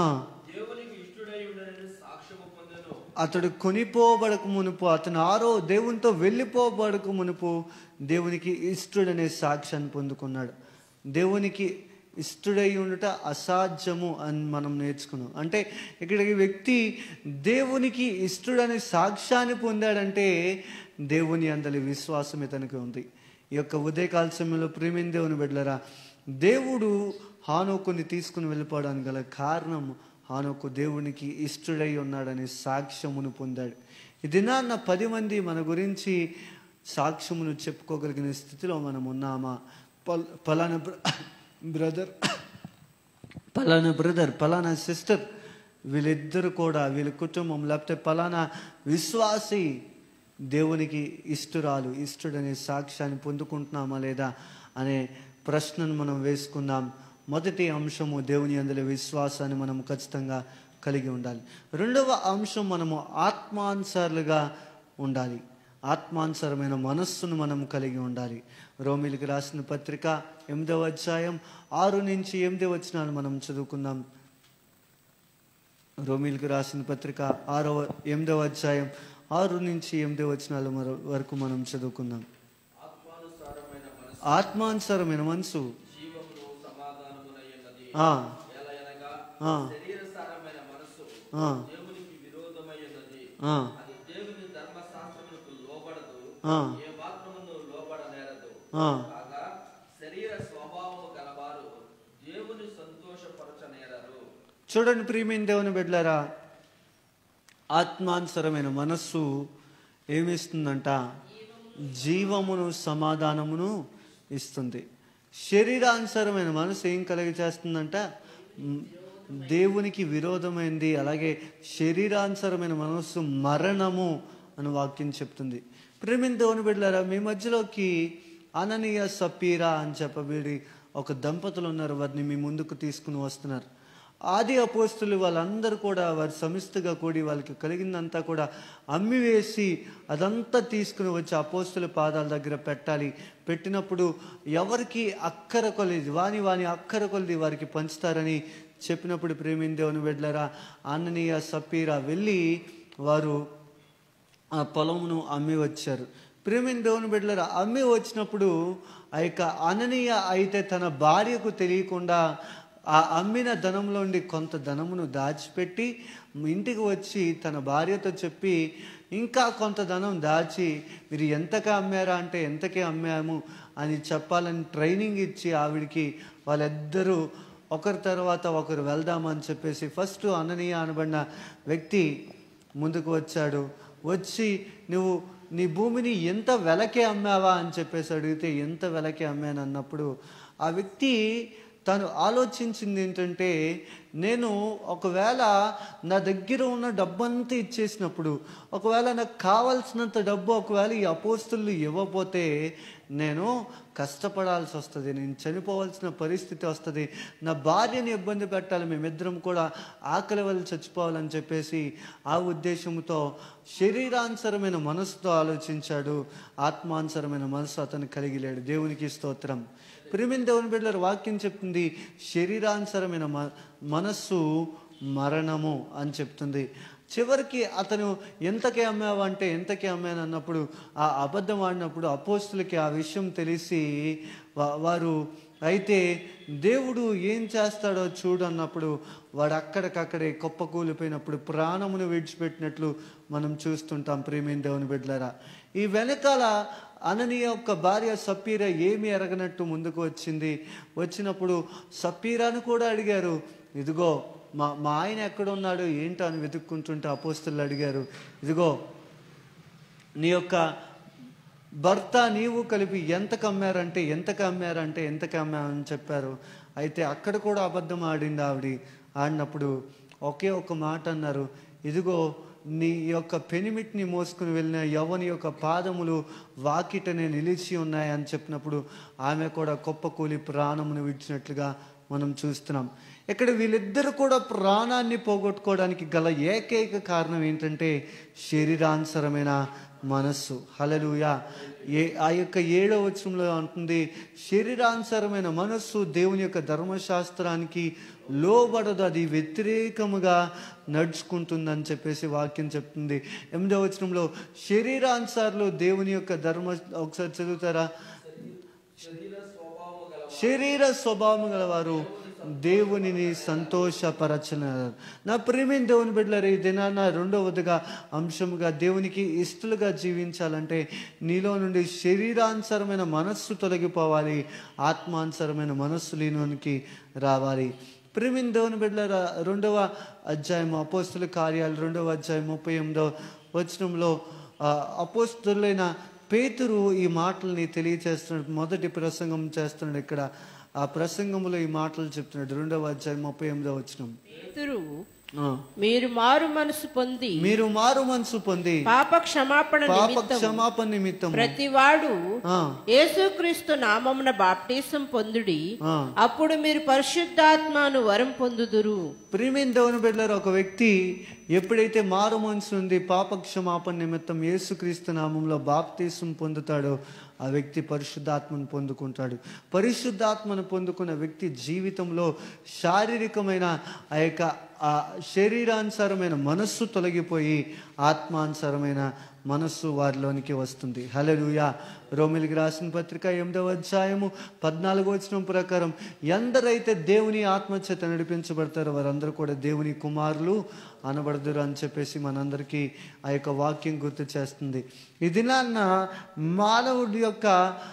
అతడు కొనిపోబడక మునుపు అతను ఆరో దేవునితో వెళ్ళిపోబడక మునుపు దేవునికి ఇష్టడనే సాక్ష్యాన్ని పొందుకున్నాడు దేవునికి ఇష్టడై ఉండుట అసాధ్యము అని మనం నేర్చుకున్నాం అంటే ఇక్కడ ఈ వ్యక్తి దేవునికి ఇష్టడనే సాక్ష్యాన్ని పొందాడంటే దేవుని అందలి విశ్వాసం ఇతనికి ఉంది ఈ యొక్క ఉదయకాల సమయంలో ప్రేమిన దేవుని బిడ్డలరా దేవుడు హానోకుని తీసుకుని వెళ్ళిపోవడానికి గల కారణం హానోకు దేవునికి ఇష్టడై ఉన్నాడనే సాక్ష్యమును పొందాడు ఈ దినాన్న పది మంది మన గురించి సాక్ష్యమును చెప్పుకోగలిగిన స్థితిలో మనం ఉన్నామా పల్ పలానా బ్ర- బ్రదర్ పలానా బ్రదర్ పలానా సిస్టర్ వీళ్ళిద్దరు కూడా వీళ్ళ కుటుంబం లేకపోతే పలానా విశ్వాసి దేవునికి ఇష్టురాలు ఇష్టుడనే సాక్ష్యాన్ని పొందుకుంటున్నామా లేదా అనే ప్రశ్నను మనం వేసుకుందాం మొదటి అంశము దేవుని అందులో విశ్వాసాన్ని మనం ఖచ్చితంగా కలిగి ఉండాలి రెండవ అంశం మనము ఆత్మానుసారులుగా ఉండాలి ఆత్మానుసరమైన మనస్సును మనం కలిగి ఉండాలి రోమిలికి రాసిన పత్రిక ఎనిమిదవ అధ్యాయం ఆరు నుంచి ఎనిమిది వచనాలు మనం చదువుకుందాం రోమిల్కి రాసిన పత్రిక ఆరవ ఎనిమిదవ అధ్యాయం ఆరు నుంచి ఎనిమిదవ వచనాల మరో వరకు మనం చదువుకుందాం ఆత్మానుసారమైన మనసు ఆ. ఆ. ఆ. ఆ. ఆ. ఆ. చూడండి ప్రియమైన దేవుని బిడ్డలారా ఆత్మానుసరమైన మనస్సు ఏమిస్తుందంట జీవమును సమాధానమును ఇస్తుంది శరీరానుసరమైన మనసు ఏం కలిగి చేస్తుందంట మ్, దేవునికి విరోధమైంది అలాగే శరీరానుసరమైన మనస్సు మరణము అని వాక్యం చెప్తుంది ప్రేమిన దేవుని బిడ్డలారా మీ మధ్యలోకి అననీయ సపీరా అని చెప్పబడి ఒక దంపతులు ఉన్నారు వారిని మీ ముందుకు తీసుకుని వస్తున్నారు ఆది అపోస్తులు వాళ్ళందరూ కూడా వారి సమిష్టిగా కూడి వాళ్ళకి కలిగిందంతా కూడా అమ్మివేసి అదంతా తీసుకుని వచ్చి అపోస్తుల పాదాల దగ్గర పెట్టాలి పెట్టినప్పుడు ఎవరికి అక్కర కొలిది వాని వాని అక్కర కొలిది వారికి పంచుతారని చెప్పినప్పుడు ప్రేమిన దేవుని బిడ్డలారా ఆననీయ సపీరా వెళ్ళి వారు ఆ పొలమును అమ్మి వచ్చారు ప్రేమిన దేవుని బిడ్డలారా అమ్మి వచ్చినప్పుడు ఆ యొక్క అననీయ అయితే తన భార్యకు తెలియకుండా ఆ అమ్మిన ధనంలో నుండి కొంత ధనమును దాచిపెట్టి ఇంటికి వచ్చి తన భార్యతో చెప్పి ఇంకా కొంత ధనం దాచి మీరు ఎంతగా అమ్మారా అంటే ఎంతకే అమ్మాము అని చెప్పాలని ట్రైనింగ్ ఇచ్చి ఆవిడికి వాళ్ళిద్దరూ ఒకరి తర్వాత ఒకరు వెళ్దామని చెప్పేసి ఫస్ట్ అననీయ అనబడిన వ్యక్తి ముందుకు వచ్చాడు వచ్చి నువ్వు నీ భూమిని ఎంత వెలకే అమ్మావా అని చెప్పేసి అడిగితే ఎంత వెలకే అమ్మాను అన్నప్పుడు ఆ వ్యక్తి తను ఆలోచించింది ఏంటంటే నేను ఒకవేళ నా దగ్గర ఉన్న డబ్బంతా ఇచ్చేసినప్పుడు ఒకవేళ నాకు కావాల్సినంత డబ్బు ఒకవేళ ఈ అపోస్తులు ఇవ్వకపోతే నేను కష్టపడాల్సి వస్తుంది నేను చనిపోవాల్సిన పరిస్థితి వస్తుంది నా భార్యని ఇబ్బంది పెట్టాలి మేమిద్దరం కూడా ఆకలి వల్ల చచ్చిపోవాలని చెప్పేసి ఆ ఉద్దేశంతో శరీరానుసరమైన మనసుతో ఆలోచించాడు ఆత్మానుసరమైన మనసు అతను కలిగి లేడు దేవునికి స్తోత్రం ప్రిమిన్ దేవుని బిడ్డల వాక్యం చెప్తుంది శరీరానుసరమైన మ మనస్సు మరణము అని చెప్తుంది చివరికి అతను ఎంతకే అమ్మావా అంటే ఎంతకే అమ్మాను అన్నప్పుడు ఆ అబద్ధం ఆడినప్పుడు అపోస్తులకి ఆ విషయం తెలిసి వా- వారు అయితే దేవుడు ఏం చేస్తాడో చూడు అన్నప్పుడు వాడు అక్కడికక్కడే కుప్పకూలిపోయినప్పుడు ప్రాణమును విడిచిపెట్టినట్లు మనం చూస్తుంటాం ప్రేమేం దేవుని బిడ్డలారా ఈ వెనకాల అనని యొక్క భార్య సప్పీర ఏమి ఎరగనట్టు ముందుకు వచ్చింది వచ్చినప్పుడు సప్పీరాను కూడా అడిగారు ఇదిగో మా మా ఆయన ఎక్కడ ఉన్నాడు ఏంటో అని వెతుక్కుంటుంటే అపోస్తులు అడిగారు ఇదిగో నీ యొక్క భర్త నీవు కలిపి ఎంతకు అమ్మారంటే ఎంతకు అమ్మారంటే ఎంతకు అమ్మారని చెప్పారు అయితే అక్కడ కూడా అబద్ధం ఆడింది ఆవిడ ఆడినప్పుడు ఒకే ఒక మాట అన్నారు ఇదిగో నీ యొక్క పెనిమిట్ని మోసుకుని వెళ్ళిన యవ్వని యొక్క పాదములు వాకిటనే నిలిచి ఉన్నాయని చెప్పినప్పుడు ఆమె కూడా కుప్ప కూలి ప్రాణమును విడిచినట్లుగా మనం చూస్తున్నాం ఇక్కడ వీళ్ళిద్దరు కూడా ప్రాణాన్ని పోగొట్టుకోవడానికి గల ఏకైక కారణం ఏంటంటే శరీరానుసరమైన మనస్సు హలలుయ ఏ ఆ యొక్క ఏడవ వచనంలో అంటుంది శరీరానుసరమైన మనస్సు దేవుని యొక్క ధర్మశాస్త్రానికి లోబడదు అది వ్యతిరేకముగా నడుచుకుంటుందని చెప్పేసి వాక్యం చెప్తుంది ఎనిమిదవ వచనంలో శరీరానుసారులు దేవుని యొక్క ధర్మ ఒకసారి చదువుతారా శరీర స్వభావం గలవారు దేవునిని సంతోషపరచన్నారు నా ప్రేమైన దేవుని బిడ్డలారు ఈ దినాన రెండవదిగా అంశముగా దేవునికి ఇష్టలుగా జీవించాలంటే నీలో నుండి శరీరానుసరమైన మనస్సు తొలగిపోవాలి ఆత్మానుసరమైన మనస్సు నీలోనికి రావాలి ప్రేమిన్ దేవుని బిడ్డలారా రెండవ అధ్యాయం అపోస్తుల కార్యాలు రెండవ అధ్యాయం ముప్పై ఎనిమిదవ వచనంలో ఆ, అపోస్తులైన పేతురు ఈ మాటల్ని తెలియచేస్తున్నాడు మొదటి ప్రసంగం చేస్తున్నాడు ఇక్కడ ఆ ప్రసంగంలో ఈ మాటలు చెప్తున్నాడు రెండవ అధ్యాయం ముప్పై ఎనిమిదవ వచనం పేతురు ఆ, మీరు మారు మనసు పొంది మీరు మారు మనసు పొంది పాప క్షమాపణ పాప నిమిత్తం క్షమాపణ నిమిత్తం ప్రతివాడు ఆ, యేసుక్రీస్తు నామమున బాప్టిసం పొందుడి ఆ. అప్పుడు మీరు పరిశుద్ధాత్మను వరం పొందుదురు ప్రియమైన దేవుని బిడ్డలారా ఒక వ్యక్తి ఎప్పుడైతే మారు మనసు ఉంది పాప క్షమాపణ నిమిత్తం యేసుక్రీస్తు నామంలో బాప్తీసం పొందుతాడో ఆ వ్యక్తి పరిశుద్ధాత్మను పొందుకుంటాడు పరిశుద్ధాత్మను పొందుకున్న వ్యక్తి జీవితంలో శారీరకమైన ఆ యొక్క ఆ శరీరానుసారమైన మనస్సు తొలగిపోయి ఆత్మానుసారమైన మనస్సు వారిలోనికి వస్తుంది హలలుయా రోమిలికి రాసిన పత్రిక ఎనిమిదవ అధ్యాయము పద్నాలుగో వచనం ప్రకారం ఎందరైతే దేవుని ఆత్మచేత నడిపించబడతారో వారందరూ కూడా దేవుని కుమారులు అనబడదురు అని చెప్పేసి మనందరికీ ఆ యొక్క వాక్యం గుర్తు చేస్తుంది ఈ దినాన్న మానవుడి యొక్క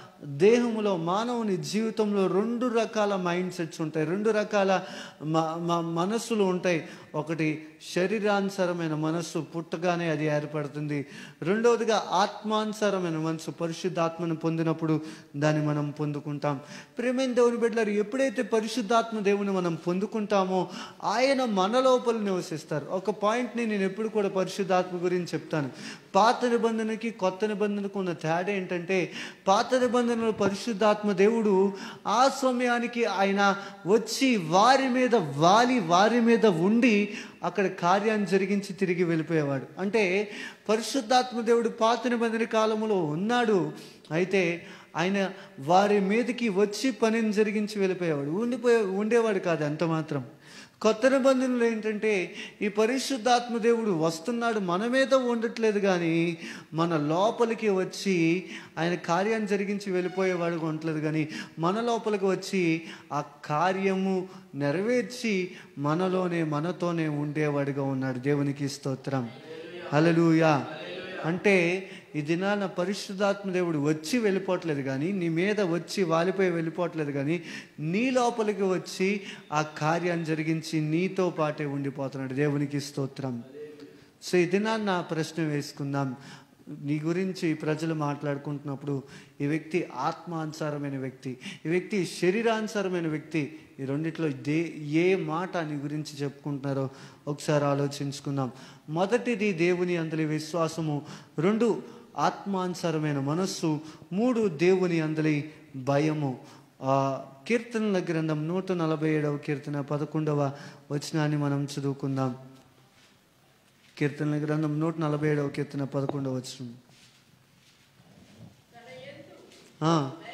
దేహంలో మానవుని జీవితంలో రెండు రకాల మైండ్ సెట్స్ ఉంటాయి రెండు రకాల మ- మ- మనస్సులు ఉంటాయి ఒకటి శరీరానుసారమైన మనస్సు పుట్టగానే అది ఏర్పడుతుంది రెండవదిగా ఆత్మానుసారమైన మనసు పరిశుద్ధాత్మను పొందినప్పుడు దాన్ని మనం పొందుకుంటాం ప్రేమైన దేవుని బిడ్డలారు ఎప్పుడైతే పరిశుద్ధాత్మ దేవుని మనం పొందుకుంటామో ఆయన మన లోపల నివసిస్తారు ఒక పాయింట్ని నేను ఎప్పుడు కూడా పరిశుద్ధాత్మ గురించి చెప్తాను పాత నిబంధనకి కొత్త నిబంధనకు ఉన్న తేడా ఏంటంటే పాత నిబంధనలో పరిశుద్ధాత్మ దేవుడు ఆ సమయానికి ఆయన వచ్చి వారి మీద వాలి వారి మీద ఉండి అక్కడ కార్యాన్ని జరిగించి తిరిగి వెళ్ళిపోయేవాడు అంటే పరిశుద్ధాత్మ దేవుడు పాత నిబంధన కాలంలో ఉన్నాడు అయితే ఆయన వారి మీదకి వచ్చి పనిని జరిగించి వెళ్ళిపోయేవాడు ఉండిపోయే ఉండేవాడు కాదు అంత మాత్రం కొత్త నిబంధనలు ఏంటంటే ఈ పరిశుద్ధాత్మ దేవుడు వస్తున్నాడు మన మీద ఉండట్లేదు కానీ మన లోపలికి వచ్చి ఆయన కార్యాన్ని జరిగించి వెళ్ళిపోయేవాడు ఉండట్లేదు కానీ మన లోపలికి వచ్చి ఆ కార్యము నెరవేర్చి మనలోనే మనతోనే ఉండేవాడిగా ఉన్నాడు దేవునికి స్తోత్రం హల్లెలూయా అంటే ఈ దినాన పరిశుద్ధాత్మ దేవుడు వచ్చి వెళ్ళిపోవట్లేదు కానీ నీ మీద వచ్చి వాలిపోయి వెళ్ళిపోవట్లేదు కానీ నీ లోపలికి వచ్చి ఆ కార్యాన్ని జరిగించి నీతో పాటే ఉండిపోతున్నాడు దేవునికి స్తోత్రం సో ఈ దినాన్న నా ప్రశ్న వేసుకుందాం నీ గురించి ప్రజలు మాట్లాడుకుంటున్నప్పుడు ఈ వ్యక్తి ఆత్మానుసారమైన వ్యక్తి ఈ వ్యక్తి శరీరానుసారమైన వ్యక్తి ఈ రెండిట్లో దే ఏ మాట నీ గురించి చెప్పుకుంటున్నారో ఒకసారి ఆలోచించుకుందాం మొదటిది దేవుని అందలి విశ్వాసము రెండు ఆత్మానుసారమైన మనస్సు మూడు దేవుని అందలి భయము ఆ కీర్తనల గ్రంథం నూట నలభై ఏడవ కీర్తన పదకొండవ వచనాన్ని మనం చదువుకుందాం కీర్తనల గ్రంథం నూట నలభై ఏడవ కీర్తన పదకొండవ వచనం ఆ.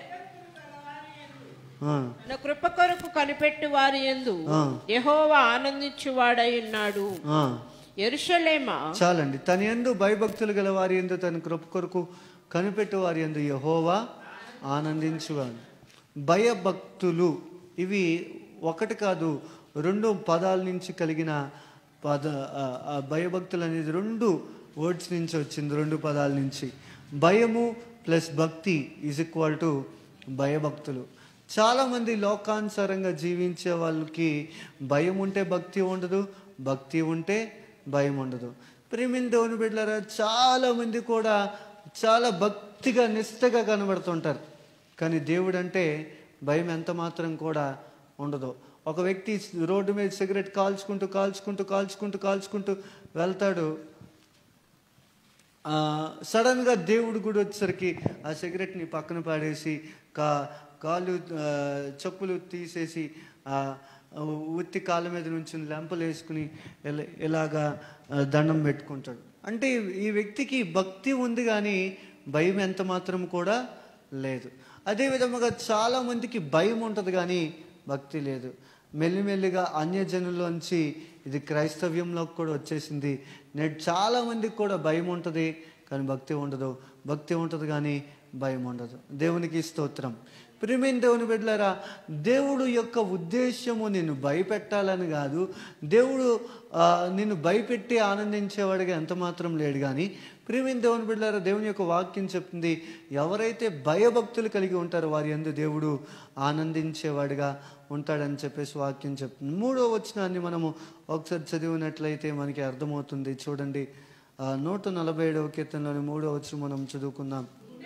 ఆ. తన కృప కొరకు కనిపెట్టు వారి ఎందు ఆ. యెహోవా ఆనందించువాడై ఉన్నాడు ఆ. ఎరుషలేమా చాలండి తన ఎందు భయభక్తులు గల వారి ఎందు తన కృప కొరకు కనిపెట్టు వారి ఎందు యహోవా ఆనందించువాడు భయభక్తులు ఇవి ఒకటి కాదు రెండు పదాల నుంచి కలిగిన పద ఆ- ఆ భయభక్తులు అనేది రెండు వర్డ్స్ నుంచి వచ్చింది రెండు పదాల నుంచి భయము ప్లస్ భక్తి ఈజ్ ఈక్వల్ టు భయభక్తులు చాలామంది లోకానుసారంగా జీవించే వాళ్ళకి భయం ఉంటే భక్తి ఉండదు భక్తి ఉంటే భయం ఉండదు ప్రేమిన దేవుని బిడ్డలారా చాలా మంది కూడా చాలా భక్తి భక్తిగా నిష్టగా కనబడుతుంటారు కానీ దేవుడు అంటే భయం ఎంత మాత్రం కూడా ఉండదు ఒక వ్యక్తి రోడ్డు మీద సిగరెట్ కాల్చుకుంటూ కాల్చుకుంటూ కాల్చుకుంటూ కాల్చుకుంటూ వెళ్తాడు ఆ, సడన్గా దేవుడు కూడా వచ్చేసరికి ఆ సిగరెట్ని పక్కన పాడేసి కా కాళ్ళు ఆ, చెప్పులు తీసేసి ఆ, ఉత్తి కాళ్ళ మీద నుంచి లెంపలు వేసుకుని ఇలా- ఇలాగా ఆ, దండం పెట్టుకుంటాడు అంటే ఈ వ్యక్తికి భక్తి ఉంది కానీ భయం ఎంత మాత్రం కూడా లేదు అదే విధముగా చాలా మందికి భయం ఉంటుంది కానీ భక్తి లేదు మెల్లిమెల్లిగా అన్యజనుల్లోంచి ఇది క్రైస్తవ్యంలోకి కూడా వచ్చేసింది నేడు చాలా మందికి కూడా భయం ఉంటుంది కానీ భక్తి ఉండదు భక్తి ఉంటుంది కానీ భయం ఉండదు దేవునికి స్తోత్రం ప్రియమైన దేవుని బిడ్డలారా దేవుడు యొక్క ఉద్దేశము నిన్ను భయపెట్టాలని కాదు దేవుడు ఆ, నిన్ను భయపెట్టి ఆనందించేవాడిగా ఎంత మాత్రం లేడు కానీ ప్రియమైన దేవుని బిడ్డలారా దేవుని యొక్క వాక్యం చెప్తుంది ఎవరైతే భయభక్తులు కలిగి ఉంటారో వారి ఎందు దేవుడు ఆనందించేవాడిగా ఉంటాడని చెప్పేసి వాక్యం చెప్తుంది మూడో వచనాన్ని మనము ఒకసారి చదివినట్లయితే మనకి అర్థమవుతుంది చూడండి ఆ, నూట నలభై ఏడవ కీర్తనలోని మూడో వచనం మనం చదువుకుందాం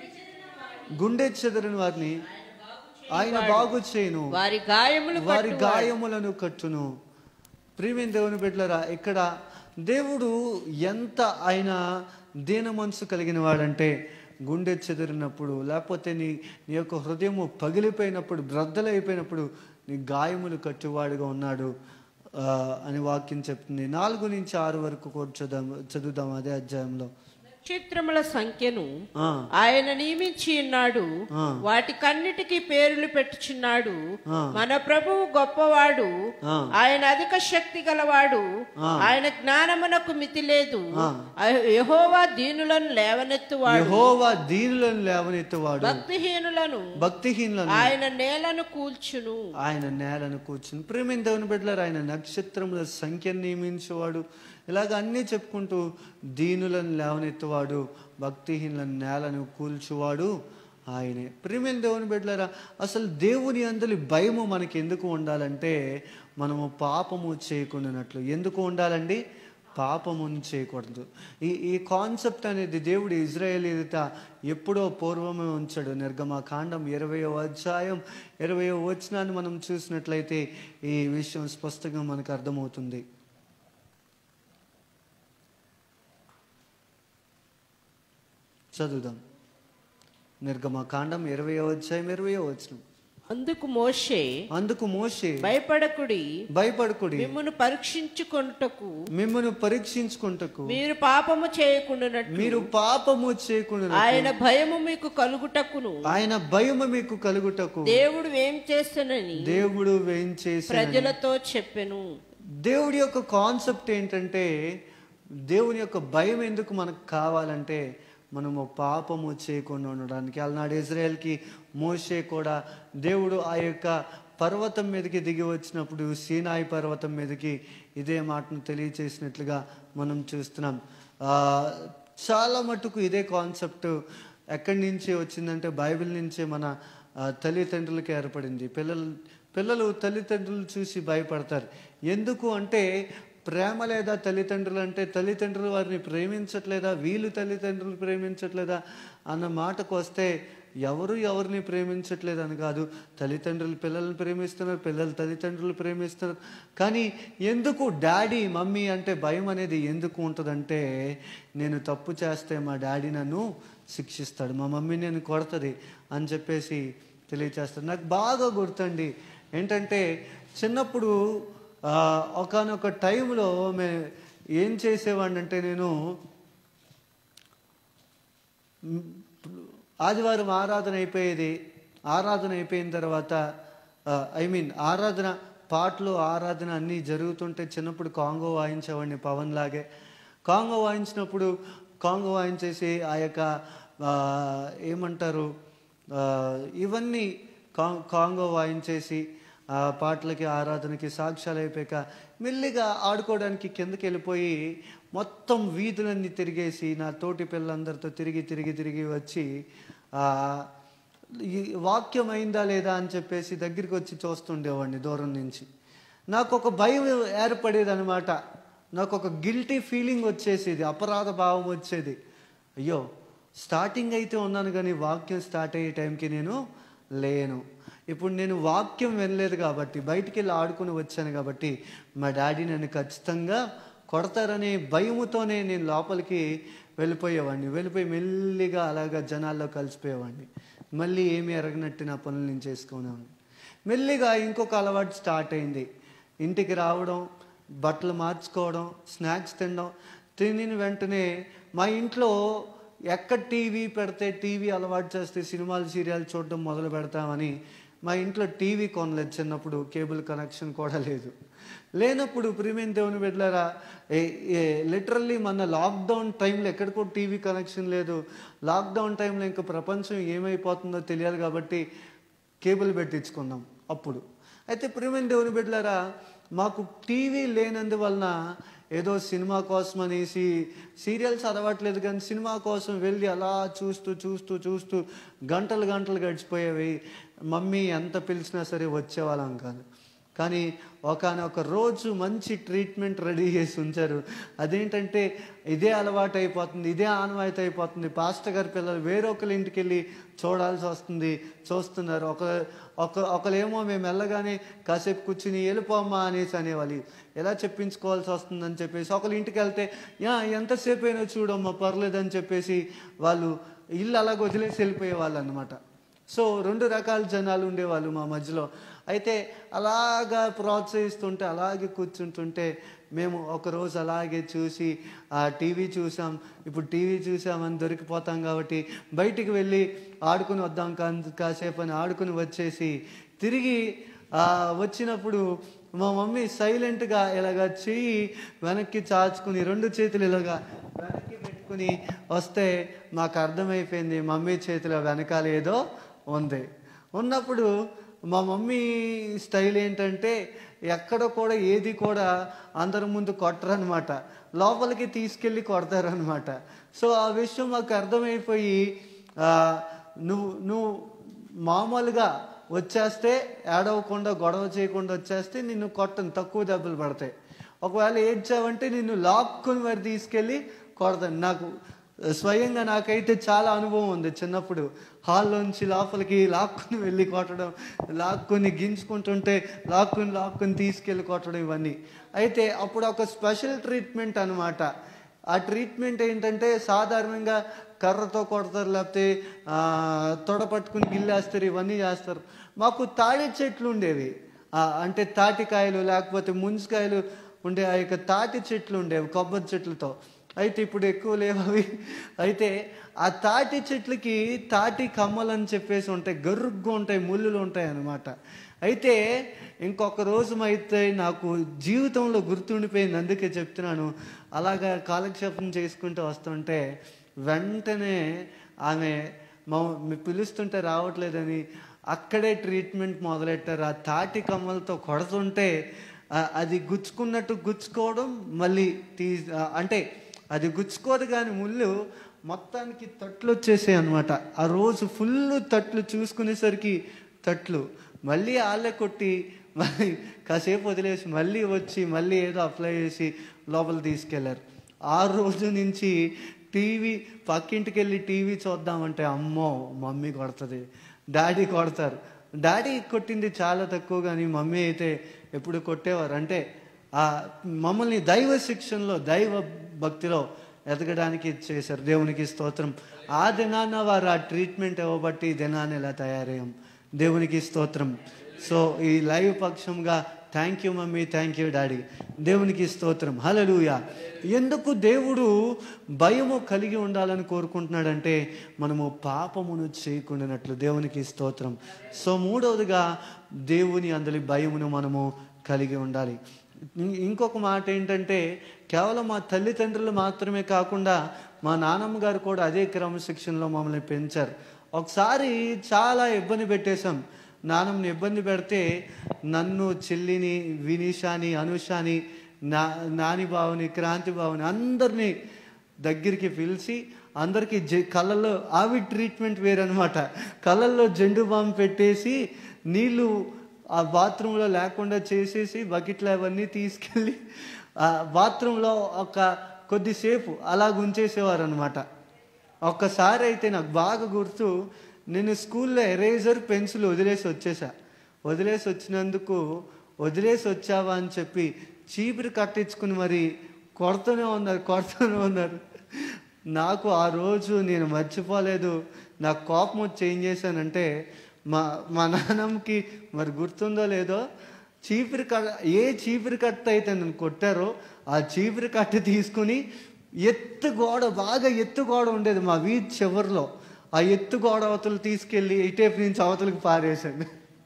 గుండె చెదరని వారిని ఆయన బాగు చేయను వారి గాయములు వారి కట్టువాడు. గాయములను కట్టును ప్రియమైన దేవుని బిడ్డలారా ఇక్కడ దేవుడు ఎంత ఆయన దీన మనసు కలిగిన వాడంటే గుండె చెదిరినప్పుడు లేకపోతే నీ నీ యొక్క హృదయము పగిలిపోయినప్పుడు బ్రద్దలైపోయినప్పుడు నీ గాయములు కట్టువాడుగా ఉన్నాడు ఆ, అని వాక్యం చెప్తుంది నాలుగు నుంచి ఆరు వరకు కూడా చదుదాం చదువుదాం అదే అధ్యాయంలో నక్షత్రముల సంఖ్యను ఆ, ఆయన నియమించి ఉన్నాడు ఆ. వాటి కన్నిటికి పేర్లు పెట్టుచున్నాడు ఆ. మన ప్రభువు గొప్పవాడు ఆ. ఆయన అధిక శక్తి గలవాడు ఆ. ఆయన జ్ఞానమునకు మితి లేదు ఆ. యహోవా దీనులను లేవనెత్తువాడు యెహోవా దీనులను లేవనెత్తువాడు భక్తిహీనులను భక్తిహీనులను ఆయన నేలను కూల్చును ఆయన నేలను కూర్చుని ప్రేమిన దేవుని బిడ్డలారు ఆయన నక్షత్రముల సంఖ్యను నియమించేవాడు ఇలాగ అన్నీ చెప్పుకుంటూ దీనులను లేవనెత్తువాడు భక్తిహీనులను నేలను కూల్చువాడు ఆయనే ప్రేమిన దేవుని బిడ్డలారా అసలు దేవుని అందరి భయము మనకి ఎందుకు ఉండాలంటే మనము పాపము చేయకుండానట్లు ఎందుకు ఉండాలండి పాపమును చేయకూడదు ఈ ఈ కాన్సెప్ట్ అనేది దేవుడు ఇజ్రాయేలీత ఎప్పుడో పూర్వమే ఉంచాడు నిర్గమకాండం ఇరవయో అధ్యాయం ఇరవయో వచనాన్ని మనం చూసినట్లయితే ఈ విషయం స్పష్టంగా మనకు అర్థమవుతుంది చదువుదాం నిర్గమకాండం ఇరవయో అధ్యాయం ఇరవయో వచనం అందుకు మోషే అందుకు మోషే భయపడకుడి భయపడకుడి మిమ్మును పరీక్షించుకొనుటకు మిమ్మల్ని పరీక్షించుకుంటకు మీరు పాపము చేయకుండానట్లు మీరు పాపము చేయకుండా ఆయన భయము మీకు కలుగుటకును ఆయన భయము మీకు కలుగుటకు దేవుడు ఏం చేస్తానని దేవుడు వేయించేసి ప్రజలతో చెప్పెను దేవుడి యొక్క కాన్సెప్ట్ ఏంటంటే దేవుని యొక్క భయం ఎందుకు మనకు కావాలంటే మనము పాపము చేయకుండా ఉండడానికి అలనాడు ఇజ్రాయెల్కి మోషే కూడా దేవుడు ఆ యొక్క పర్వతం మీదకి దిగి వచ్చినప్పుడు సీనాయి పర్వతం మీదకి ఇదే మాటను తెలియచేసినట్లుగా మనం చూస్తున్నాం ఆ, చాలా మటుకు ఇదే కాన్సెప్ట్ ఎక్కడి నుంచి వచ్చిందంటే బైబిల్ నుంచే మన ఆ, తల్లిదండ్రులకి ఏర్పడింది పిల్లలు పిల్లలు తల్లిదండ్రులు చూసి భయపడతారు ఎందుకు అంటే ప్రేమ లేదా తల్లిదండ్రులు అంటే తల్లిదండ్రులు వారిని ప్రేమించట్లేదా వీళ్ళు తల్లిదండ్రులు ప్రేమించట్లేదా అన్న మాటకు వస్తే ఎవరు ఎవరిని ప్రేమించట్లేదు అని కాదు తల్లిదండ్రులు పిల్లల్ని ప్రేమిస్తున్నారు పిల్లలు తల్లిదండ్రులు ప్రేమిస్తున్నారు కానీ ఎందుకు డాడీ మమ్మీ అంటే భయం అనేది ఎందుకు ఉంటుందంటే నేను తప్పు చేస్తే మా డాడీ నన్ను శిక్షిస్తాడు మా మమ్మీ నేను కొడుతుంది అని చెప్పేసి తెలియచేస్తాడు నాకు బాగా గుర్తండి ఏంటంటే చిన్నప్పుడు ఒకనొక టైంలో మే ఏం చేసేవాడిని అంటే నేను మ్, ఆదివారం ఆరాధన అయిపోయేది ఆరాధన అయిపోయిన తర్వాత ఐ మీన్ ఆరాధన పాటలు ఆరాధన అన్నీ జరుగుతుంటే చిన్నప్పుడు కాంగో వాయించేవాడిని పవన్ లాగే కాంగో వాయించినప్పుడు కాంగో వాయించేసి ఆ యొక్క ఆ, ఏమంటారు ఆ, ఇవన్నీ కా- కాంగో వాయించేసి ఆ పాటలకి ఆరాధనకి సాక్ష్యాలు అయిపోయాక మెల్లిగా ఆడుకోవడానికి కిందకి వెళ్ళిపోయి మొత్తం వీధులన్నీ తిరిగేసి నా తోటి పిల్లలందరితో తిరిగి తిరిగి తిరిగి వచ్చి ఆ, ఈ వాక్యం అయిందా లేదా అని చెప్పేసి దగ్గరికి వచ్చి చూస్తుండేవాడిని దూరం నుంచి నాకు ఒక భయం ఏర్పడేది అనమాట నాకు ఒక గిల్టీ ఫీలింగ్ వచ్చేసేది అపరాధ భావం వచ్చేది అయ్యో స్టార్టింగ్ అయితే ఉన్నాను కానీ వాక్యం స్టార్ట్ అయ్యే టైంకి నేను లేను ఇప్పుడు నేను వాక్యం వినలేదు కాబట్టి బయటికి వెళ్ళి ఆడుకుని వచ్చాను కాబట్టి మా డాడీ నన్ను ఖచ్చితంగా కొడతారనే భయముతోనే నేను లోపలికి వెళ్ళిపోయేవాడిని వెళ్ళిపోయి మెల్లిగా అలాగా జనాల్లో కలిసిపోయేవాడిని మళ్ళీ ఏమీ ఎరగనట్టు నా పనులు నేను చేసుకునేవాడిని మెల్లిగా ఇంకొక అలవాటు స్టార్ట్ అయింది ఇంటికి రావడం బట్టలు మార్చుకోవడం స్నాక్స్ తినడం తినిన వెంటనే మా ఇంట్లో ఎక్కడ టీవీ పెడితే టీవీ అలవాటు చేస్తే సినిమాలు సీరియల్ చూడడం మొదలు పెడతామని మా ఇంట్లో టీవీ కొనలేదు చిన్నప్పుడు కేబుల్ కనెక్షన్ కూడా లేదు లేనప్పుడు ప్రియమైన దేవుని బిడ్డలారా లిటరల్లీ మన లాక్డౌన్ టైంలో ఎక్కడికో టీవీ కనెక్షన్ లేదు లాక్డౌన్ టైంలో ఇంకా ప్రపంచం ఏమైపోతుందో తెలియాలి కాబట్టి కేబుల్ పెట్టించుకున్నాం అప్పుడు అయితే ప్రియమైన దేవుని బిడ్డలారా మాకు టీవీ లేనందువలన ఏదో సినిమా కోసం అనేసి సీరియల్స్ అలవాట్లేదు కానీ సినిమా కోసం వెళ్ళి అలా చూస్తూ చూస్తూ చూస్తూ గంటలు గంటలు గడిచిపోయేవి మమ్మీ ఎంత పిలిచినా సరే వచ్చేవాళ్ళం కాదు కానీ ఒకనొక రోజు మంచి ట్రీట్మెంట్ రెడీ చేసి ఉంచారు అదేంటంటే ఇదే అలవాటు అయిపోతుంది ఇదే ఆనవాయితీ అయిపోతుంది పాస్టర్ గారి పిల్లలు వేరొకరి ఇంటికి వెళ్ళి చూడాల్సి వస్తుంది చూస్తున్నారు ఒక ఒక ఒకలేమో మేము వెళ్ళగానే కాసేపు కూర్చుని వెళ్ళిపోమ్మా అనేసి అనేవాళ్ళు ఎలా చెప్పించుకోవాల్సి వస్తుందని చెప్పేసి ఒకరి ఇంటికి వెళ్తే యా ఎంతసేపు అయినా చూడమ్మా పర్లేదని చెప్పేసి వాళ్ళు ఇల్లు అలాగ వదిలేసి వెళ్ళిపోయే వాళ్ళు అనమాట సో రెండు రకాల జనాలు ఉండేవాళ్ళు మా మధ్యలో అయితే అలాగా ప్రోత్సహిస్తుంటే అలాగే కూర్చుంటుంటే మేము ఒకరోజు అలాగే చూసి ఆ టీవీ చూసాం ఇప్పుడు టీవీ చూసామని దొరికిపోతాం కాబట్టి బయటికి వెళ్ళి ఆడుకుని వద్దాం కా- కాసేపు అని ఆడుకుని వచ్చేసి తిరిగి ఆ, వచ్చినప్పుడు మా మమ్మీ సైలెంట్గా ఇలాగా చెయ్యి వెనక్కి చాచుకుని రెండు చేతులు ఇలాగా వెనక్కి పెట్టుకుని వస్తే మాకు అర్థమైపోయింది మమ్మీ చేతిలో వెనకాల ఏదో ఉంది ఉన్నప్పుడు మా మమ్మీ స్టైల్ ఏంటంటే ఎక్కడ కూడా ఏది కూడా అందరి ముందు కొట్టరనమాట లోపలికి తీసుకెళ్ళి కొడతారనమాట సో ఆ విషయం మాకు అర్థమైపోయి ఆ, నువ్వు నువ్వు మామూలుగా వచ్చేస్తే ఏడవకుండా గొడవ చేయకుండా వచ్చేస్తే నిన్ను కొట్టను తక్కువ దెబ్బలు పడతాయి ఒకవేళ ఏడ్చావంటే నిన్ను లాక్కుని మరి తీసుకెళ్ళి కొడతాను నాకు స్వయంగా నాకైతే చాలా అనుభవం ఉంది చిన్నప్పుడు హాల్లోంచి లోపలికి లాక్కుని వెళ్ళి కొట్టడం లాక్కుని గింజుకుంటుంటే లాక్కుని లాక్కుని తీసుకెళ్ళి కొట్టడం ఇవన్నీ అయితే అప్పుడు ఒక స్పెషల్ ట్రీట్మెంట్ అనమాట ఆ ట్రీట్మెంట్ ఏంటంటే సాధారణంగా కర్రతో కొడతారు లేకపోతే ఆ, తొడ పట్టుకుని గిల్లేస్తారు ఇవన్నీ చేస్తారు మాకు తాడి చెట్లు ఉండేవి ఆ, అంటే తాటికాయలు లేకపోతే ముంజికాయలు ఉండే ఆ యొక్క తాటి చెట్లు ఉండేవి కొబ్బరి చెట్లతో అయితే ఇప్పుడు ఎక్కువ లేవు అవి అయితే ఆ తాటి చెట్లకి తాటి కమ్మలు అని చెప్పేసి ఉంటాయి గరుగ్గా ఉంటాయి ముళ్ళులు ఉంటాయి అన్నమాట అయితే ఇంకొక రోజు అయితే నాకు జీవితంలో గుర్తుండిపోయింది అందుకే చెప్తున్నాను అలాగా కాలక్షేపం చేసుకుంటూ వస్తుంటే వెంటనే ఆమె మా పిలుస్తుంటే రావట్లేదని అక్కడే ట్రీట్మెంట్ మొదలెట్టారు ఆ తాటి కమ్మలతో కొడుతుంటే ఆ, అది గుచ్చుకున్నట్టు గుచ్చుకోవడం మళ్ళీ తీ ఆ, అంటే అది గుచ్చుకోదు కానీ ముళ్ళు మొత్తానికి తట్లు వచ్చేసాయి అనమాట ఆ రోజు ఫుల్ తట్లు చూసుకునేసరికి తట్లు మళ్ళీ ఆళ్ళే కొట్టి మళ్ళీ కాసేపు వదిలేసి మళ్ళీ వచ్చి మళ్ళీ ఏదో అప్లై చేసి లోపల తీసుకెళ్లారు ఆ రోజు నుంచి టీవీ పక్కింటికి వెళ్ళి టీవీ చూద్దామంటే అమ్మో మమ్మీ కొడుతుంది డాడీ కొడతారు డాడీ కొట్టింది చాలా తక్కువ కానీ మమ్మీ అయితే ఎప్పుడు కొట్టేవారు అంటే ఆ మమ్మల్ని దైవ శిక్షణలో దైవ భక్తిలో ఎదగడానికి చేశారు దేవునికి స్తోత్రం ఆ దినాన వారు ఆ ట్రీట్మెంట్ ఇవ్వబట్టి ఈ దినాన్ని ఇలా తయారయ్యాం దేవునికి స్తోత్రం సో ఈ లైవ్ పక్షంగా thank you mummy thank you daddy దేవునికి స్తోత్రం హలలుయ ఎందుకు దేవుడు భయము కలిగి ఉండాలని కోరుకుంటున్నాడంటే మనము పాపమును చేయకుండానట్లు దేవునికి స్తోత్రం సో మూడవదిగా దేవుని అందరి భయమును మనము కలిగి ఉండాలి ఇం- ఇంకొక మాట ఏంటంటే కేవలం మా తల్లిదండ్రులు మాత్రమే కాకుండా మా నాన్నమ్మ గారు కూడా అదే క్రమశిక్షణలో మమ్మల్ని పెంచారు ఒకసారి చాలా ఇబ్బంది పెట్టేశాం నాన్నమ్మని ఇబ్బంది పెడితే నన్ను చెల్లిని వినీషాని అనుషాని నా నాని బావుని క్రాంతి బావుని అందరినీ దగ్గరికి పిలిచి అందరికీ జె కళ్ళల్లో ఆవి ట్రీట్మెంట్ వేరనమాట కళ్ళల్లో జెండు బాంబు పెట్టేసి నీళ్ళు ఆ బాత్రూంలో లేకుండా చేసేసి బకెట్లు అవన్నీ తీసుకెళ్ళి ఆ బాత్రూంలో ఒక కొద్దిసేపు అలా ఉంచేసేవారు అనమాట ఒక్కసారి అయితే నాకు బాగా గుర్తు నేను స్కూల్లో ఎరేజర్ పెన్సిల్ వదిలేసి వచ్చేసా వదిలేసి వచ్చినందుకు వదిలేసి వచ్చావా అని చెప్పి చీపురు కట్టించుకుని మరి కొడుతూనే ఉన్నారు కొడుతూనే ఉన్నారు నాకు ఆ రోజు నేను మర్చిపోలేదు నాకు కోపం వచ్చి ఏం చేశానంటే మా మా నాన్నమ్మకి మరి గుర్తుందో లేదో చీపురు కట్ట ఏ చీపురు కట్ట అయితే నన్ను కొట్టారో ఆ చీపురు కట్ట తీసుకుని ఎత్తు గోడ బాగా ఎత్తు గోడ ఉండేది మా వీధి చివరిలో ఆ ఎత్తు గోడ అవతలు తీసుకెళ్ళి ఇటేపు నుంచి అవతలకు పారేశాను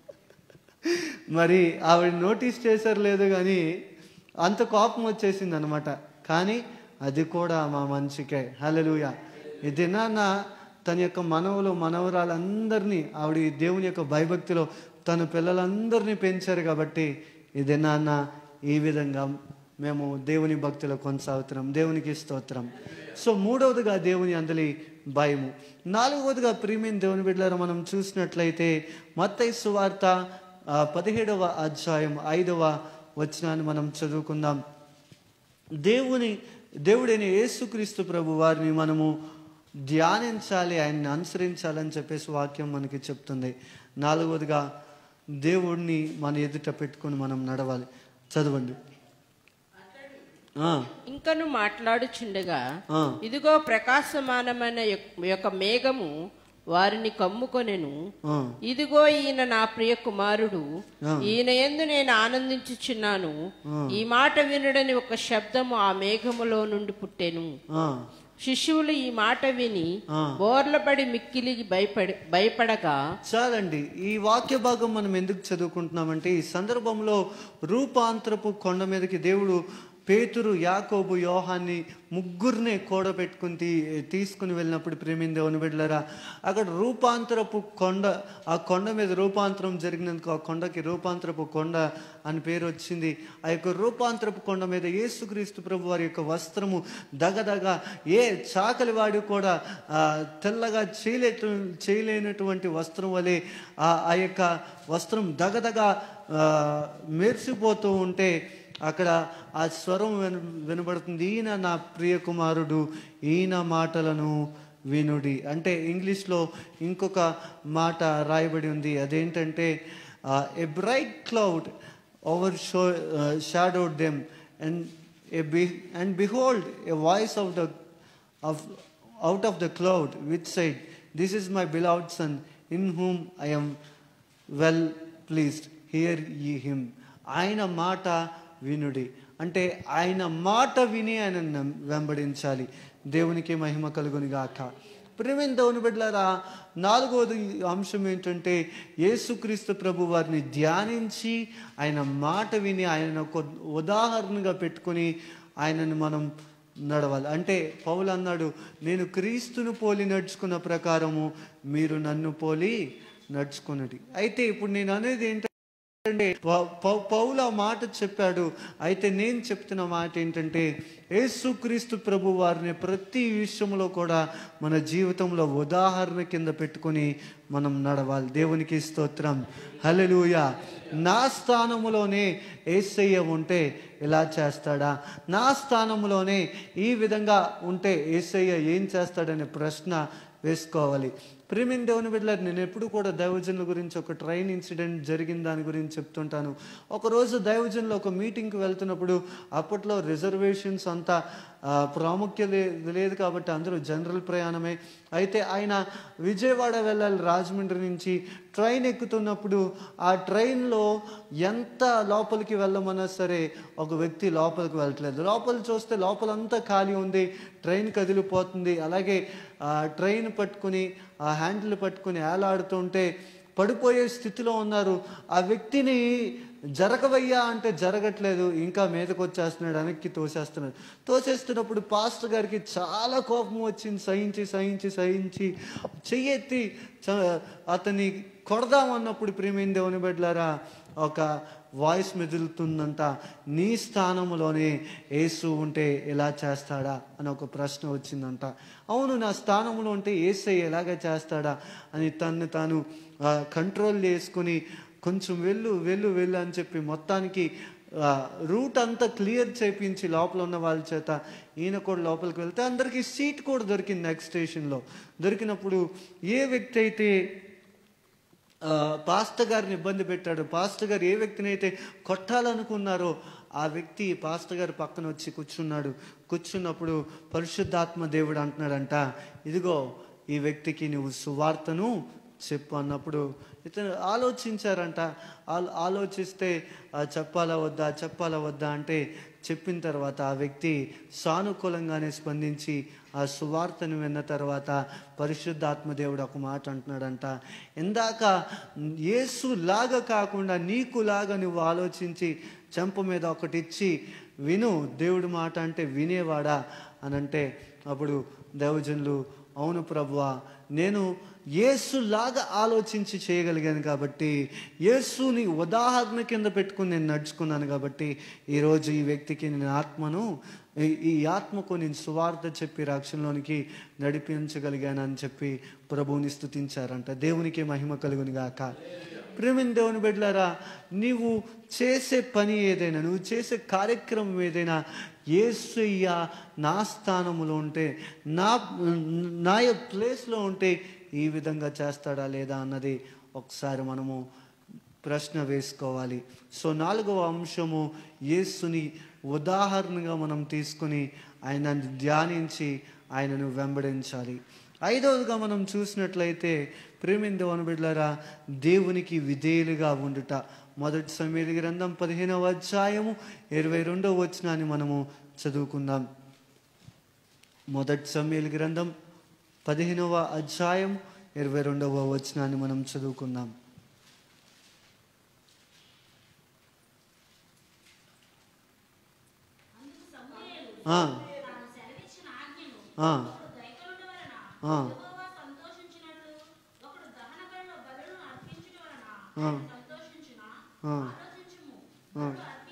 మరి ఆవిడ నోటీస్ చేశారు లేదు కానీ అంత కోపం వచ్చేసింది అనమాట కానీ అది కూడా మా మనిషికే హలలుయ ఈ దినాన్న తన యొక్క మనవలు మనవరాలందరినీ ఆవిడ ఈ దేవుని యొక్క భయభక్తిలో తన పిల్లలందరినీ పెంచారు కాబట్టి ఈ దినాన్న ఈ విధంగా మేము దేవుని భక్తిలో కొనసాగుతున్నాం దేవునికి స్తోత్రం సో మూడవదిగా దేవుని అందలి భయము నాలుగవదిగా ప్రియమైన దేవుని బిడ్డలారా మనం చూసినట్లయితే మత్తయి సువార్త ఆ, పదిహేడవ అధ్యాయం ఐదవ వచనాన్ని మనం చదువుకుందాం దేవుని దేవుడైన యేసుక్రీస్తు ప్రభు వారిని మనము ధ్యానించాలి ఆయన్ని అనుసరించాలని చెప్పేసి వాక్యం మనకి చెప్తుంది నాలుగవదిగా దేవుడిని మన ఎదుట పెట్టుకొని మనం నడవాలి చదవండి ఆ, ఇంకను మాట్లాడుచుండగా ఆ. ఇదిగో ప్రకాశమానమైన యొక్- యొక్క మేఘము వారిని కమ్ముకొనెను ఆ. ఇదిగో ఈయన నా ప్రియ కుమారుడు ఈయన ఎందు నేను ఆనందించుచున్నాను ఈ మాట వినుడని ఒక శబ్దము ఆ మేఘములో నుండి పుట్టెను ఆ, శిష్యులు ఈ మాట విని బోర్లపడి మిక్కిలి భయపడి భయపడగా చాలండి ఈ వాక్య భాగం మనం ఎందుకు చదువుకుంటున్నామంటే ఈ సందర్భంలో రూపాంతరపు కొండ మీదకి దేవుడు పేతురు యాకోబు యోహాన్ని ముగ్గురిని కూడబెట్టుకుని తీ తీసుకుని వెళ్ళినప్పుడు ప్రేమిన దేవుని బిడ్డలారా అక్కడ రూపాంతరపు కొండ ఆ కొండ మీద రూపాంతరం జరిగినందుకు ఆ కొండకి రూపాంతరపు కొండ అని పేరు వచ్చింది ఆ యొక్క రూపాంతరపు కొండ మీద యేసుక్రీస్తు ప్రభు వారి యొక్క వస్త్రము దగదగ ఏ చాకలి వాడు కూడా ఆ, తెల్లగా చేయలేటు చేయలేనటువంటి వస్త్రం వలె ఆ ఆ యొక్క వస్త్రం దగదగ ఆ, మెరిసిపోతూ ఉంటే అక్కడ ఆ స్వరం విన వినబడుతుంది ఈయన నా ప్రియ కుమారుడు ఈయన మాటలను వినుడి అంటే ఇంగ్లీష్లో ఇంకొక మాట రాయబడి ఉంది అదేంటంటే a bright cloud over show shadowed them and a b and behold a voice of the of out of the cloud which said this is my beloved son in whom i am well pleased hear ye him ఆయన మాట వినుడి అంటే ఆయన మాట విని ఆయన నం- వెంబడించాలి దేవునికి మహిమ కలుగుని గాక ప్రేమైన దేవుని బిడ్డలారా నాలుగవది అంశం ఏంటంటే యేసుక్రీస్తు ప్రభు వారిని ధ్యానించి ఆయన మాట విని ఆయన ఒక ఉదాహరణగా పెట్టుకొని ఆయనను మనం నడవాలి అంటే పౌలు అన్నాడు నేను క్రీస్తును పోలి నడుచుకున్న ప్రకారము మీరు నన్ను పోలి నడుచుకున్నది అయితే ఇప్పుడు నేను అనేది ఏంటంటే పౌ- పౌ- పౌలు ఆ మాట చెప్పాడు అయితే నేను చెప్తున్న మాట ఏంటంటే యేసుక్రీస్తు ప్రభు వారిని ప్రతి విషయంలో కూడా మన జీవితంలో ఉదాహరణ కింద పెట్టుకొని మనం నడవాలి దేవునికి స్తోత్రం హల్లెలూయ నా స్థానములోనే ఏసయ్య ఉంటే ఇలా చేస్తాడా నా స్థానంలోనే ఈ విధంగా ఉంటే ఏసయ్య ఏం చేస్తాడనే ప్రశ్న వేసుకోవాలి ప్రేమిన్ దేవుని బిడ్డలారు నేను ఎప్పుడు కూడా దైవజనుల గురించి ఒక ట్రైన్ ఇన్సిడెంట్ జరిగిన దాని గురించి చెప్తుంటాను ఒకరోజు దైవజనులు ఒక మీటింగ్కి వెళ్తున్నప్పుడు అప్పట్లో రిజర్వేషన్స్ అంతా ఆ, ప్రాముఖ్యత లే- లేదు కాబట్టి అందరూ జనరల్ ప్రయాణమే అయితే ఆయన విజయవాడ వెళ్ళాలి రాజమండ్రి నుంచి ట్రైన్ ఎక్కుతున్నప్పుడు ఆ ట్రైన్లో ఎంత లోపలికి వెళ్ళమన్నా సరే ఒక వ్యక్తి లోపలికి వెళ్ళట్లేదు లోపల చూస్తే లోపలంతా ఖాళీ ఉంది ట్రైన్ కదిలిపోతుంది అలాగే ఆ ట్రైన్ పట్టుకుని ఆ హ్యాండిల్ పట్టుకుని ఏలాడుతుంటే పడిపోయే స్థితిలో ఉన్నారు ఆ వ్యక్తిని జరగవయ్యా అంటే జరగట్లేదు ఇంకా మీదకి వచ్చేస్తున్నాడు వెనక్కి తోసేస్తున్నాడు తోసేస్తున్నప్పుడు పాస్టర్ గారికి చాలా కోపం వచ్చింది సహించి సహించి సహించి చెయ్యెత్తి చ- అతన్ని కొడదామన్నప్పుడు ప్రేమైన దేవుని బిడ్డలారా ఒక వాయిస్ మెదులుతుందంట నీ స్థానంలోనే యేసు ఉంటే ఎలా చేస్తాడా అని ఒక ప్రశ్న వచ్చిందంట అవును నా స్థానంలో ఉంటే ఏసై ఎలాగ చేస్తాడా అని తను తాను ఆ, కంట్రోల్ చేసుకుని కొంచెం వెళ్ళు వెళ్ళు వెళ్ళు అని చెప్పి మొత్తానికి ఆ, రూట్ అంతా క్లియర్ చేపించి లోపల ఉన్న వాళ్ళ చేత ఈయన కూడా లోపలికి వెళ్తే అందరికీ సీట్ కూడా దొరికింది నెక్స్ట్ స్టేషన్లో దొరికినప్పుడు ఏ వ్యక్తి అయితే ఆ, పాస్టర్ గారిని ఇబ్బంది పెట్టాడు పాస్టర్ గారు ఏ వ్యక్తిని అయితే కొట్టాలనుకున్నారో ఆ వ్యక్తి పాస్టర్ గారి పక్కన వచ్చి కూర్చున్నాడు కూర్చున్నప్పుడు పరిశుద్ధాత్మ దేవుడు అంటున్నాడంట ఇదిగో ఈ వ్యక్తికి నువ్వు సువార్తను చెప్పు అన్నప్పుడు ఇతను ఆలోచించారంట ఆలో ఆలోచిస్తే ఆ, చెప్పాలా వద్దా చెప్పాలా వద్దా అంటే చెప్పిన తర్వాత ఆ వ్యక్తి సానుకూలంగానే స్పందించి ఆ సువార్తను విన్న తర్వాత పరిశుద్ధాత్మ దేవుడు ఒక మాట అంటున్నాడంట ఇందాక యేసు లాగా కాకుండా నీకు లాగా నువ్వు ఆలోచించి చెంప మీద ఒకటి ఇచ్చి విను దేవుడి మాట అంటే వినేవాడా అని అంటే అప్పుడు దేవజనులు అవును ప్రభువా నేను యేసులాగా ఆలోచించి చేయగలిగాను కాబట్టి యేసుని ఉదాహరణ కింద పెట్టుకుని నేను నడుచుకున్నాను కాబట్టి ఈరోజు ఈ వ్యక్తికి నేను ఆత్మను ఈ- ఈ ఆత్మకు నేను సువార్త చెప్పి రక్షణలోనికి నడిపించగలిగానని చెప్పి ప్రభువుని స్తుతించారంట దేవునికి మహిమ కలుగుని గాక ప్రేమిన దేవుని బిడ్డలారా నీవు చేసే పని ఏదైనా నువ్వు చేసే కార్యక్రమం ఏదైనా ఏసయ్య నా స్థానంలో ఉంటే నా నా ప్లేస్లో ఉంటే ఈ విధంగా చేస్తాడా లేదా అన్నది ఒకసారి మనము ప్రశ్న వేసుకోవాలి సో నాలుగవ అంశము యేసుని ఉదాహరణగా మనం తీసుకుని ఆయనను ధ్యానించి ఆయనను వెంబడించాలి ఐదవదిగా మనం చూసినట్లయితే ప్రేమిందు బిడ్డలారా దేవునికి విధేయులుగా ఉండుట మొదటి సమీర గ్రంథం పదిహేనవ అధ్యాయము ఇరవై రెండవ వచనాన్ని మనము చదువుకుందాం మొదటి సమీల గ్రంథం పదిహేనవ అధ్యాయం ఇరవై రెండవ వచనాన్ని మనం చదువుకుందాం ఆ. ఆ. ఆ. ఆ. ఆ. ఆ.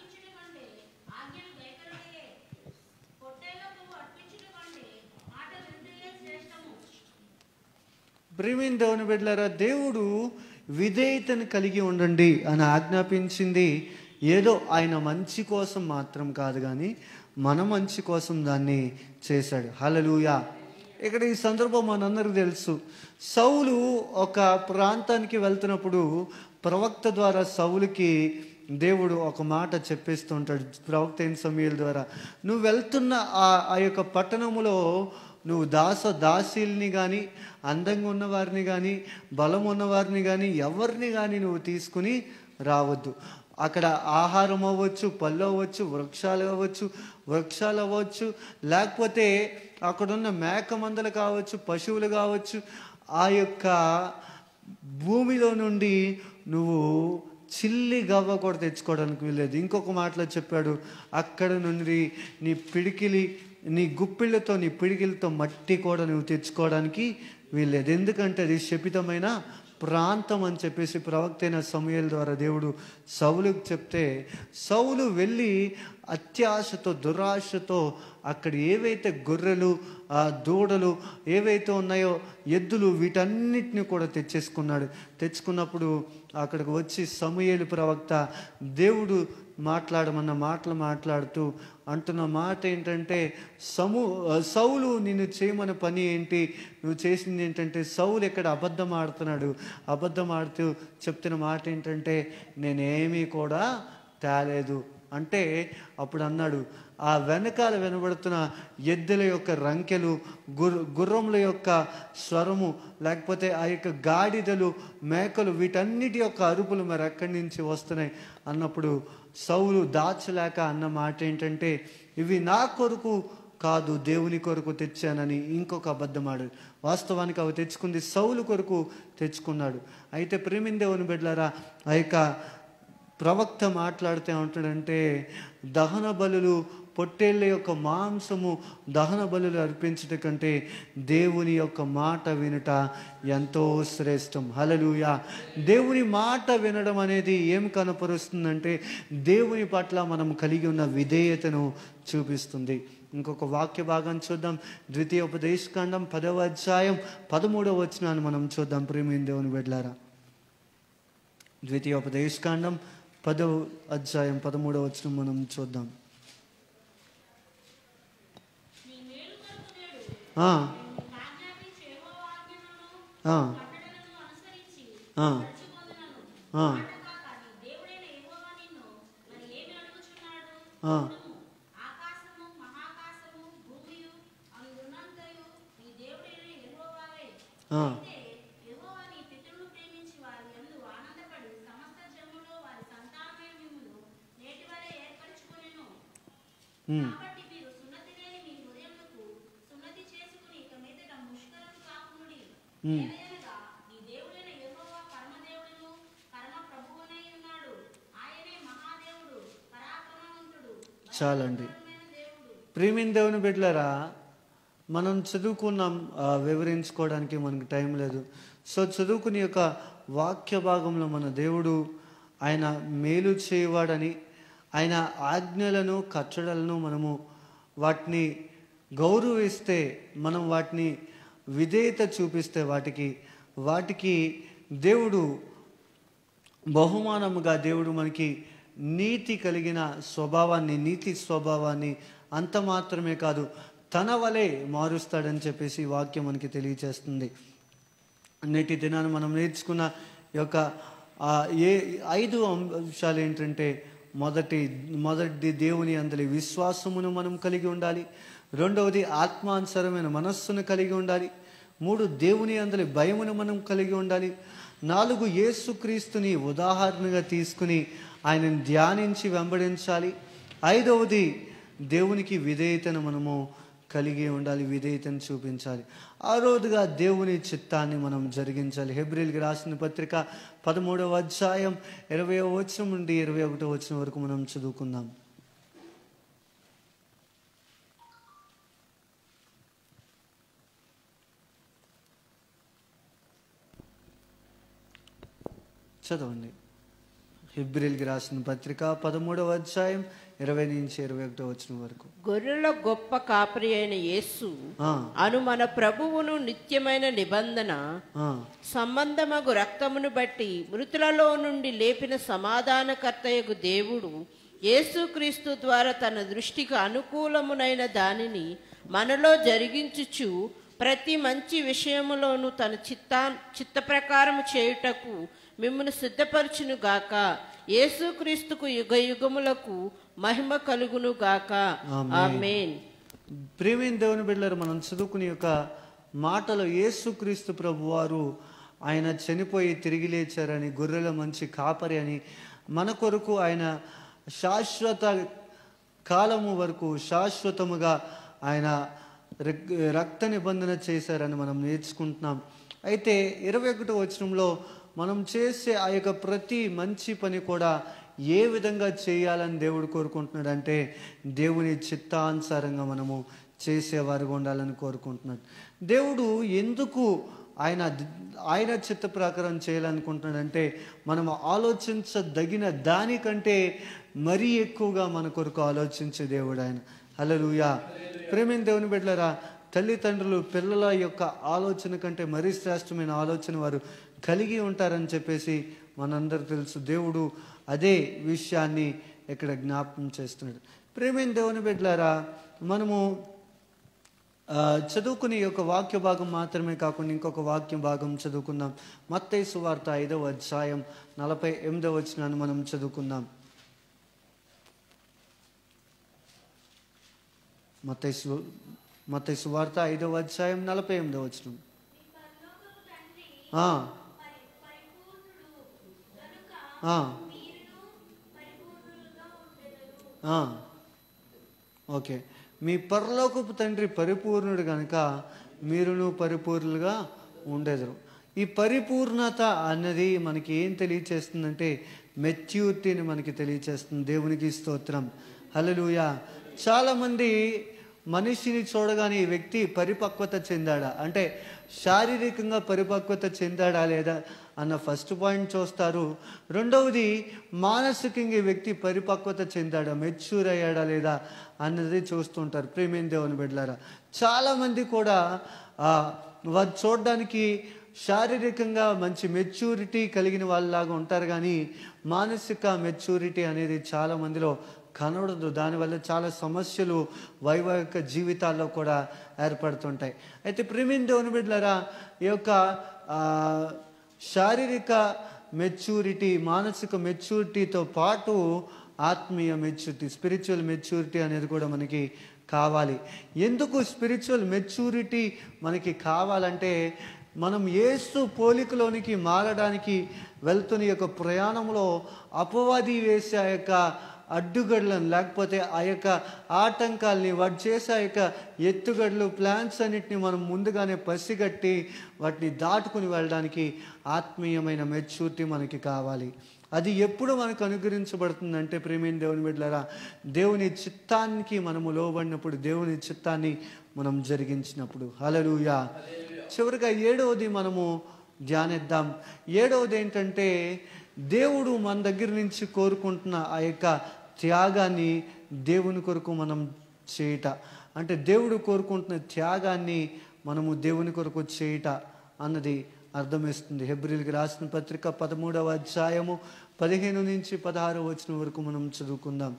ప్రేమిన్ దేవుని బిడ్డలారా దేవుడు విధేయతను కలిగి ఉండండి అని ఆజ్ఞాపించింది ఏదో ఆయన మంచి కోసం మాత్రం కాదు కానీ మన మంచి కోసం దాన్ని చేశాడు హలలుయా ఇక్కడ ఈ సందర్భం మనందరికీ తెలుసు సౌలు ఒక ప్రాంతానికి వెళ్తున్నప్పుడు ప్రవక్త ద్వారా సౌలుకి దేవుడు ఒక మాట చెప్పేస్తూ ఉంటాడు ప్రవక్త అయిన సమయాల ద్వారా నువ్వు వెళ్తున్న ఆ ఆ యొక్క పట్టణములో నువ్వు దాస దాసీల్ని కానీ అందంగా ఉన్నవారిని కానీ బలం ఉన్నవారిని కానీ ఎవరిని కానీ నువ్వు తీసుకుని రావద్దు అక్కడ ఆహారం అవ్వచ్చు పళ్ళు అవ్వచ్చు వృక్షాలు అవ్వచ్చు వృక్షాలు అవ్వచ్చు లేకపోతే అక్కడున్న మేక మందలు కావచ్చు పశువులు కావచ్చు ఆ యొక్క భూమిలో నుండి నువ్వు చిల్లి గవ్వ కూడా తెచ్చుకోవడానికి వీల్లేదు ఇంకొక మాటలో చెప్పాడు అక్కడ నుండి నీ పిడికిలి నీ గుప్పిళ్ళతో నీ పిడికిలతో మట్టి కూడా నువ్వు తెచ్చుకోవడానికి వీల్లేదు ఎందుకంటే అది శపితమైన ప్రాంతం అని చెప్పేసి ప్రవక్త అయిన సమయాల ద్వారా దేవుడు సౌలుకు చెప్తే సౌలు వెళ్ళి అత్యాశతో దురాశతో అక్కడ ఏవైతే గొర్రెలు ఆ దూడలు ఏవైతే ఉన్నాయో ఎద్దులు వీటన్నిటిని కూడా తెచ్చేసుకున్నాడు తెచ్చుకున్నప్పుడు అక్కడికి వచ్చి సమూయేలు ప్రవక్త దేవుడు మాట్లాడమన్న మాటలు మాట్లాడుతూ అంటున్న మాట ఏంటంటే సమూ సౌలు నిన్ను చేయమన్న పని ఏంటి నువ్వు చేసింది ఏంటంటే సౌలు ఇక్కడ అబద్ధం ఆడుతున్నాడు అబద్ధం ఆడుతూ చెప్తున్న మాట ఏంటంటే నేనేమీ కూడా తేలేదు అంటే అప్పుడు అన్నాడు ఆ వెనకాల వినబడుతున్న ఎద్దుల యొక్క రంకెలు గుర్ర గుర్రముల యొక్క స్వరము లేకపోతే ఆ యొక్క గాడిదలు మేకలు వీటన్నిటి యొక్క అరుపులు మరి ఎక్కడి నుంచి వస్తున్నాయి అన్నప్పుడు సౌలు దాచలేక అన్న మాట ఏంటంటే ఇవి నా కొరకు కాదు దేవుని కొరకు తెచ్చానని ఇంకొక అబద్ధం ఆడాడు వాస్తవానికి అవి తెచ్చుకుంది సౌలు కొరకు తెచ్చుకున్నాడు అయితే ప్రేమిన్ దేవుని బిడ్డలారా ఆ యొక్క ప్రవక్త మాట్లాడితే ఉంటాడంటే దహన బలులు పొట్టేళ్ళ యొక్క మాంసము దహన బలులు అర్పించట కంటే దేవుని యొక్క మాట వినుట ఎంతో శ్రేష్టం హలలుయా దేవుని మాట వినడం అనేది ఏం కనపరుస్తుందంటే దేవుని పట్ల మనం కలిగి ఉన్న విధేయతను చూపిస్తుంది ఇంకొక వాక్య భాగం చూద్దాం ద్వితీయ ఉపదేశకాండం పదవ అధ్యాయం పదమూడవ వచనాన్ని మనం చూద్దాం ప్రేమిన్ దేవుని బిడ్లారా ద్వితీయోపదేశకాండం పదవ అధ్యాయం పదమూడవ వచనం మనం చూద్దాం ఆ. ఆ. ఆ. ఆ. ఆ. ఆ. ఉమ్. ఉమ్. చాలండి ప్రేమిన్ దేవుని బిడ్డలారా మనం చదువుకున్నాం ఆ, వివరించుకోవడానికి మనకు టైం లేదు సో చదువుకునే యొక్క వాక్య భాగంలో మన దేవుడు ఆయన మేలు చేయవాడని ఆయన ఆజ్ఞలను కట్టడలను మనము వాటిని గౌరవిస్తే మనం వాటిని విధేయత చూపిస్తే వాటికి వాటికి దేవుడు బహుమానముగా దేవుడు మనకి నీతి కలిగిన స్వభావాన్ని నీతి స్వభావాన్ని అంత మాత్రమే కాదు తన వలె మారుస్తాడని చెప్పేసి ఈ వాక్యం మనకి తెలియచేస్తుంది నేటి దినాన్ని మనం నేర్చుకున్న ఈ యొక్క ఆ, ఏ ఐదు అంశాలు ఏంటంటే మొదటి మొదటి దేవుని అందరి విశ్వాసమును మనం కలిగి ఉండాలి రెండవది ఆత్మానుసరమైన మనస్సును కలిగి ఉండాలి మూడు దేవుని అందరి భయమును మనం కలిగి ఉండాలి నాలుగు యేసుక్రీస్తుని ఉదాహరణగా తీసుకుని ఆయనను ధ్యానించి వెంబడించాలి ఐదవది దేవునికి విధేయతను మనము కలిగి ఉండాలి విధేయతను చూపించాలి ఆ రోజుగా దేవుని చిత్తాన్ని మనం జరిగించాలి హెబ్రిల్కి రాసిన పత్రిక పదమూడవ అధ్యాయం ఇరవై వచనం నుండి ఇరవై ఒకటో వచనం వరకు మనం చదువుకుందాం చదవండి హిబ్రిల్కి రాసిన పత్రిక పదమూడవ అధ్యాయం ఇరవై నుంచి ఇరవై ఒకటో వచనం వరకు గొర్రెల గొప్ప కాపరి అయిన యేసు ఆ, అను మన ప్రభువును నిత్యమైన నిబంధన ఆ, సంబంధమగు రక్తమును బట్టి మృతులలో నుండి లేపిన సమాధానకర్తయగు దేవుడు యేసుక్రీస్తు ద్వారా తన దృష్టికి అనుకూలమునైన దానిని మనలో జరిగించుచు ప్రతి మంచి విషయములోను తన చిత్తా చిత్త ప్రకారము చేయుటకు మిమ్మల్ని సిద్ధపరచును గాక యేసుక్రీస్తుకు యుగ యుగములకు మహిమ కలుగును గాక ఆమేన్ ప్రేమైన దేవుని బిడ్డలారు మనం చదువుకునే యొక్క మాటలో యేసుక్రీస్తు ప్రభు వారు ఆయన చనిపోయి తిరిగి లేచారని గొర్రెల మంచి కాపరి అని మన కొరకు ఆయన శాశ్వత కాలము వరకు శాశ్వతముగా ఆయన రక్- రక్త నిబంధన చేశారని మనం నేర్చుకుంటున్నాం అయితే ఇరవై ఒకటో వచనంలో మనం చేసే ఆ యొక్క ప్రతి మంచి పని కూడా ఏ విధంగా చేయాలని దేవుడు కోరుకుంటున్నాడు అంటే దేవుని చిత్తానుసారంగా మనము చేసేవారుగా ఉండాలని కోరుకుంటున్నాడు దేవుడు ఎందుకు ఆయన ఆయన చిత్త ప్రకారం చేయాలనుకుంటున్నాడంటే మనం ఆలోచించదగిన దానికంటే మరీ ఎక్కువగా మన కొరకు ఆలోచించే దేవుడు ఆయన హల్లెలూయా ప్రేమైన దేవుని బిడ్డలారా తల్లిదండ్రులు పిల్లల యొక్క ఆలోచన కంటే మరీ శ్రేష్టమైన ఆలోచన వారు కలిగి ఉంటారని చెప్పేసి మనందరూ తెలుసు దేవుడు అదే విషయాన్ని ఇక్కడ జ్ఞాపకం చేస్తున్నాడు ప్రేమైన దేవుని బిడ్డలారా మనము ఆ, చదువుకునే ఈ యొక్క వాక్య భాగం మాత్రమే కాకుండా ఇంకొక వాక్య భాగం చదువుకుందాం మత్తయి సువార్త ఐదవ అధ్యాయం నలభై ఎనిమిదవ వచనాన్ని మనం చదువుకుందాం మత్తయి సు మత్తయి సువార్త ఐదవ అధ్యాయం నలభై ఎనిమిదవ వచనం ఆ. ఆ. ఆ. ఓకే మీ పరలోకపు తండ్రి పరిపూర్ణుడు కనుక మీరును పరిపూర్ణులుగా ఉండేదరు ఈ పరిపూర్ణత అన్నది మనకి ఏం తెలియచేస్తుందంటే మెచ్యూరిటీని మనకి తెలియచేస్తుంది దేవునికి స్తోత్రం హల్లెలూయా చాలామంది మనిషిని చూడగానే ఈ వ్యక్తి పరిపక్వత చెందాడా అంటే శారీరకంగా పరిపక్వత చెందాడా లేదా అన్న ఫస్ట్ పాయింట్ చూస్తారు రెండవది మానసికంగా ఈ వ్యక్తి పరిపక్వత చెందాడా మెచ్యూర్ అయ్యాడా లేదా అన్నది చూస్తుంటారు ప్రేమేం దేవుని బిడ్డలారా చాలామంది కూడా ఆ, వారు చూడడానికి శారీరకంగా మంచి మెచ్యూరిటీ కలిగిన వాళ్ళలాగా ఉంటారు కానీ మానసిక మెచ్యూరిటీ అనేది చాలా మందిలో కనబడదు దానివల్ల చాలా సమస్యలు వైవాహిక జీవితాల్లో కూడా ఏర్పడుతుంటాయి అయితే ప్రిమిన్ దేవుని బిడ్డలారా ఈ యొక్క ఆ, శారీరక మెచ్యూరిటీ మానసిక మెచ్యూరిటీతో పాటు ఆత్మీయ మెచ్యూరిటీ స్పిరిచువల్ మెచ్యూరిటీ అనేది కూడా మనకి కావాలి ఎందుకు స్పిరిచువల్ మెచ్యూరిటీ మనకి కావాలంటే మనం ఏసు పోలికలోనికి మారడానికి వెళ్తున్న ఈ యొక్క ప్రయాణంలో అపవాది వేసే ఆ యొక్క అడ్డుగడ్లను లేకపోతే ఆ యొక్క ఆటంకాల్ని వాడు చేసే ఆ యొక్క ఎత్తుగడ్లు ప్లాన్స్ అన్నిటిని మనం ముందుగానే పసిగట్టి వాటిని దాటుకుని వెళ్ళడానికి ఆత్మీయమైన మెచ్యూరిటీ మనకి కావాలి అది ఎప్పుడు మనకు అనుగ్రహించబడుతుందంటే ప్రేమైన దేవుని బిడ్డలారా దేవుని చిత్తానికి మనము లోబడినప్పుడు దేవుని చిత్తాన్ని మనం జరిగించినప్పుడు హలలుయా చివరిగా ఏడవది మనము ధ్యానిద్దాం ఏడవది ఏంటంటే దేవుడు మన దగ్గర నుంచి కోరుకుంటున్న ఆ యొక్క త్యాగాన్ని దేవుని కొరకు మనం చేయుట అంటే దేవుడు కోరుకుంటున్న త్యాగాన్ని మనము దేవుని కొరకు చేయుట అన్నది అర్థమిస్తుంది హెబ్రిల్కి రాసిన పత్రిక పదమూడవ అధ్యాయము పదిహేను నుంచి పదహారు వచ్చిన వరకు మనం చదువుకుందాం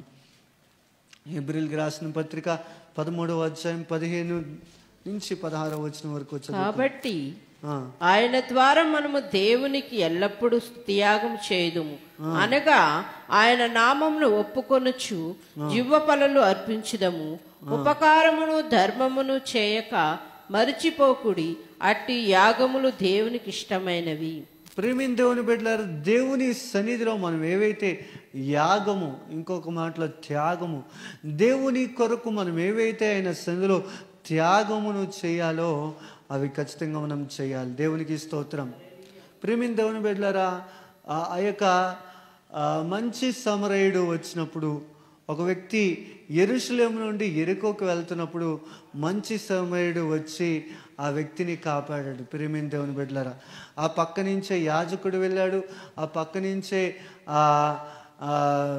హెబ్రిల్కి రాసిన పత్రిక పదమూడవ అధ్యాయం పదిహేను నుంచి పదహారు వచ్చిన వరకు చదువు కాబట్టి ఆ, ఆయన ద్వారా మనము దేవునికి ఎల్లప్పుడూ త్యాగం చేయుదుము అనగా ఆయన నామమును ఒప్పుకొనుచు జివ్వ పనులు అర్పించుదము ఉపకారమును ధర్మమును చేయక మరిచిపోకుడి అట్టి యాగములు దేవునికి ఇష్టమైనవి ప్రేమిన్ దేవుని బిడ్డలారు దేవుని సన్నిధిలో మనం ఏవైతే యాగము ఇంకొక మాటలో త్యాగము దేవుని కొరకు మనం ఏవైతే ఆయన సన్నిధిలో త్యాగమును చేయాలో అవి ఖచ్చితంగా మనం చేయాలి దేవునికి స్తోత్రం ప్రేమిన్ దేవుని బిడ్డలారా ఆ ఆ యొక్క ఆ, మంచి సమరయుడు వచ్చినప్పుడు ఒక వ్యక్తి ఎరుషులేము నుండి ఎరుకోకు వెళ్తున్నప్పుడు మంచి సమయుడు వచ్చి ఆ వ్యక్తిని కాపాడాడు ప్రేమిన్ దేవుని బిడ్డలారా ఆ పక్క నుంచే యాజకుడు వెళ్ళాడు ఆ పక్క నుంచే ఆ ఆ,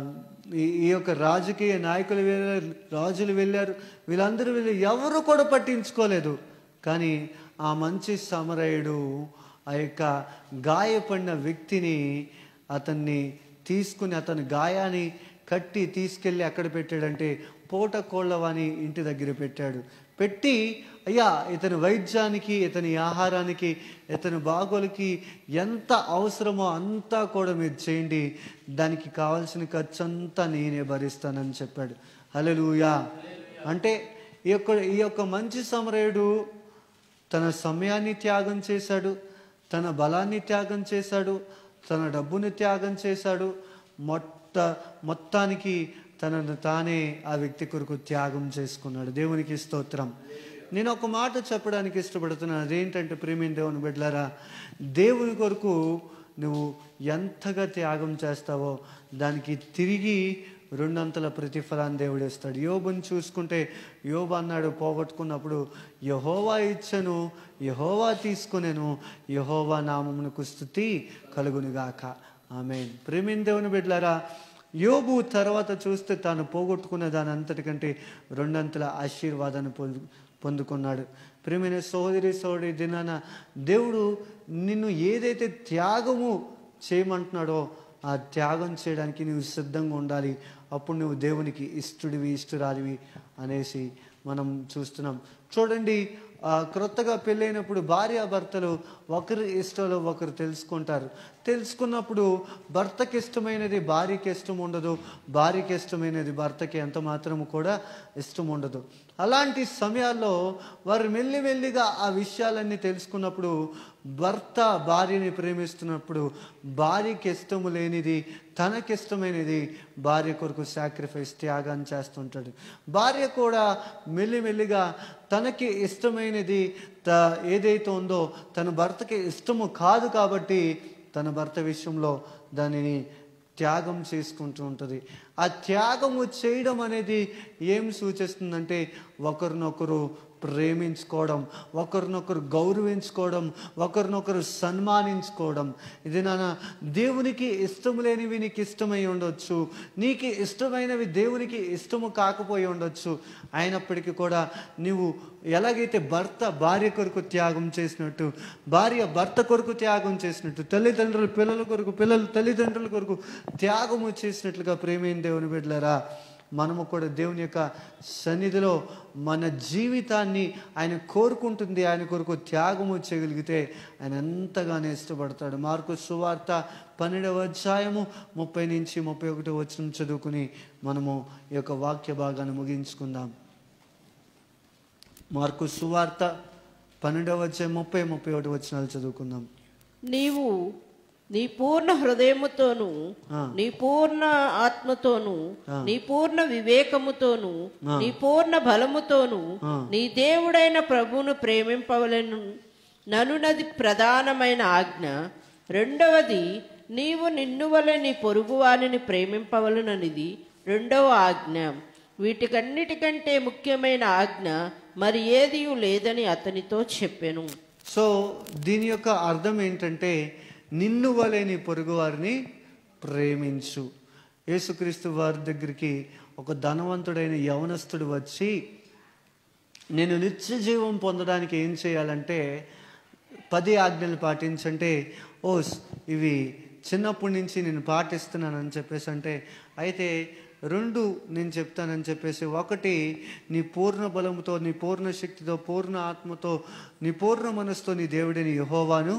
ఈ ఈ యొక్క రాజకీయ నాయకులు వెళ్ళారు రాజులు వెళ్ళారు వీళ్ళందరూ వెళ్ళి ఎవరు కూడా పట్టించుకోలేదు కానీ ఆ మంచి సమరయుడు ఆ యొక్క గాయపడిన వ్యక్తిని అతన్ని తీసుకుని అతని గాయాన్ని కట్టి తీసుకెళ్ళి ఎక్కడ పెట్టాడంటే పూట కోళ్ళవాని ఇంటి దగ్గర పెట్టాడు పెట్టి అయ్యా ఇతని వైద్యానికి ఇతని ఆహారానికి ఇతని బాగోలకి ఎంత అవసరమో అంతా కూడా మీరు చేయండి దానికి కావాల్సిన ఖర్చు అంతా నేనే భరిస్తానని చెప్పాడు హల్లెలూయా అంటే ఈ యొక్క ఈ యొక్క మంచి సమరయుడు తన సమయాన్ని త్యాగం చేశాడు తన బలాన్ని త్యాగం చేశాడు తన డబ్బుని త్యాగం చేశాడు మొట్ట మొత్తానికి తనను తానే ఆ వ్యక్తి కొరకు త్యాగం చేసుకున్నాడు దేవునికి స్తోత్రం నేను ఒక మాట చెప్పడానికి ఇష్టపడుతున్నాను అదేంటంటే ప్రేమిన్ దేవుని బిడ్డలారా దేవుని కొరకు నువ్వు ఎంతగా త్యాగం చేస్తావో దానికి తిరిగి రెండంతల ప్రతిఫలాన్ని దేవుడు ఇస్తాడు యోబుని చూసుకుంటే యోబు అన్నాడు పోగొట్టుకున్నప్పుడు యహోవా ఇచ్చను యహోవా తీసుకునేను యహోవా నామమునకు స్థుతి కలుగునుగాక ఆమె ప్రేమిన్ దేవుని బిడ్డలారా యోబు తర్వాత చూస్తే తాను పోగొట్టుకున్న దాని అంతటికంటే రెండంతల ఆశీర్వాదాన్ని పొందు పొందుకున్నాడు ప్రేమైన సోదరి సోదరి దినాన దేవుడు నిన్ను ఏదైతే త్యాగము చేయమంటున్నాడో ఆ త్యాగం చేయడానికి నువ్వు సిద్ధంగా ఉండాలి అప్పుడు నువ్వు దేవునికి ఇష్టడివి ఇష్టరాలివి అనేసి మనం చూస్తున్నాం చూడండి ఆ, క్రొత్తగా పెళ్ళైనప్పుడు భార్య భర్తలు ఒకరి ఇష్టాలు ఒకరు తెలుసుకుంటారు తెలుసుకున్నప్పుడు భర్తకి ఇష్టమైనది భార్యకి ఇష్టం ఉండదు భార్యకి ఇష్టమైనది భర్తకి ఎంత మాత్రము కూడా ఇష్టం ఉండదు అలాంటి సమయాల్లో వారు మెల్లిమెల్లిగా ఆ విషయాలన్నీ తెలుసుకున్నప్పుడు భర్త భార్యని ప్రేమిస్తున్నప్పుడు భార్యకి ఇష్టము లేనిది తనకిష్టమైనది భార్య కొరకు సాక్రిఫైస్ త్యాగాన్ని చేస్తుంటాడు భార్య కూడా మెల్లిమెల్లిగా తనకి ఇష్టమైనది త ఏదైతే ఉందో తన భర్తకి ఇష్టము కాదు కాబట్టి తన భర్త విషయంలో దానిని త్యాగం చేసుకుంటూ ఉంటుంది ఆ త్యాగము చేయడం అనేది ఏం సూచిస్తుందంటే ఒకరినొకరు ప్రేమించుకోవడం ఒకరినొకరు గౌరవించుకోవడం ఒకరినొకరు సన్మానించుకోవడం ఇది నాన్న దేవునికి ఇష్టం లేనివి నీకు ఇష్టమై ఉండొచ్చు నీకు ఇష్టమైనవి దేవునికి ఇష్టము కాకపోయి ఉండొచ్చు అయినప్పటికీ కూడా నీవు ఎలాగైతే భర్త భార్య కొరకు త్యాగం చేసినట్టు భార్య భర్త కొరకు త్యాగం చేసినట్టు తల్లిదండ్రులు పిల్లల కొరకు పిల్లలు తల్లిదండ్రుల కొరకు త్యాగము చేసినట్లుగా ప్రేమైన దేవుని బిడ్డలారా మనము కూడా దేవుని యొక్క సన్నిధిలో మన జీవితాన్ని ఆయన కోరుకుంటుంది ఆయన కొరకు త్యాగము చేయగలిగితే ఆయన ఎంతగానో ఇష్టపడతాడు మార్కు సువార్త పన్నెండవ అధ్యాయము ముప్పై నుంచి ముప్పై ఒకటి వచ్చిన చదువుకుని మనము ఈ యొక్క వాక్య భాగాన్ని ముగించుకుందాం మార్కు సువార్త పన్నెండవ అధ్యాయం ముప్పై ముప్పై ఒకటి వచనాలు చదువుకుందాం నీవు నీ పూర్ణ హృదయముతోను ఆ. నీ పూర్ణ ఆత్మతోను ఆ. నీ పూర్ణ వివేకముతోను ఆ. నీ పూర్ణ బలముతోను ఆ. నీ దేవుడైన ప్రభువును ప్రేమింపవలను ననునది ప్రధానమైన ఆజ్ఞ రెండవది నీవు నిన్ను వలె నీ పొరుగువానిని ప్రేమింపవలననిది రెండవ ఆజ్ఞ వీటికన్నిటికంటే ముఖ్యమైన ఆజ్ఞ మరి ఏది లేదని అతనితో చెప్పెను సో దీని యొక్క అర్థం ఏంటంటే నిన్ను వలె నీ పొరుగు వారిని ప్రేమించు యేసుక్రీస్తు వారి దగ్గరికి ఒక ధనవంతుడైన యవనస్తుడు వచ్చి నేను నిత్య జీవం పొందడానికి ఏం చేయాలంటే పది ఆజ్ఞలు పాటించంటే ఓ స్- ఇవి చిన్నప్పటి నుంచి నేను పాటిస్తున్నానని చెప్పేసి అంటే అయితే రెండు నేను చెప్తానని చెప్పేసి ఒకటి నీ పూర్ణ బలముతో నీ పూర్ణ శక్తితో పూర్ణ ఆత్మతో నీ పూర్ణ మనసుతో నీ దేవుడిని యహోవాను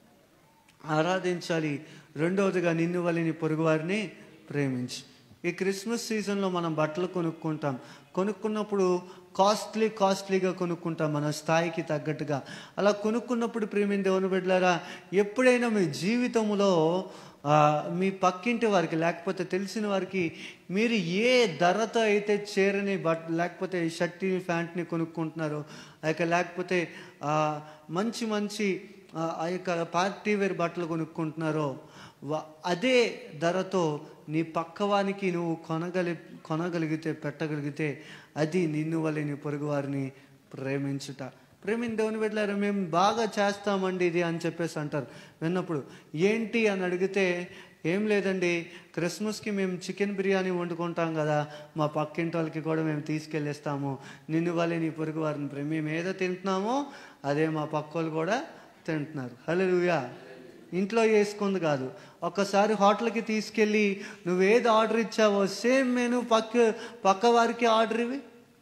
ఆరాధించాలి రెండవదిగా నిన్ను వల్ల నీ పొరుగువారిని ప్రేమించు ఈ క్రిస్మస్ సీజన్లో మనం బట్టలు కొనుక్కుంటాం కొనుక్కున్నప్పుడు కాస్ట్లీ కాస్ట్లీగా కొనుక్కుంటాం మన స్థాయికి తగ్గట్టుగా అలా కొనుక్కున్నప్పుడు ప్రేమిని దేవుని బిడ్డలారా ఎప్పుడైనా మీ జీవితంలో ఆ, మీ పక్కింటి వారికి లేకపోతే తెలిసిన వారికి మీరు ఏ ధరతో అయితే చీరని బట్ లేకపోతే షర్ట్ని ప్యాంట్ని కొనుక్కుంటున్నారో లేక లేకపోతే ఆ, మంచి మంచి ఆ ఆ యొక్క పార్టీ వేర్ బట్టలు కొనుక్కుంటున్నారో వ- అదే ధరతో నీ పక్కవానికి నువ్వు కొనగలి కొనగలిగితే పెట్టగలిగితే అది నిన్ను వల్ల నీ పొరుగు వారిని ప్రేమించుట ప్రేమిని దేవుని బిడ్డలారా మేము బాగా చేస్తామండి ఇది అని చెప్పేసి అంటారు విన్నప్పుడు ఏంటి అని అడిగితే ఏం లేదండి క్రిస్మస్కి మేము చికెన్ బిర్యానీ వండుకుంటాం కదా మా పక్కింటి వాళ్ళకి కూడా మేము తీసుకెళ్ళిస్తాము నిన్ను వల్లే నీ పొరుగు వారిని ప్రేమ మేము ఏదో తింటున్నామో అదే మా పక్క వాళ్ళు కూడా తింటున్నారు హలో ఇంట్లో వేసుకుంది కాదు ఒక్కసారి హోటల్కి తీసుకెళ్ళి నువ్వేది ఆర్డర్ ఇచ్చావో సేమ్ మెను పక్క పక్క వారికి ఆర్డర్ ఇవి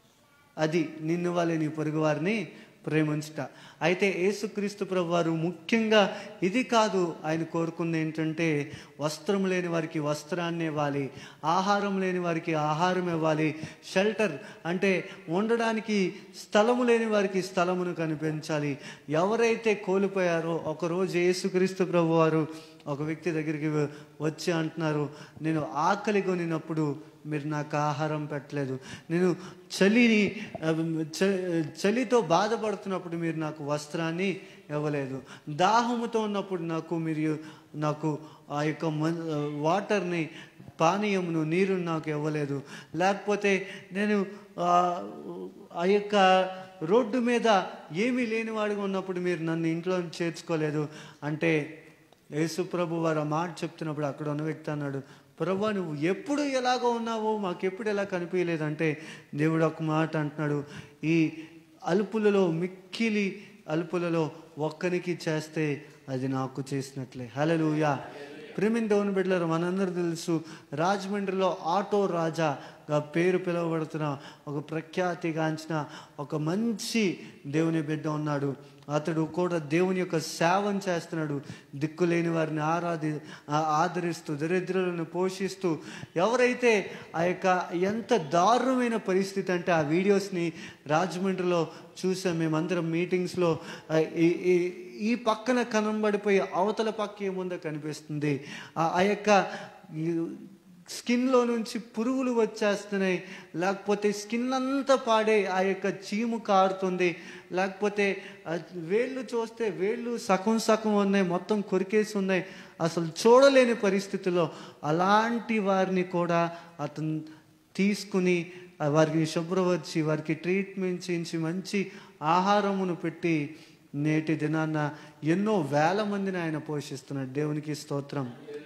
అది నిన్ను వాళ్ళే నీ పొరుగు వారిని ప్రేమించుట అయితే యేసుక్రీస్తు ప్రభు వారు ముఖ్యంగా ఇది కాదు ఆయన కోరుకుంది ఏంటంటే వస్త్రం లేని వారికి వస్త్రాన్ని ఇవ్వాలి ఆహారం లేని వారికి ఆహారం ఇవ్వాలి షెల్టర్ అంటే ఉండడానికి స్థలము లేని వారికి స్థలమును కనిపించాలి ఎవరైతే కోల్పోయారో ఒకరోజు యేసుక్రీస్తు ప్రభు వారు ఒక వ్యక్తి దగ్గరికి వ- వచ్చి అంటున్నారు నేను ఆకలి కొనినప్పుడు మీరు నాకు ఆహారం పెట్టలేదు నేను చలిని ఆ, చ- చలితో బాధపడుతున్నప్పుడు మీరు నాకు వస్త్రాన్ని ఇవ్వలేదు దాహముతో ఉన్నప్పుడు నాకు మీరు నాకు ఆ యొక్క మన్- వాటర్ని పానీయమును నీరు నాకు ఇవ్వలేదు లేకపోతే నేను ఆ, ఆ యొక్క రోడ్డు మీద ఏమీ లేనివాడిగా ఉన్నప్పుడు మీరు నన్ను ఇంట్లో చేర్చుకోలేదు అంటే యేసు ప్రభు వారు ఆ మాట చెప్తున్నప్పుడు అక్కడ ఉన్న వ్యక్తి అన్నాడు ప్రభు నువ్వు ఎప్పుడు ఎలాగో ఉన్నావో మాకు ఎప్పుడు ఎలా కనిపించలేదంటే దేవుడు ఒక మాట అంటున్నాడు ఈ అలుపులలో మిక్కిలి అలుపులలో ఒక్కనికి చేస్తే అది నాకు చేసినట్లే హలలుయా ప్రేమిన్ దేవుని బిడ్డలారు మనందరూ తెలుసు రాజమండ్రిలో ఆటో రాజాగా పేరు పిలువబడుతున్న ఒక ప్రఖ్యాతిగాంచిన ఒక మంచి దేవుని బిడ్డ ఉన్నాడు అతడు కూడా దేవుని యొక్క సేవం చేస్తున్నాడు దిక్కులేని వారిని ఆరాధి ఆ- ఆదరిస్తూ దరిద్రులను పోషిస్తూ ఎవరైతే ఆ యొక్క ఎంత దారుణమైన పరిస్థితి అంటే ఆ వీడియోస్ని రాజమండ్రిలో చూసాం మేమందరం మీటింగ్స్లో ఆ, ఈ ఈ- ఈ పక్కన కనబడిపోయి అవతల పక్క ఏముందో కనిపిస్తుంది ఆ- ఆ యొక్క ఈ స్కిన్లో నుంచి పురుగులు వచ్చేస్తున్నాయి లేకపోతే స్కిన్ అంతా పాడే ఆ యొక్క చీము కారుతుంది లేకపోతే ఆ వేళ్ళు చూస్తే వేళ్ళు సగం సగం ఉన్నాయి మొత్తం కొరికేసి ఉన్నాయి అసలు చూడలేని పరిస్థితిలో అలాంటి వారిని కూడా అతను తీసుకుని ఆ వారికి శుభ్రపరిచి వారికి ట్రీట్మెంట్ చేయించి మంచి ఆహారమును పెట్టి నేటి దినాన్న ఎన్నో వేల మందిని ఆయన పోషిస్తున్నాడు దేవునికి స్తోత్రం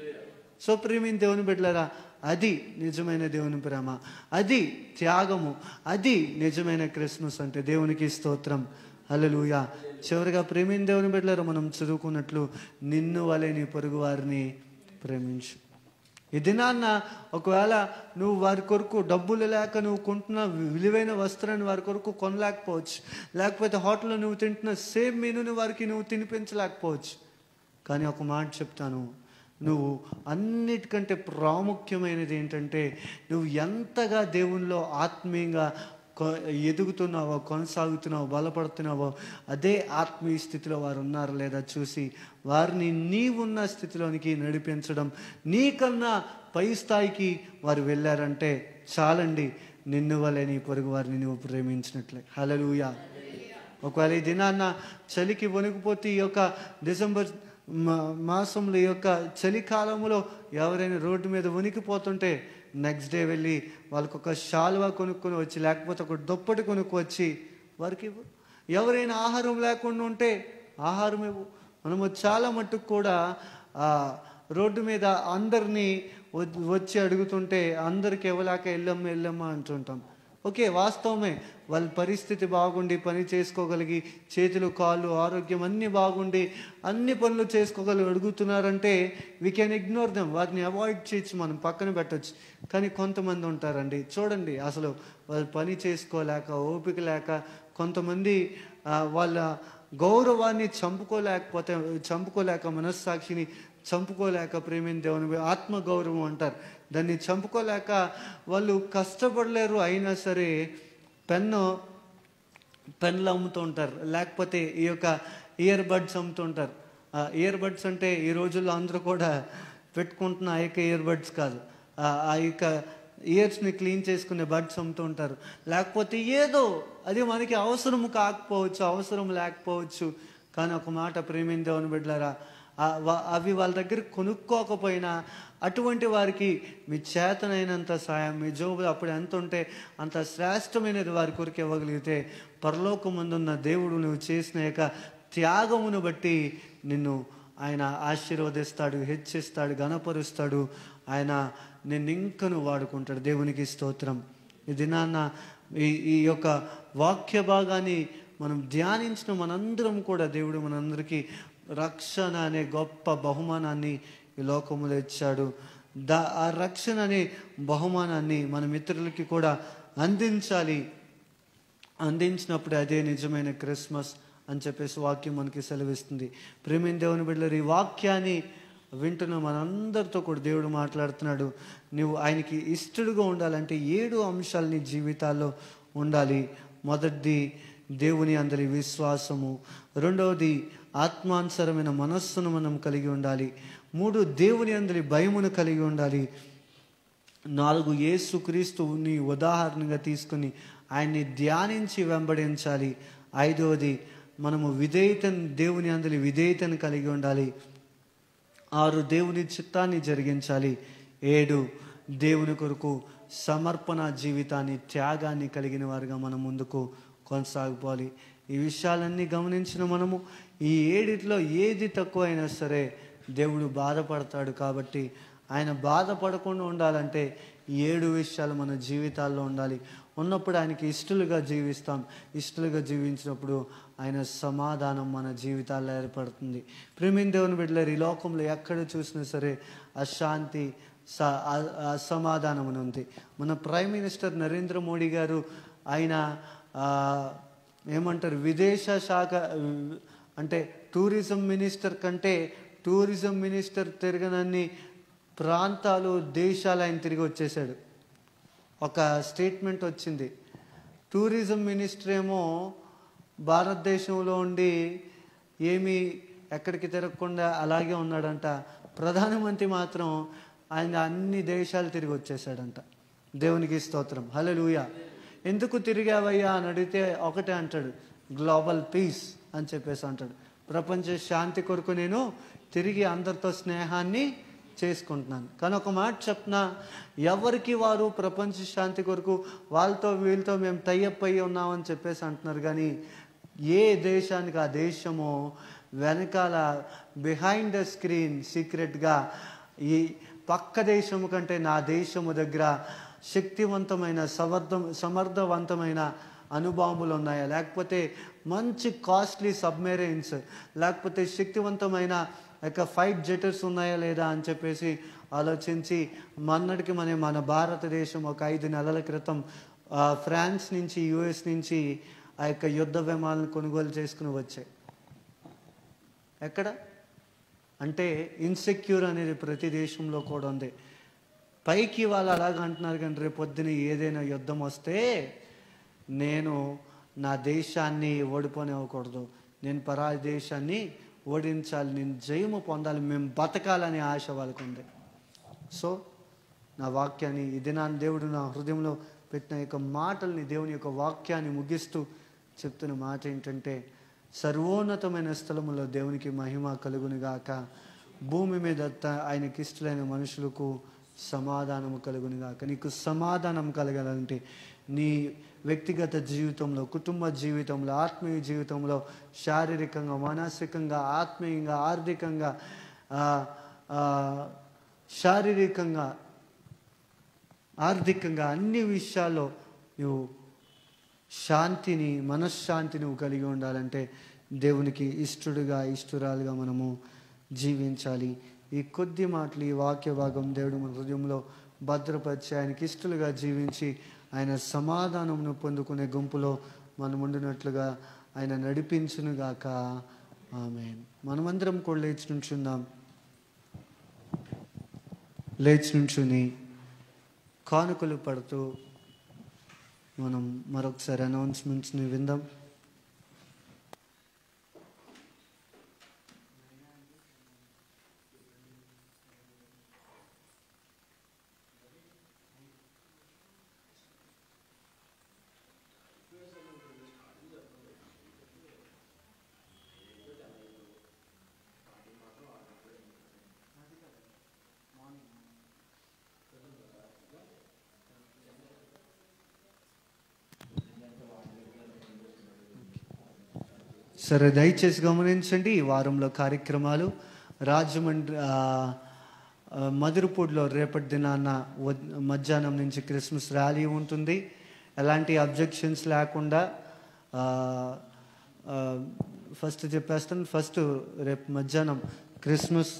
సో ప్రేమిని దేవుని బిడ్డలారా అది నిజమైన దేవుని ప్రేమ అది త్యాగము అది నిజమైన క్రిస్మస్ అంటే దేవునికి స్తోత్రం హల్లెలూయా చివరిగా ప్రేమిని దేవుని బిడ్డలారా మనం చదువుకున్నట్లు నిన్ను వలె నీ పొరుగు వారిని ప్రేమించు ఈ దినాన్న ఒకవేళ నువ్వు వారి కొరకు డబ్బులు లేక నువ్వు కొంటున్న విలువైన వస్త్రాన్ని వారి కొరకు కొనలేకపోవచ్చు లేకపోతే హోటల్లో నువ్వు తింటున్న సేమ్ మెనూని వారికి నువ్వు తినిపించలేకపోవచ్చు కానీ ఒక మాట చెప్తాను నువ్వు అన్నిటికంటే ప్రాముఖ్యమైనది ఏంటంటే నువ్వు ఎంతగా దేవునిలో ఆత్మీయంగా కొ- ఎదుగుతున్నావో కొనసాగుతున్నావో బలపడుతున్నావో అదే ఆత్మీయ స్థితిలో వారు ఉన్నారు లేదా చూసి వారిని నీవున్న స్థితిలోనికి నడిపించడం నీకన్నా పై స్థాయికి వారు వెళ్ళారంటే చాలండి నిన్ను వలె నీ పొరుగు వారిని నువ్వు ప్రేమించినట్లే హలలుయా ఒకవేళ ఈ దినాన్న చలికి వణికిపోతే ఈ యొక్క డిసెంబర్ మా- మాసంలో ఈ యొక్క చలికాలంలో ఎవరైనా రోడ్డు మీద వణికిపోతుంటే నెక్స్ట్ డే వెళ్ళి వాళ్ళకి ఒక శాలువా కొనుక్కొని వచ్చి లేకపోతే ఒక దుప్పటి కొనుక్కు వచ్చి వారికి ఇవ్వు. ఎవరైనా ఆహారం లేకుండా ఉంటే ఆహారం ఇవ్వు మనము చాలా మట్టుకు కూడా ఆ, రోడ్డు మీద అందరినీ వ- వచ్చి అడుగుతుంటే అందరికి ఇవ్వలేక వెళ్ళమ్మా వెళ్ళమ్మా అంటుంటాం ఓకే వాస్తవమే వాళ్ళ పరిస్థితి బాగుండి పని చేసుకోగలిగి చేతులు కాళ్ళు ఆరోగ్యం అన్నీ బాగుండి అన్ని పనులు చేసుకోగలిగి అడుగుతున్నారంటే వీ కెన్ ఇగ్నోర్ దెమ్ వాటిని అవాయిడ్ చేయొచ్చు మనం పక్కన పెట్టొచ్చు కానీ కొంతమంది ఉంటారండి చూడండి అసలు వాళ్ళు పని చేసుకోలేక ఓపిక లేక కొంతమంది ఆ, వాళ్ళ గౌరవాన్ని చంపుకోలేకపోతే చంపుకోలేక మనస్సాక్షిని చంపుకోలేక ప్రేమిని దేవుని ఆత్మ గౌరవం అంటారు దాన్ని చంపుకోలేక వాళ్ళు కష్టపడలేరు అయినా సరే పెన్ను పెన్లు అమ్ముతూ ఉంటారు లేకపోతే ఈ యొక్క ఇయర్ బడ్స్ అమ్ముతూ ఉంటారు ఆ ఇయర్ బడ్స్ అంటే ఈ రోజుల్లో అందరూ కూడా పెట్టుకుంటున్న ఆ యొక్క ఇయర్ బడ్స్ కాదు ఆ ఆ యొక్క ఇయర్స్ని క్లీన్ చేసుకునే బడ్స్ అమ్ముతూ ఉంటారు లేకపోతే ఏదో అది మనకి అవసరం కాకపోవచ్చు అవసరం లేకపోవచ్చు కానీ ఒక మాట ప్రేమిన దేవుని బిడ్డలారా ఆ వా- అవి వాళ్ళ దగ్గర కొనుక్కోకపోయినా అటువంటి వారికి మీ చేతనైనంత సాయం మీ జోబులు అప్పుడు ఎంత ఉంటే అంత శ్రేష్టమైనది వారి కొరకు ఇవ్వగలిగితే పరలోకమందున్న దేవుడు నువ్వు చేసిన యొక్క త్యాగమును బట్టి నిన్ను ఆయన ఆశీర్వదిస్తాడు హెచ్చిస్తాడు గణపరుస్తాడు ఆయన నిన్ను ఇంకను వాడుకుంటాడు దేవునికి స్తోత్రం ఈ దినాన్న ఈ ఈ యొక్క వాక్య భాగాన్ని మనం ధ్యానించిన మనందరం కూడా దేవుడు మనందరికీ రక్షణ అనే గొప్ప బహుమానాన్ని ఈ లోకములో ఇచ్చాడు దా ఆ రక్షణ అనే బహుమానాన్ని మన మిత్రులకి కూడా అందించాలి అందించినప్పుడు అదే నిజమైన క్రిస్మస్ అని చెప్పేసి వాక్యం మనకి సెలవిస్తుంది ప్రేమిన దేవుని బిడ్డలు ఈ వాక్యాన్ని వింటున్న మనందరితో కూడా దేవుడు మాట్లాడుతున్నాడు నువ్వు ఆయనకి ఇష్టడుగా ఉండాలంటే ఏడు అంశాలు నీ జీవితాల్లో ఉండాలి మొదటిది దేవుని అందరి విశ్వాసము రెండవది ఆత్మానుసరమైన మనస్సును మనం కలిగి ఉండాలి మూడు దేవుని అందరి భయమును కలిగి ఉండాలి నాలుగు యేసుక్రీస్తుని ఉదాహరణగా తీసుకుని ఆయన్ని ధ్యానించి వెంబడించాలి ఐదవది మనము విధేయతను దేవుని అందరి విధేయతను కలిగి ఉండాలి ఆరు దేవుని చిత్తాన్ని జరిగించాలి ఏడు దేవుని కొరకు సమర్పణ జీవితాన్ని త్యాగాన్ని కలిగిన వారుగా మనం ముందుకు కొనసాగిపోవాలి ఈ విషయాలన్నీ గమనించిన మనము ఈ ఏడిట్లో ఏది తక్కువ అయినా సరే దేవుడు బాధపడతాడు కాబట్టి ఆయన బాధపడకుండా ఉండాలంటే ఈ ఏడు విషయాలు మన జీవితాల్లో ఉండాలి ఉన్నప్పుడు ఆయనకి ఇష్టలుగా జీవిస్తాం ఇష్టలుగా జీవించినప్పుడు ఆయన సమాధానం మన జీవితాల్లో ఏర్పడుతుంది ప్రేమిన్ దేవుని బిడ్డలారు ఈ లోకంలో ఎక్కడ చూసినా సరే అశాంతి స అ- అసమాధానం అని ఉంది మన ప్రైమ్ మినిస్టర్ నరేంద్ర మోడీ గారు ఆయన ఆ, ఏమంటారు విదేశ శాఖ అంటే టూరిజం మినిస్టర్ కంటే టూరిజం మినిస్టర్ తిరగనన్ని ప్రాంతాలు దేశాలు ఆయన తిరిగి వచ్చేసాడు ఒక స్టేట్మెంట్ వచ్చింది టూరిజం మినిస్టర్ ఏమో భారతదేశంలో ఉండి ఏమీ ఎక్కడికి తిరగకుండా అలాగే ఉన్నాడంట ప్రధానమంత్రి మాత్రం ఆయన అన్ని దేశాలు తిరిగి వచ్చేసాడంట దేవునికి స్తోత్రం హల్లెలూయా ఎందుకు తిరిగావయ్యా అని అడిగితే ఒకటే అంటాడు గ్లోబల్ పీస్ అని చెప్పేసి అంటాడు ప్రపంచ శాంతి కొరకు నేను తిరిగి అందరితో స్నేహాన్ని చేసుకుంటున్నాను కానీ ఒక మాట చెప్పిన ఎవరికి వారు ప్రపంచ శాంతి కొరకు వాళ్ళతో వీళ్ళతో మేము టైఅప్ అయ్యి ఉన్నామని చెప్పేసి అంటున్నారు కానీ ఏ దేశానికి ఆ దేశము వెనకాల బిహైండ్ ద స్క్రీన్ సీక్రెట్గా ఈ పక్క దేశము కంటే నా దేశము దగ్గర శక్తివంతమైన సమర్థ సమర్థవంతమైన అణుబాంబులు ఉన్నాయా లేకపోతే మంచి కాస్ట్లీ సబ్మెరైన్స్ లేకపోతే శక్తివంతమైన యొక్క ఫైట్ జెటర్స్ ఉన్నాయా లేదా అని చెప్పేసి ఆలోచించి మొన్నటికి మన మన భారతదేశం ఒక ఐదు నెలల క్రితం ఆ, ఫ్రాన్స్ నుంచి యుఎస్ నుంచి ఆ యొక్క యుద్ధ విమానాలను కొనుగోలు చేసుకుని వచ్చాయి ఎక్కడ అంటే ఇన్సెక్యూర్ అనేది ప్రతి దేశంలో కూడా ఉంది పైకి వాళ్ళు అలాగ అంటున్నారు కానీ రేపు పొద్దున ఏదైనా యుద్ధం వస్తే నేను నా దేశాన్ని ఓడిపోనివ్వకూడదు నేను పరాయి దేశాన్ని ఓడించాలి నేను జయము పొందాలి మేము బతకాలనే ఆశ వాళ్ళకు ఉంది సో నా వాక్యాన్ని ఇది నా దేవుడు నా హృదయంలో పెట్టిన యొక్క మాటల్ని దేవుని యొక్క వాక్యాన్ని ముగిస్తూ చెప్తున్న మాట ఏంటంటే సర్వోన్నతమైన స్థలములో దేవునికి మహిమ కలుగునుగాక భూమి మీద త- ఆయనకి ఇష్టలైన మనుషులకు సమాధానము కలుగునుగాక నీకు సమాధానం కలగాలంటే నీ వ్యక్తిగత జీవితంలో కుటుంబ జీవితంలో ఆత్మీయ జీవితంలో శారీరకంగా మానసికంగా ఆత్మీయంగా ఆర్థికంగా ఆ, ఆ, శారీరకంగా ఆర్థికంగా అన్ని విషయాల్లో నువ్వు శాంతిని మనశ్శాంతి నువ్వు కలిగి ఉండాలంటే దేవునికి ఇష్టడుగా ఇష్టురాలుగా మనము జీవించాలి ఈ కొద్ది మాటలు ఈ వాక్య భాగం దేవుడు మన హృదయంలో భద్రపరిచి ఆయనకి ఇష్టలుగా జీవించి ఆయన సమాధానమును పొందుకునే గుంపులో మనం ఉండినట్లుగా ఆయన నడిపించునుగాక ఆమె మనమందరం కూడా లేచి నుంచుందాం లేచి నుంచుని కానుకలు పడుతూ మనం మరొకసారి అనౌన్స్మెంట్స్ని విందాం సరే దయచేసి గమనించండి ఈ వారంలో కార్యక్రమాలు రాజమండ్రి ఆ, ఆ, మధురపూడిలో రేపటి దినాన ఉద్- మధ్యాహ్నం నుంచి క్రిస్మస్ ర్యాలీ ఉంటుంది ఎలాంటి అబ్జెక్షన్స్ లేకుండా ఆ, ఆ, ఫస్ట్ చెప్పేస్తాను ఫస్ట్ రేపు మధ్యాహ్నం క్రిస్మస్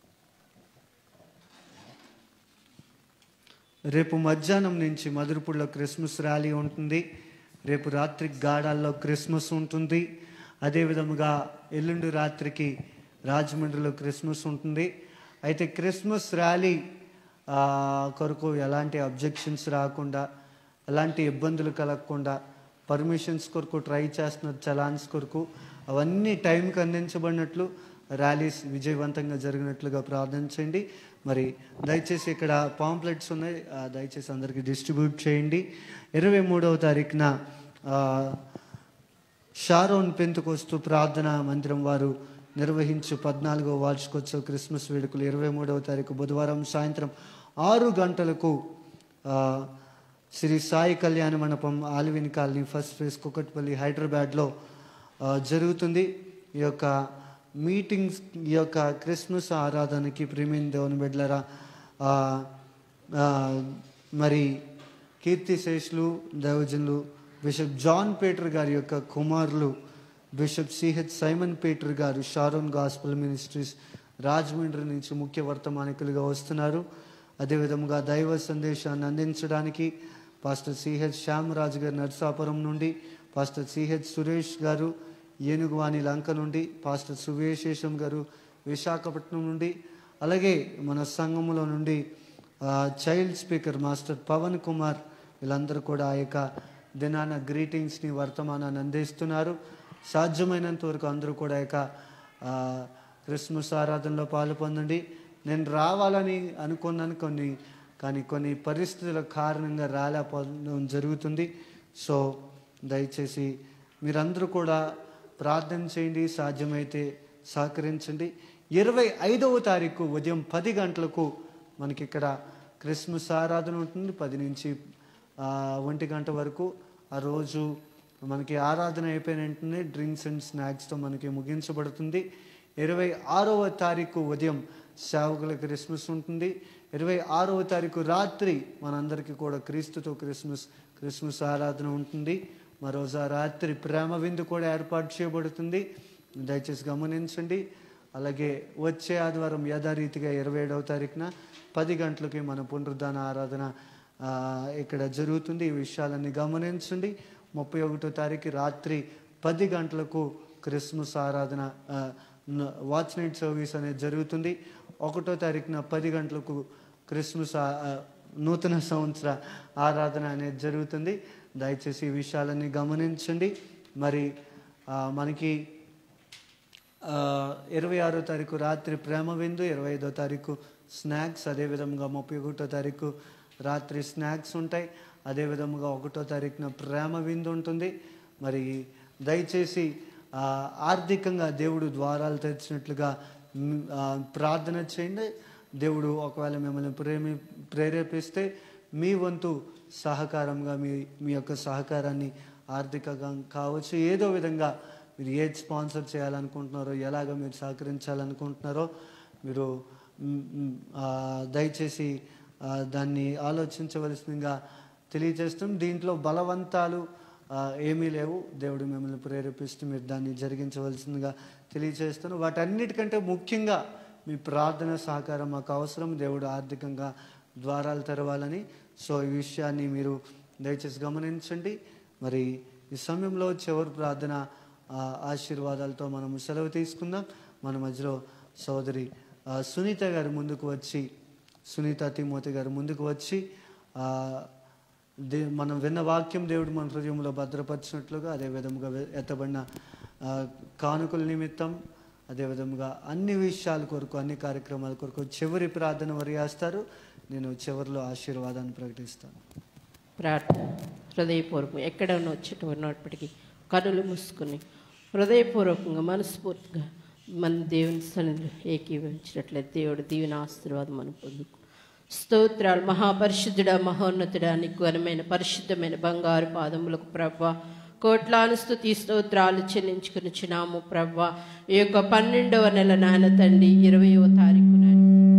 రేపు మధ్యాహ్నం నుంచి మధురపూడిలో క్రిస్మస్ ర్యాలీ ఉంటుంది రేపు రాత్రి గాడాల్లో క్రిస్మస్ ఉంటుంది అదే విధముగా ఎల్లుండి రాత్రికి రాజమండ్రిలో క్రిస్మస్ ఉంటుంది అయితే క్రిస్మస్ ర్యాలీ ఆ, కొరకు ఎలాంటి అబ్జెక్షన్స్ రాకుండా ఎలాంటి ఇబ్బందులు కలగకుండా పర్మిషన్స్ కొరకు ట్రై చేస్తున్నారు చలాన్స్ కొరకు అవన్నీ టైంకి అందించబడినట్లు ర్యాలీస్ విజయవంతంగా జరిగినట్లుగా ప్రార్థించండి మరి దయచేసి ఇక్కడ పాంప్లెట్స్ ఉన్నాయి ఆ, దయచేసి అందరికీ డిస్ట్రిబ్యూట్ చేయండి ఇరవై మూడవ తారీఖున ఆ, షారోన్ పెంతుకొస్తూ ప్రార్థన మందిరం వారు నిర్వహించు పద్నాలుగో వార్షికోత్సవ క్రిస్మస్ వేడుకలు ఇరవై మూడవ తారీఖు బుధవారం సాయంత్రం ఆరు గంటలకు ఆ, Shri Sai Kalyana Mandapam Allwyn Colony first phase Kukatpally హైదరాబాద్లో ఆ, జరుగుతుంది ఈ యొక్క మీటింగ్స్ ఈ యొక్క క్రిస్మస్ ఆరాధనకి ప్రేమిన్ దేవుని బిడ్డలరా ఆ, ఆ, మరి కీర్తిశేషులు దైవజనులు బిషప్ జాన్ పీటర్ గారి యొక్క కుమారులు బిషప్ సిహెచ్ సైమన్ పీటర్ గారు షారోన్ గాస్పల్ మినిస్ట్రీస్ రాజమండ్రి నుంచి ముఖ్య వర్తమానికులుగా వస్తున్నారు అదేవిధంగా దైవ సందేశాన్ని అందించడానికి పాస్టర్ సిహెచ్ శ్యామరాజు గారు నర్సాపురం నుండి పాస్టర్ సిహెచ్ సురేష్ గారు ఏనుగువాణి లంక నుండి పాస్టర్ సువేశేషం గారు విశాఖపట్నం నుండి అలాగే మన సంఘములో నుండి ఆ, child speaker master Pavan Kumar వీళ్ళందరూ కూడా ఆ యొక్క దినాన గ్రీటింగ్స్ని వర్తమానాన్ని అందిస్తున్నారు సాధ్యమైనంత వరకు అందరూ కూడా ఆ యొక్క ఆ, క్రిస్మస్ ఆరాధనలో పాలు పొందండి నేను రావాలని అనుకున్నాను కొన్ని కానీ కొన్ని పరిస్థితుల కారణంగా రాలేకపోవడం జరుగుతుంది సో దయచేసి మీరందరూ కూడా ప్రార్థన చేయండి సాధ్యమైతే సహకరించండి ఇరవై ఐదవ తారీఖు ఉదయం పది గంటలకు మనకి ఇక్కడ క్రిస్మస్ ఆరాధన ఉంటుంది పది నుంచి ఆ, ఒంటి గంట వరకు ఆ రోజు మనకి ఆరాధన అయిపోయిన వెంటనే డ్రింక్స్ అండ్ స్నాక్స్తో మనకి ముగించబడుతుంది ఇరవై ఆరవ తారీఖు ఉదయం సేవకుల క్రిస్మస్ ఉంటుంది ఇరవై ఆరవ తారీఖు రాత్రి మనందరికీ కూడా క్రీస్తుతో క్రిస్మస్ క్రిస్మస్ ఆరాధన ఉంటుంది మరోజు ఆ రాత్రి ప్రేమ విందు కూడా ఏర్పాటు చేయబడుతుంది దయచేసి గమనించండి అలాగే వచ్చే ఆదివారం యథారీతిగా ఇరవై ఏడవ తారీఖున పది గంటలకి మన పునరుద్ధాన ఆరాధన ఆ, ఇక్కడ జరుగుతుంది ఈ విషయాలన్నీ గమనించండి ముప్పై ఒకటో తారీఖు రాత్రి పది గంటలకు క్రిస్మస్ ఆరాధన ఆ, న- వాచ్ నైట్ సర్వీస్ అనేది జరుగుతుంది ఒకటో తారీఖున పది గంటలకు క్రిస్మస్ ఆ- ఆ, నూతన సంవత్సర ఆరాధన అనేది జరుగుతుంది దయచేసి ఈ విషయాలన్నీ గమనించండి మరి ఆ, మనకి ఆ, ఇరవై ఆరో తారీఖు రాత్రి ప్రేమ విందు ఇరవై ఐదో తారీఖు స్నాక్స్ అదేవిధంగా ముప్పై ఒకటో తారీఖు రాత్రి స్నాక్స్ ఉంటాయి అదేవిధంగా ఒకటో తారీఖున ప్రేమ విందు ఉంటుంది మరి దయచేసి ఆ, ఆర్థికంగా దేవుడు ద్వారాలు తెరిచినట్లుగా మ్, ఆ, ప్రార్థన చేయండి దేవుడు ఒకవేళ మిమ్మల్ని ప్రేమి ప్రేరేపిస్తే మీ వంతు సహకారంగా మీ మీ యొక్క సహకారాన్ని ఆర్థికంగా కావచ్చు ఏదో విధంగా మీరు ఏది స్పాన్సర్ చేయాలనుకుంటున్నారో ఎలాగ మీరు సహకరించాలనుకుంటున్నారో మీరు మ్, మ్, ఆ, దయచేసి ఆ, దాన్ని ఆలోచించవలసిందిగా తెలియజేస్తాం దీంట్లో బలవంతాలు ఆ, ఏమీ లేవు దేవుడు మిమ్మల్ని ప్రేరేపిస్తూ మీరు దాన్ని జరిగించవలసిందిగా తెలియజేస్తాను వాటన్నిటికంటే ముఖ్యంగా మీ ప్రార్థన సహకారం మాకు అవసరం దేవుడు ఆర్థికంగా ద్వారాలు తెరవాలని సో ఈ విషయాన్ని మీరు దయచేసి గమనించండి మరి ఈ సమయంలో చివరి ప్రార్థన ఆ, ఆశీర్వాదాలతో మనం సెలవు తీసుకుందాం మన మధ్యలో సోదరి ఆ, సునీత గారు ముందుకు వచ్చి సునీత తిమోతి గారు ముందుకు వచ్చి ఆ, దే మనం విన్న వాక్యం దేవుడు మన హృదయంలో భద్రపరిచినట్లుగా అదే విధముగా వె- ఎత్తబడిన ఆ, కానుకల నిమిత్తం అదే విధముగా అన్ని విషయాల కొరకు అన్ని కార్యక్రమాల కొరకు చివరి ప్రార్థన వరియాస్తారు నేను చివరిలో ఆశీర్వాదాన్ని ప్రకటిస్తాను ప్రార్థన హృదయపూర్వకం ఎక్కడ వచ్చేట ఉన్నప్పటికీ కనులు మూసుకుని హృదయపూర్వకంగా మనస్ఫూర్తిగా మన దేవుని సన్నిధిలో ఏకీభవించినట్లయితే దేవుడు దీవెన ఆశీర్వాదం మనం పొందుకు స్తోత్రాలు మహాపరిశుద్ధుడ మహోన్నతుడా నీకు ఘనమైన పరిశుద్ధమైన బంగారు పాదములకు ప్రభ కోట్లాను స్థుతి స్తోత్రాలు చెల్లించుకుని చిన్నాము ప్రభ ఈ యొక్క పన్నెండవ నెల నాయన తండ్రి ఇరవయవ తారీఖు నాయన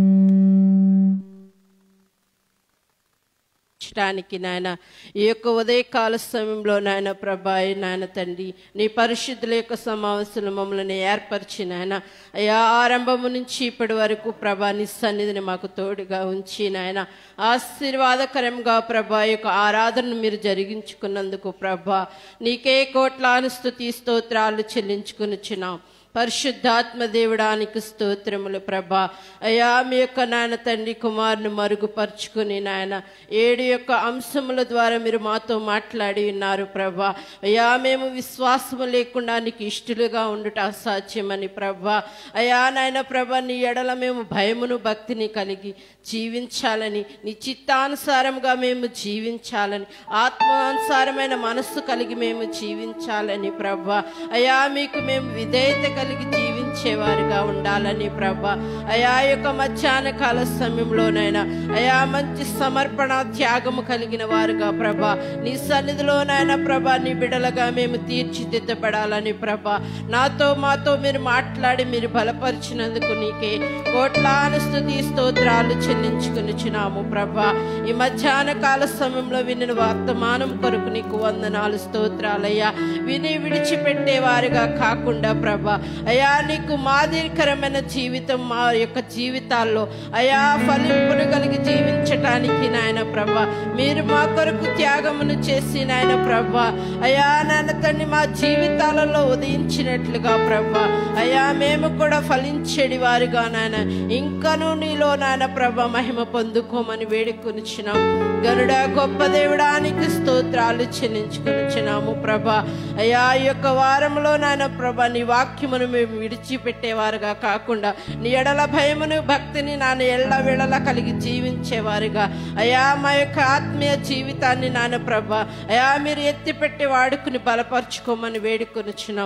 ఇచ్చటానికి నాయన ఈ యొక్క ఉదయకాల సమయంలో నాయన ప్రభాయి నాయన తండ్రి నీ పరిశుద్ధుల యొక్క సమావేశంలో మమ్మల్ని ఏర్పరిచి నాయన అయా ఆరంభము నుంచి ఇప్పటి వరకు ప్రభా నీ సన్నిధిని మాకు తోడుగా ఉంచి నాయన ఆశీర్వాదకరంగా ప్రభా యొక్క ఆరాధనను మీరు జరిగించుకున్నందుకు ప్రభా నీకే కోట్లాను స్థుతి స్తోత్రాలు చెల్లించుకునిచున్నాం పరిశుద్ధాత్మ దేవుడానికి స్తోత్రములు ప్రభా అయా మీ యొక్క నాయన తండ్రి కుమారుని మరుగుపరుచుకుని నాయన ఏడు యొక్క అంశముల ద్వారా మీరు మాతో మాట్లాడి ఉన్నారు ప్రభా అయా మేము విశ్వాసము లేకుండా నీకు ఇష్టలుగా ఉండుట అసాధ్యమని ప్రభా అయా నాయన ప్రభా నీ ఎడల మేము భయమును భక్తిని కలిగి జీవించాలని నీ చిత్తానుసారంగా మేము జీవించాలని ఆత్మానుసారమైన మనస్సు కలిగి మేము జీవించాలని ప్రభా అయా మీకు మేము విధేయత కలిగి జీవించేవారుగా ఉండాలని ప్రభా అయా యొక్క మధ్యాహ్న కాల సమయంలోనైనా అయా మంచి సమర్పణ త్యాగము కలిగిన వారుగా ప్రభా నీ సన్నిధిలోనైనా ప్రభా నీ బిడలగా మేము తీర్చిదిద్దబడాలని ప్రభా నాతో మాతో మీరు మాట్లాడి మీరు బలపరిచినందుకు నీకే కోట్లాను స్థుతి స్తోత్రాలు చెల్లించుకునిచున్నాము ప్రభా ఈ మధ్యాహ్న కాల సమయంలో వినిన వర్తమానం కొరకు నీకు వందనాలు స్తోత్రాలయ్యా విని విడిచిపెట్టే వారుగా కాకుండా ప్రభా అయా నీకు మాదిరికరమైన జీవితం మా యొక్క జీవితాల్లో అయా ఫలింపును కలిగి జీవించటానికి నాయన ప్రభా మీరు మా కొరకు త్యాగమును చేసి నాయన ప్రభా అయా నాయన తండ్రి మా జీవితాలలో ఉదయించినట్లుగా ప్రభా అయా మేము కూడా ఫలించేడి వారుగా నాయన ఇంకను నీలో నాయన ప్రభ మహిమ పొందుకోమని వేడుకొనిచ్చినాం గరుడ గొప్ప దేవుడానికి స్తోత్రాలు చెల్లించుకొనిచ్చినాము ప్రభా అయా ఈ యొక్క వారంలో నాయన ప్రభ నీ వాక్యమును మేము విడిచిపెట్టేవారుగా కాకుండా నీ ఎడల భయమును భక్తిని నాన్న ఎల్ల వేళలా కలిగి జీవించేవారుగా అయా మా యొక్క ఆత్మీయ జీవితాన్ని నాన్న ప్రభ అయా మీరు ఎత్తిపెట్టి వాడుకుని బలపరుచుకోమని వేడుకొనిచ్చినాం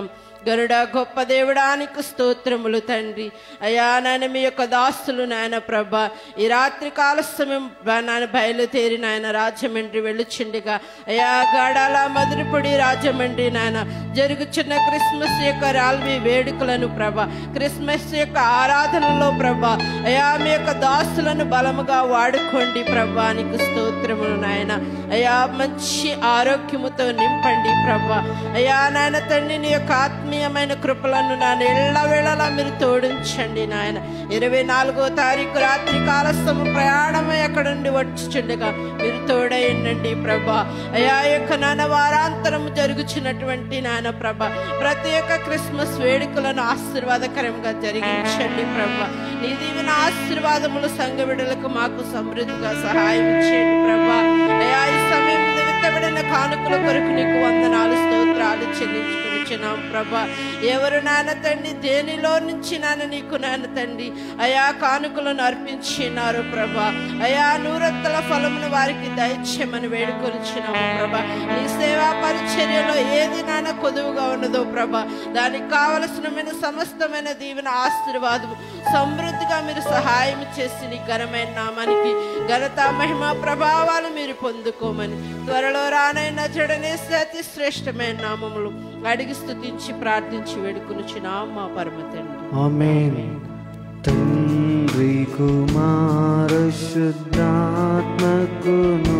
గరుడా గొప్ప దేవుడానికి స్తోత్రములు తండ్రి అయా నాయన మీ యొక్క దాస్తులు నాయన ప్రభ ఈ రాత్రి కాల సమయం బ- నాయన బయలుదేరి నాయన రాజమండ్రి వెళ్ళుచుండగా అయా గాడాల మధురపొడి రాజమండ్రి నాయన జరుగుచున్న క్రిస్మస్ యొక్క రాల్వి వేడుకలను ప్రభ క్రిస్మస్ యొక్క ఆరాధనలో ప్రభ అయా మీ యొక్క దాస్తులను బలముగా వాడుకోండి ప్రభానికి స్తోత్రములు నాయన అయా మంచి ఆరోగ్యముతో నింపండి ప్రభ అయా నాయన తండ్రి నీ యొక్క ఆత్మీయమైన కృపలను నాన్న ఎల్లవేళలా మీరు తోడించండి నాయన ఇరవై నాలుగో తారీఖు రాత్రి కాలస్తము ప్రయాణం ఎక్కడ నుండి వచ్చుచుండగా మీరు తోడైండండి ప్రభ అయా యొక్క నాన్న వారాంతరము జరుగుచున్నటువంటి నాయన ప్రభ ప్రతి ఒక్క క్రిస్మస్ వేడుకలను ఆశీర్వాదకరంగా జరిగించండి ప్రభ నీ దీవెన ఆశీర్వాదములు సంఘ విడులకు మాకు సమృద్ధిగా సహాయం చేయండి ప్రభా అయా ఈ సమయం నిమిత్తబడిన కానుకల కొరకు నీకు వందనాలు స్తోత్రాలు చెల్లించుకునిచున్నాం ప్రభా ఎవరు నాన్న తండ్రి దేనిలో నుంచి నాన్న నీకు నాన్న తండ్రి అయా కానుకలను అర్పించినారు ప్రభా అయా నూరత్తల ఫలమును వారికి దయచేయమని వేడుకొనిచున్నాము ప్రభా నీ సేవా పరిచర్యలో ఏది నాన్న కొదువుగా ఉన్నదో ప్రభా దానికి కావలసినమైన సమస్తమైన దీవెన ఆశీర్వాదము సమృద్ధిగా మీరు సహాయం చేసి నీ ఘనమైన నామానికి ఘనత మహిమ ప్రభావాలు మీరు పొందుకోమని త్వరలో రానైన జడనే అతి శ్రేష్టమైన నామములు అడిగి స్తుతించి ప్రార్థించి వేడుకొనుచున్నాం మా పరమ తండ్రి ఆమేన్ తండ్రి కుమార శుద్ధాత్మకును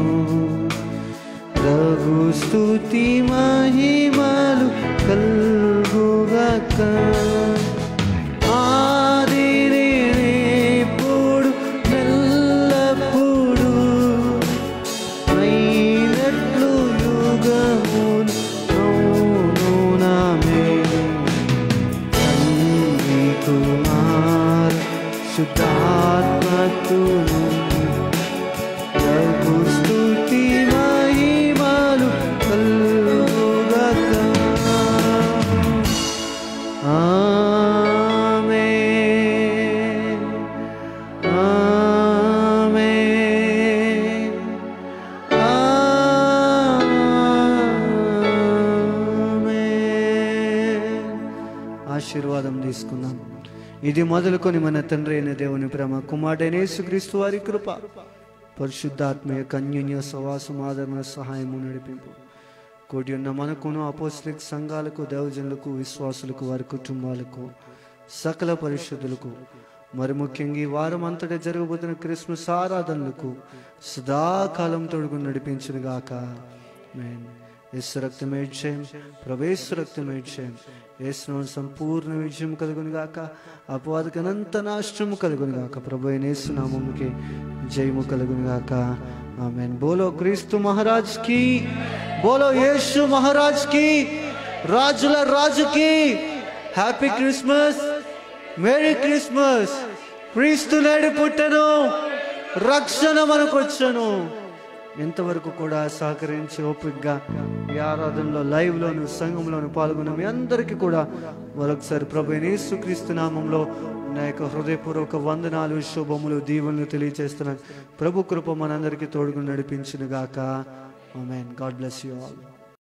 ప్రభు స్తుతి మహిమలు కల్గుగాక ఆదిని ఇప్పుడు మెల్లప్పుడు అయినట్లు యుగమును అవునునామే తండ్రి కుమార్ శుద్ధాత్మకును ప్రభు స్తుతి మహిమలు కలుగుగాక ఆమేన్ ఆమేన్ ఆమేన్. ఆశీర్వాదం తీసుకుందాం ఇది మొదలుకొని మన తండ్రి అయిన దేవుని ప్రేమ కుమారుడైన యేసుక్రీస్తు వారి కృప పరిశుద్ధాత్మ యొక్క అన్యోన్య సవాసం ఆదరణ సహాయము నడిపింపు కూడి ఉన్న మనకును అపోస్లిక్ సంఘాలకు దైవజనులకు విశ్వాసులకు వారి కుటుంబాలకు సకల పరిశుద్ధులకు మరి ముఖ్యంగా ఈ వారం అంతటా జరగబోతున్న క్రిస్మస్ ఆరాధనలకు సదాకాలం తొడుగు నడిపించును గాక మేన్ యేసు రక్తమేడ్చేయం ప్రవేశ రక్తమేడ్చేయం యేసును సంపూర్ణ విజయం కలుగును గాక అపవాదకు అనంత నాశనము కలుగును గాక ప్రభు అయిన యేసు నామముకి జయము కలుగును గాక ఆమెన్ బోలో క్రీస్తు మహారాజ్ కి బోలో యేసు మహారాజ్ కి రాజుల రాజుకి హ్యాపీ క్రిస్మస్ మేరీ క్రిస్మస్ క్రీస్తు నేడు పుట్టను రక్షణ మనకొచ్చను ఎంతవరకు కూడా సహకరించి ఓపికగా ఈ ఆరాధనలో లైవ్లోను సంఘంలోను పాల్గొన్న మీ అందరికీ కూడా మరొకసారి ప్రభు యేసుక్రీస్తు నామంలో నా యొక్క హృదయపూర్వక వందనాలు శుభములు దీవెనలు తెలియజేస్తున్నాను ప్రభు కృప మనందరికీ తోడుగు నడిపించును గాక amen God bless you all